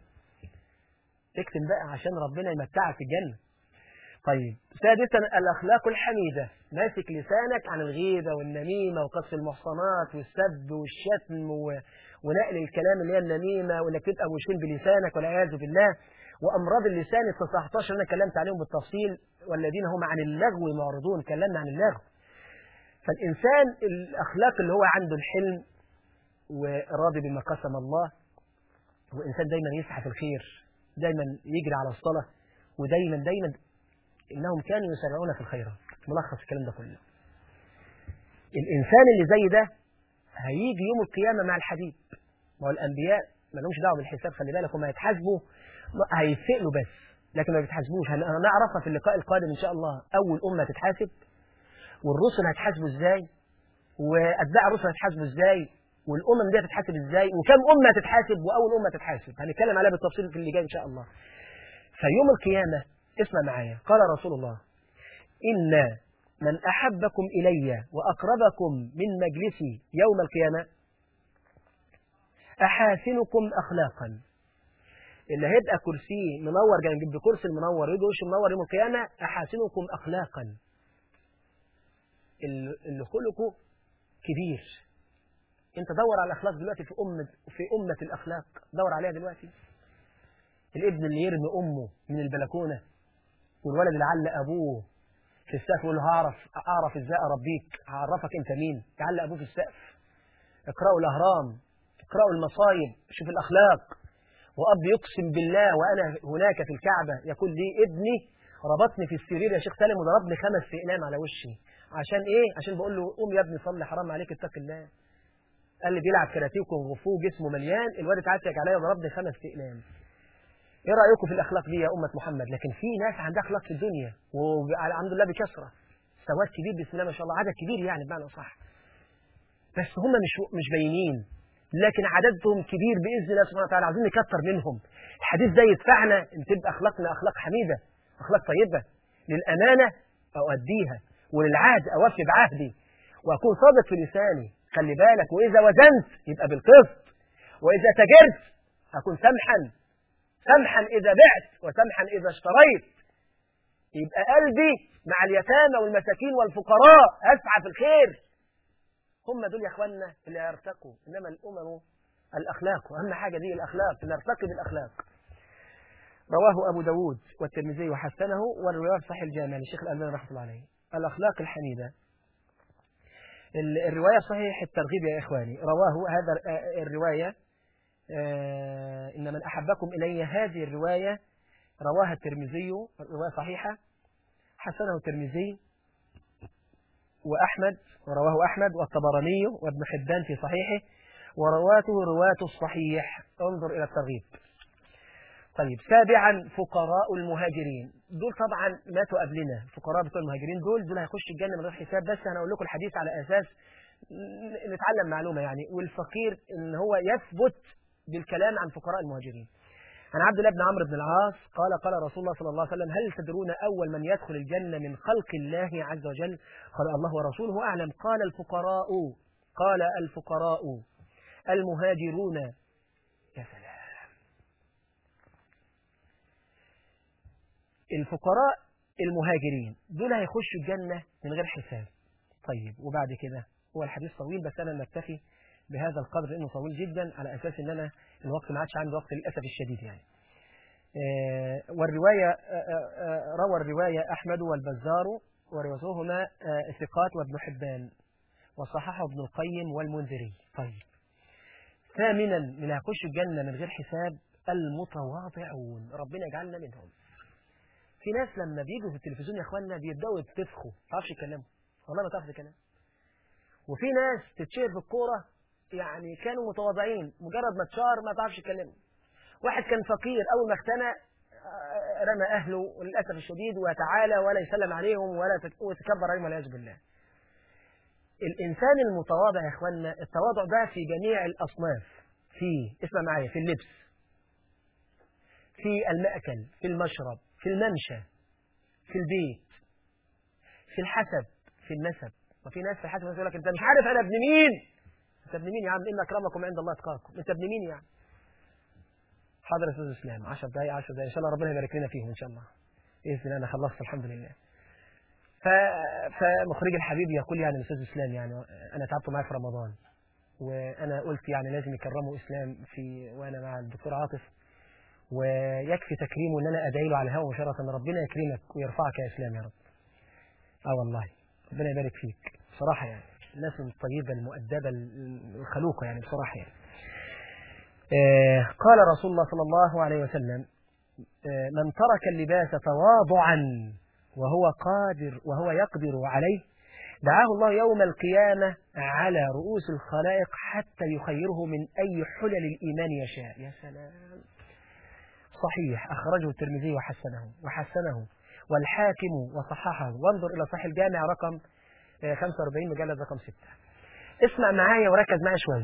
اكتم بقى عشان ربنا يمتعك في الجنه طيب سادسا الاخلاق الحميده ماسك لسانك عن الغيبه والنميمه وقصف المحصنات والسب والشتم و... ونقل الكلام اللي هي النميمه وانك تبقى مشغول بلسانك والعياذ بالله وامراض اللسان ال 19 انا اتكلمت عليهم بالتفصيل والذين هم عن اللغو معرضون اتكلمنا عن اللغو فالانسان الاخلاق اللي هو عنده الحلم وراضي بما قسم الله وانسان دايما يسعى في الخير دايما يجري على الصلاه ودايما دايما انهم كانوا يسارعون في الخيرات ملخص الكلام ده كله الانسان اللي زي ده هيجي يوم القيامة مع الحديد ما هو الأنبياء ما لهمش دعوة بالحساب خلي بالك هم هيتحاسبوا هيتسألوا بس لكن ما بيتحاسبوش هن- هنعرفها في اللقاء القادم إن شاء الله أول أمة تتحاسب والرسل هيتحاسبوا إزاي وأتباع الرسل هيتحاسبوا إزاي والأمم دي هتتحاسب إزاي وكم أمة تتحاسب وأول أمة تتحاسب هنتكلم عليها بالتفصيل في اللي جاي إن شاء الله فيوم القيامة اسمع معايا قال رسول الله إن من أحبكم إلي وأقربكم من مجلسي يوم القيامة أحاسنكم أخلاقا اللي هيبقى كرسي منور جنب كرسي المنور ويجي وش منور يوم القيامة أحاسنكم أخلاقا اللي اللي خلقه كبير انت دور على الأخلاق دلوقتي في أمة في أمة الأخلاق دور عليها دلوقتي الابن اللي يرمي أمه من البلكونة والولد اللي علق أبوه في السقف يقول له هعرف أعرف إزاي أربيك هعرفك أنت مين يعلق أبوه في السقف اقرأوا الأهرام اقرأوا المصايب شوف الأخلاق وأب يقسم بالله وأنا هناك في الكعبة يقول لي ابني ربطني في السرير يا شيخ سالم وضربني خمس اقلام على وشي عشان ايه عشان بقول له قوم يا ابني صلي حرام عليك اتق الله قال لي بيلعب كاراتيه وكونغ فو جسمه مليان الواد اتعتك عليا وضربني خمس اقلام ايه رايكم في الاخلاق دي يا امه محمد لكن في ناس عندها اخلاق في الدنيا والحمد لله بكثره سواد كبير بسم الله ما شاء الله عدد كبير يعني بمعنى صح بس هم مش مش باينين لكن عددهم كبير باذن الله سبحانه وتعالى عايزين نكتر منهم الحديث ده يدفعنا ان تبقى اخلاقنا اخلاق حميده اخلاق طيبه للامانه اؤديها وللعهد اوفي بعهدي واكون صادق في لساني خلي بالك واذا وزنت يبقى بالقسط واذا تجرت اكون سمحا سمحا اذا بعت وسمحا اذا اشتريت يبقى قلبي مع اليتامى والمساكين والفقراء اسعى في الخير هم دول يا اخواننا اللي هيرتقوا انما الامم الاخلاق واهم حاجه دي الاخلاق نرتقي بالاخلاق رواه ابو داود والترمذي وحسنه والروايه صحيح الجامع للشيخ الالباني رحمه الله عليه الاخلاق الحميده ال- الروايه صحيح الترغيب يا اخواني رواه هذا آه، الروايه آه، ان من احبكم الي هذه الروايه رواها الترمذي روايه صحيحه حسنه الترمذي وأحمد ورواه أحمد والطبراني وابن حبان في صحيحه ورواته رواة الصحيح انظر إلى الترغيب طيب سابعا فقراء المهاجرين دول طبعا ماتوا قبلنا الفقراء بتوع المهاجرين دول دول هيخشوا الجنة من غير حساب بس أنا أقول لكم الحديث على أساس ن- نتعلم معلومة يعني والفقير إن هو يثبت بالكلام عن فقراء المهاجرين عن عبد الله بن عمرو بن العاص قال قال رسول الله صلى الله عليه وسلم هل تدرون أول من يدخل الجنة من خلق الله عز وجل قال الله ورسوله أعلم قال الفقراء قال الفقراء المهاجرون يا سلام الفقراء المهاجرين دول هيخشوا الجنة من غير حساب طيب وبعد كده هو الحديث طويل بس أنا نكتفي بهذا القدر لأنه طويل جدا على أساس أن أنا الوقت ما عادش عندي وقت للأسف الشديد يعني آه، والرواية آه، آه، روى الرواية أحمد والبزار وروايتهما آه، ثقات وابن حبان وصححه ابن القيم والمنذري طيب ثامنا من هيخش الجنة من غير حساب المتواضعون ربنا يجعلنا منهم في ناس لما بيجوا في التلفزيون يا اخواننا بيبداوا يتفخوا ما تعرفش يتكلموا والله ما تعرف تتكلم وفي ناس تتشهر في الكوره يعني كانوا متواضعين مجرد ما اتشهر ما تعرفش يتكلم واحد كان فقير اول ما اغتنى آه، رمى اهله للاسف الشديد وتعالى ولا يسلم عليهم ولا تك- ويتكبر عليهم والعياذ بالله الانسان المتواضع يا اخواننا التواضع ده في جميع الاصناف في اسمع معايا في اللبس في المأكل في المشرب في الممشى في البيت في الحسب في النسب وفي ناس في الحسب يقول لك انت مش عارف انا ابن مين انت ابن مين يا عم ان اكرمكم عند الله اتقاكم انت ابن مين يا عم حاضر يا استاذ اسلام 10 دقايق 10 دقايق ان شاء الله ربنا يبارك لنا فيهم ان شاء الله باذن الله انا خلصت الحمد لله ف... فمخرج الحبيب يقول يعني الاستاذ اسلام يعني انا تعبت معاه في رمضان وانا قلت يعني لازم يكرموا اسلام في وانا مع الدكتور عاطف ويكفي تكريمه ان انا ادعي له على الهواء مباشره ان ربنا يكرمك ويرفعك يا اسلام يا رب اه والله ربنا يبارك فيك بصراحه يعني الناس الطيبه المؤدبه الخلوقه يعني بصراحه يعني آه قال رسول الله صلى الله عليه وسلم آه من ترك اللباس تواضعا وهو قادر وهو يقدر عليه دعاه الله يوم القيامة على رؤوس الخلائق حتى يخيره من أي حلل الإيمان يشاء يا سلام صحيح أخرجه الترمذي وحسنه وحسنه والحاكم وصححه وانظر إلى صحيح الجامع رقم 45 مجلد رقم 6 اسمع معايا وركز معايا شوية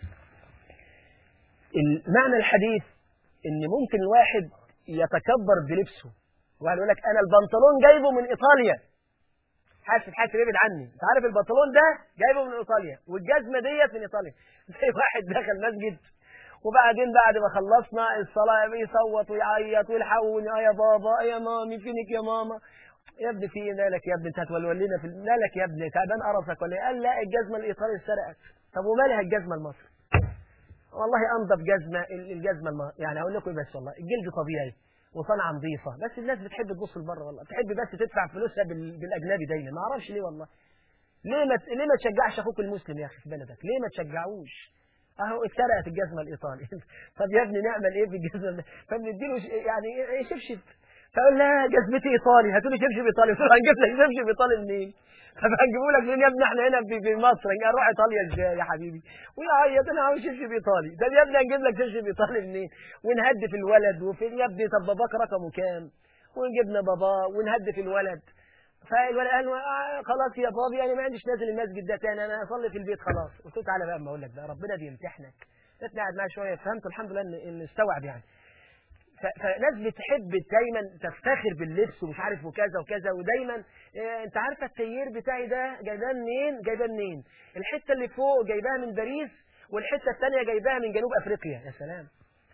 معنى الحديث ان ممكن الواحد يتكبر بلبسه واحد يقول لك انا البنطلون جايبه من ايطاليا حاسب حاسب ابعد عني انت عارف البنطلون ده جايبه من ايطاليا والجزمه ديت من ايطاليا زي واحد دخل مسجد وبعدين بعد ما خلصنا الصلاه بيصوت ويعيط ويلحقوني اه يا بابا اه يا مامي فينك يا ماما يا ابني في ايه مالك يا ابني انت هتولول لنا في مالك يا ابني تعبان قرصك ولا ايه؟ قال لا الجزمه الايطاليه اتسرقت طب ومالها الجزمه المصري والله انضف جزمه الجزمه الم... يعني اقول لكم بس والله الجلد طبيعي وصنعه نظيفه بس الناس بتحب تبص لبره والله بتحب بس تدفع فلوسها بال... بالاجنبي دايما ما اعرفش ليه والله ليه ما ليه ما تشجعش اخوك المسلم يا اخي في بلدك ليه ما تشجعوش اهو اتسرقت الجزمه الايطالي طب يا ابني نعمل ايه بالجزمه فبنديله يعني ايه شبشب فقال لا جزمتي ايطالي هاتوا لي شبشب ايطالي هنجيب لك شبشب ايطالي منين طب هنجيبوا لك منين يا ابني احنا هنا في مصر نروح ايطاليا ازاي يا حبيبي ويعيط انا عاوز شبشب ايطالي ده يا ابني هنجيب لك شبشب ايطالي منين ونهدف الولد وفين يا ابني طب باباك رقمه كام ونجيبنا باباه ونهدف الولد فالولد قال آه خلاص يا بابي انا ما عنديش نازل المسجد ده تاني انا اصلي في البيت خلاص قلت له تعالى بقى اما اقول لك ده ربنا بيمتحنك قعدت قاعد معاه شويه فهمت الحمد لله ان ان استوعب يعني فناس بتحب دايما تفتخر باللبس ومش عارف وكذا وكذا ودايما اه انت عارفه التيير بتاعي ده جايباه منين جايباه منين الحته اللي فوق جايباها من باريس والحته الثانيه جايباها من جنوب افريقيا يا سلام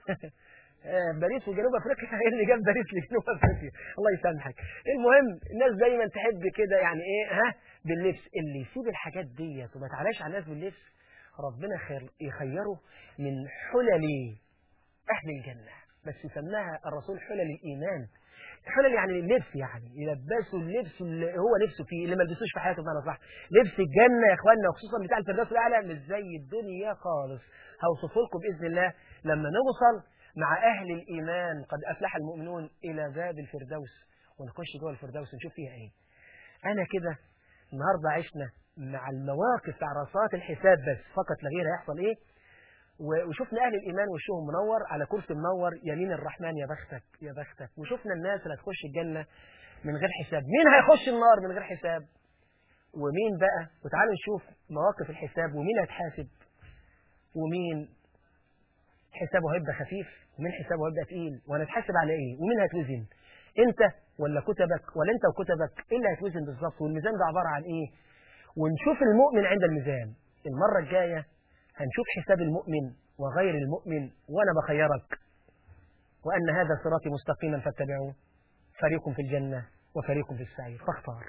باريس وجنوب افريقيا ايه اللي جاب باريس لجنوب افريقيا الله يسامحك المهم الناس دايما تحب كده يعني ايه ها باللبس اللي يسيب الحاجات ديت وما تعلاش على الناس باللبس ربنا خير يخيره من حلل اهل الجنه بس سماها الرسول حلل الايمان حلل يعني اللبس يعني يلبسوا اللبس اللي هو نفسه فيه اللي ما لبسوش في حياته بمعنى صح لبس الجنه يا اخواننا وخصوصا بتاع الفردوس الاعلى مش زي الدنيا خالص هوصفه لكم باذن الله لما نوصل مع اهل الايمان قد افلح المؤمنون الى باب الفردوس ونخش جوه الفردوس نشوف فيها ايه انا كده النهارده عشنا مع المواقف بتاع رصات الحساب بس فقط لا غير هيحصل ايه وشفنا اهل الايمان وشهم منور على كرسي منور يمين الرحمن يا بختك يا بختك وشفنا الناس اللي هتخش الجنه من غير حساب مين هيخش النار من غير حساب ومين بقى وتعالوا نشوف مواقف الحساب ومين هيتحاسب ومين حسابه هيبقى خفيف ومين حسابه هيبقى تقيل وهنتحاسب على ايه ومين هيتوزن انت ولا كتبك ولا انت وكتبك ايه اللي هيتوزن بالظبط والميزان ده عباره عن ايه ونشوف المؤمن عند الميزان المره الجايه هنشوف حساب المؤمن وغير المؤمن وانا بخيرك وان هذا صراطي مستقيما فاتبعوه فريق في الجنه وفريق في السعير فاختار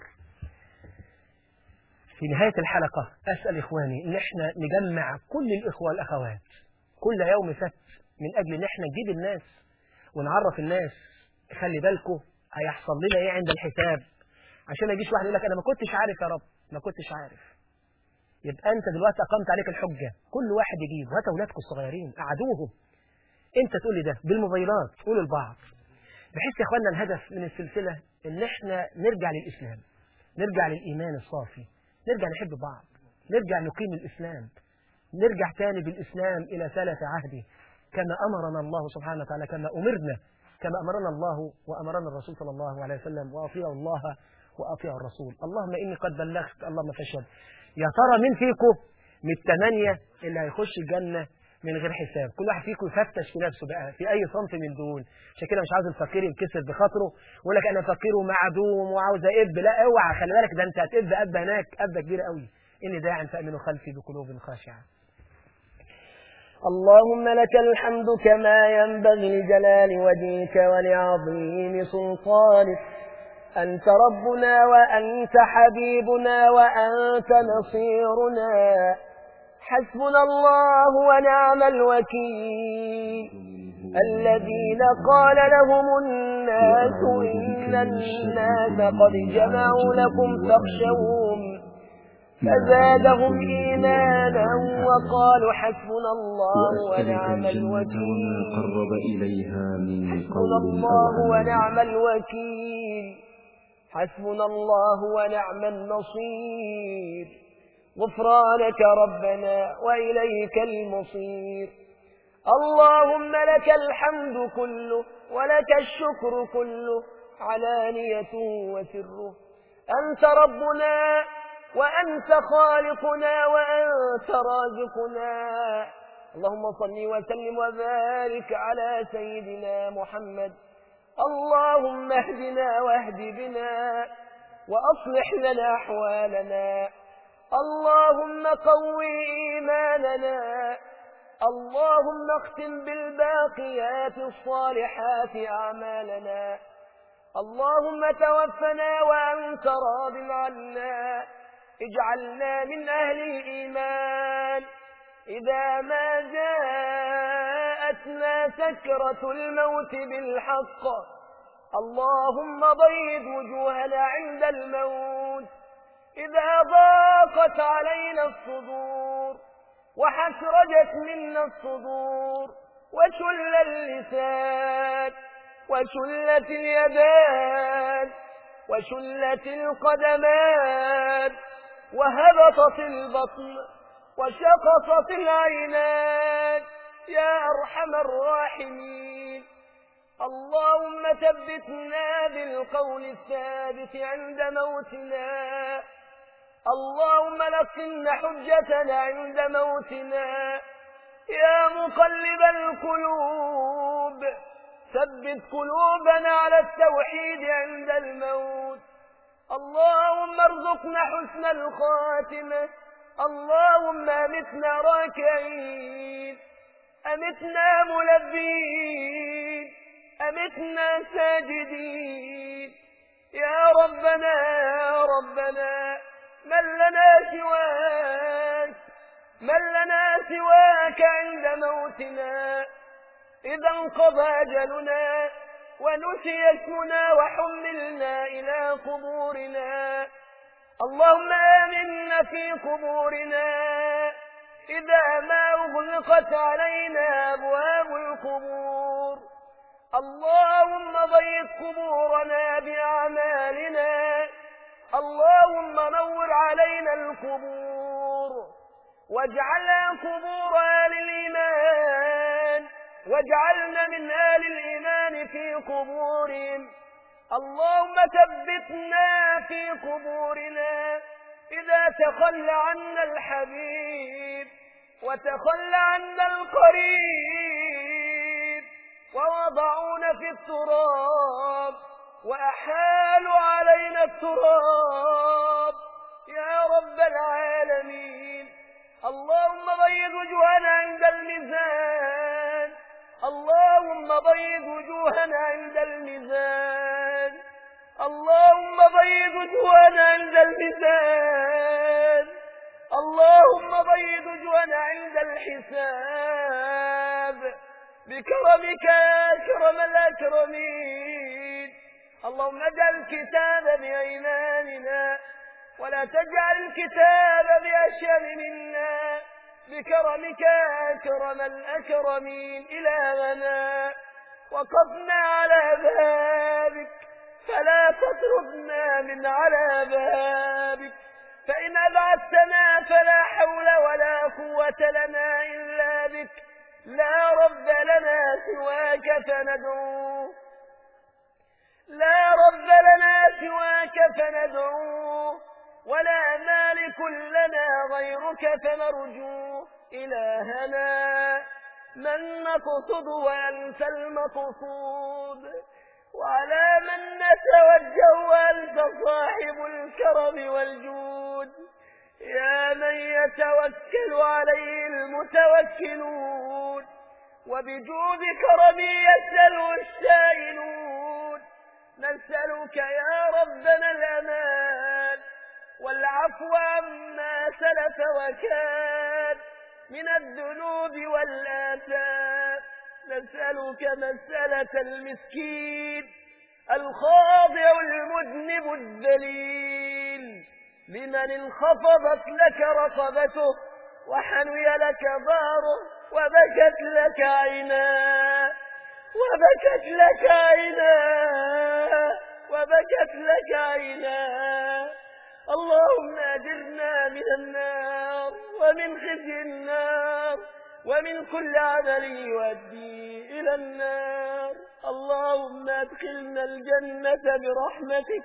في نهايه الحلقه اسال اخواني ان احنا نجمع كل الاخوه والاخوات كل يوم سبت من اجل ان احنا نجيب الناس ونعرف الناس خلي بالكم هيحصل لنا ايه عند الحساب عشان ما يجيش واحد يقول لك انا ما كنتش عارف يا رب ما كنتش عارف يبقى انت دلوقتي اقمت عليك الحجه كل واحد يجيب هات اولادكم الصغيرين قعدوهم انت تقول لي ده بالموبايلات قولوا لبعض بحيث يا اخوانا الهدف من السلسله ان احنا نرجع للاسلام نرجع للايمان الصافي نرجع نحب بعض نرجع نقيم الاسلام نرجع تاني بالإسلام إلى سلف عهده كما أمرنا الله سبحانه وتعالى كما أمرنا كما أمرنا الله وأمرنا الرسول صلى الله عليه وسلم وأطيعوا الله وأطيعوا الرسول اللهم إني قد بلغت اللهم فاشهد يا ترى مين فيكم من الثمانية اللي هيخش الجنة من غير حساب كل واحد فيكم يفتش في نفسه بقى في أي صنف من دول عشان كده مش عاوز الفقير ينكسر بخاطره ويقول لك أنا فقير ومعدوم وعاوز أب لا اوعى خلي بالك ده أنت هتب أب هناك أب كبير قوي إني داع فأمنوا خلفي بقلوب خاشعة اللهم لك الحمد كما ينبغي لجلال وجهك ولعظيم سلطانك أنت ربنا وأنت حبيبنا وأنت نصيرنا حسبنا الله ونعم الوكيل الذين قال لهم الناس إن الناس قد جمعوا لكم فاخشوهم فزادهم إيمانا وقالوا حسبنا الله ونعم الوكيل وما قرب إليها من حسبنا قول الله أو عمل ونعم الوكيل حسبنا الله ونعم النصير غفرانك ربنا وإليك المصير اللهم لك الحمد كله ولك الشكر كله علانيته وسره أنت ربنا وأنت خالقنا وأنت رازقنا اللهم صل وسلم وبارك على سيدنا محمد اللهم اهدنا واهد بنا وأصلح لنا أحوالنا اللهم قوي إيماننا اللهم اختم بالباقيات الصالحات أعمالنا اللهم توفنا وأنت راض عنا اجعلنا من أهل الإيمان إذا ما جاءتنا سكرة الموت بالحق اللهم بيض وجوهنا عند الموت إذا ضاقت علينا الصدور وحسرجت منا الصدور وشل اللسان وشلت اليدان وشلت القدمان وهبطت البطن وشقصت العينان يا أرحم الراحمين اللهم ثبتنا بالقول الثابت عند موتنا اللهم لقنا حجتنا عند موتنا يا مقلب القلوب ثبت قلوبنا على التوحيد عند الموت اللهم ارزقنا حسن الخاتمة اللهم أمتنا راكعين أمتنا ملبين أمتنا ساجدين يا ربنا يا ربنا من لنا سواك من لنا سواك عند موتنا إذا انقضى أجلنا ونسي اسمنا وحملنا إلى قبورنا اللهم آمنا في قبورنا إذا ما أغلقت علينا أبواب القبور اللهم ضيق قبورنا بأعمالنا اللهم نور علينا القبور واجعلها قبور آل الإيمان واجعلنا من آل الإيمان في قبورهم اللهم ثبتنا في قبورنا إذا تخلى عنا الحبيب وتخلى عنا القريب ووضعونا في التراب وأحالوا علينا التراب يا رب العالمين اللهم بيض وجوهنا عند الميزان اللهم بيض وجوهنا عند الميزان اللهم بيض وجوهنا عند الميزان اللهم بيض وجوهنا عند الحساب بكرمك يا أكرم الأكرمين اللهم اجعل الكتاب بأيماننا ولا تجعل الكتاب بأشر منا بكرمك يا أكرم الأكرمين إلهنا وقفنا على بابك فلا تطردنا من على بابك فإن أبعدتنا فلا حول ولا قوة لنا إلا بك لا رب لنا سواك فندعوه لا رب لنا سواك فندعوه ولا مالك لنا غيرك فنرجوه إلهنا من نقصد وأنت المقصود وعلى من نتوجه وأنت صاحب الكرم والجود يا من يتوكل عليه المتوكلون وبجود كرمي يسأل السائلون نسألك يا ربنا الأمان والعفو عما سلف وكان من الذنوب والآثام نسألك مسألة المسكين الخاضع المذنب الذليل لمن انخفضت لك رقبته وحني لك ظهره وبكت لك عيناه وبكت لك عيناه وبكت وبكت لك عيناه اللهم أجرنا من النار ومن خزي النار ومن كل عمل يؤدي إلى النار اللهم أدخلنا الجنة برحمتك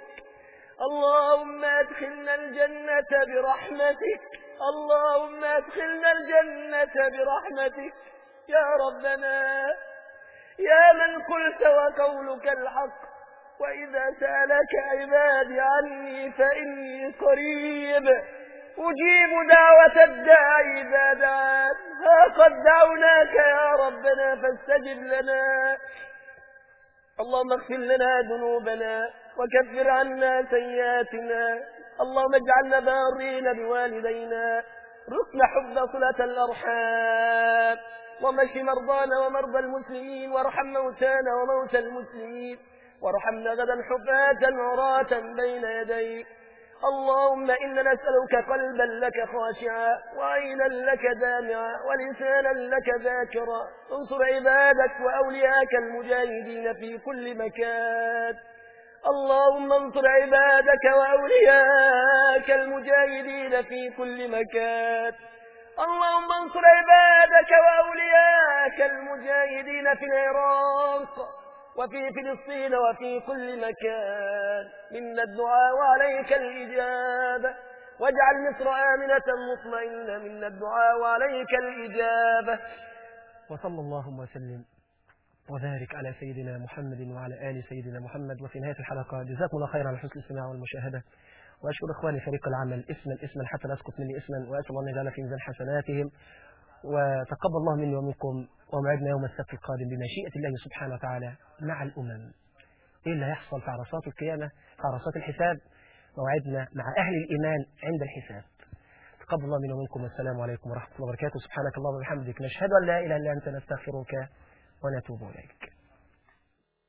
اللهم أدخلنا الجنة برحمتك اللهم أدخلنا الجنة برحمتك يا ربنا يا من قلت وقولك الحق وإذا سألك عبادي عني فإني قريب أجيب دعوة الداعي إذا دعان ها قد دعوناك يا ربنا فاستجب لنا اللهم اغفر لنا ذنوبنا وكفر عنا سيئاتنا اللهم اجعلنا بارين بوالدينا رسل حب صلة الأرحام ومشي مرضانا ومرضى المسلمين وارحم موتانا وموتى المسلمين وارحمنا غدا حفاة عراة بين يديك اللهم إنا نسألك قلبا لك خاشعا وعينا لك دامعا ولسانا لك ذاكرا انصر عبادك وأولياك المجاهدين في كل مكان اللهم انصر عبادك وأولياك المجاهدين في كل مكان اللهم انصر عبادك وأولياك المجاهدين في العراق وفي فلسطين وفي كل مكان منا الدعاء وعليك الإجابة واجعل مصر آمنة مطمئنة منا الدعاء وعليك الإجابة وصلى اللهم وسلم وبارك على سيدنا محمد وعلى آل سيدنا محمد وفي نهاية الحلقة جزاكم الله خيرا على حسن الاستماع والمشاهدة وأشكر إخواني فريق العمل اسما اسما حتى لا أسقط مني اسما وأسأل الله أن يجعل في ميزان حسناتهم وتقبل الله مني ومنكم وموعدنا يوم السبت القادم بمشيئة الله سبحانه وتعالى مع الأمم إيه اللي هيحصل في عرصات القيامة في عرصات الحساب موعدنا مع أهل الإيمان عند الحساب تقبل الله مني ومنكم والسلام عليكم ورحمة الله وبركاته سبحانك اللهم وبحمدك نشهد أن لا إله إلا أنت نستغفرك ونتوب إليك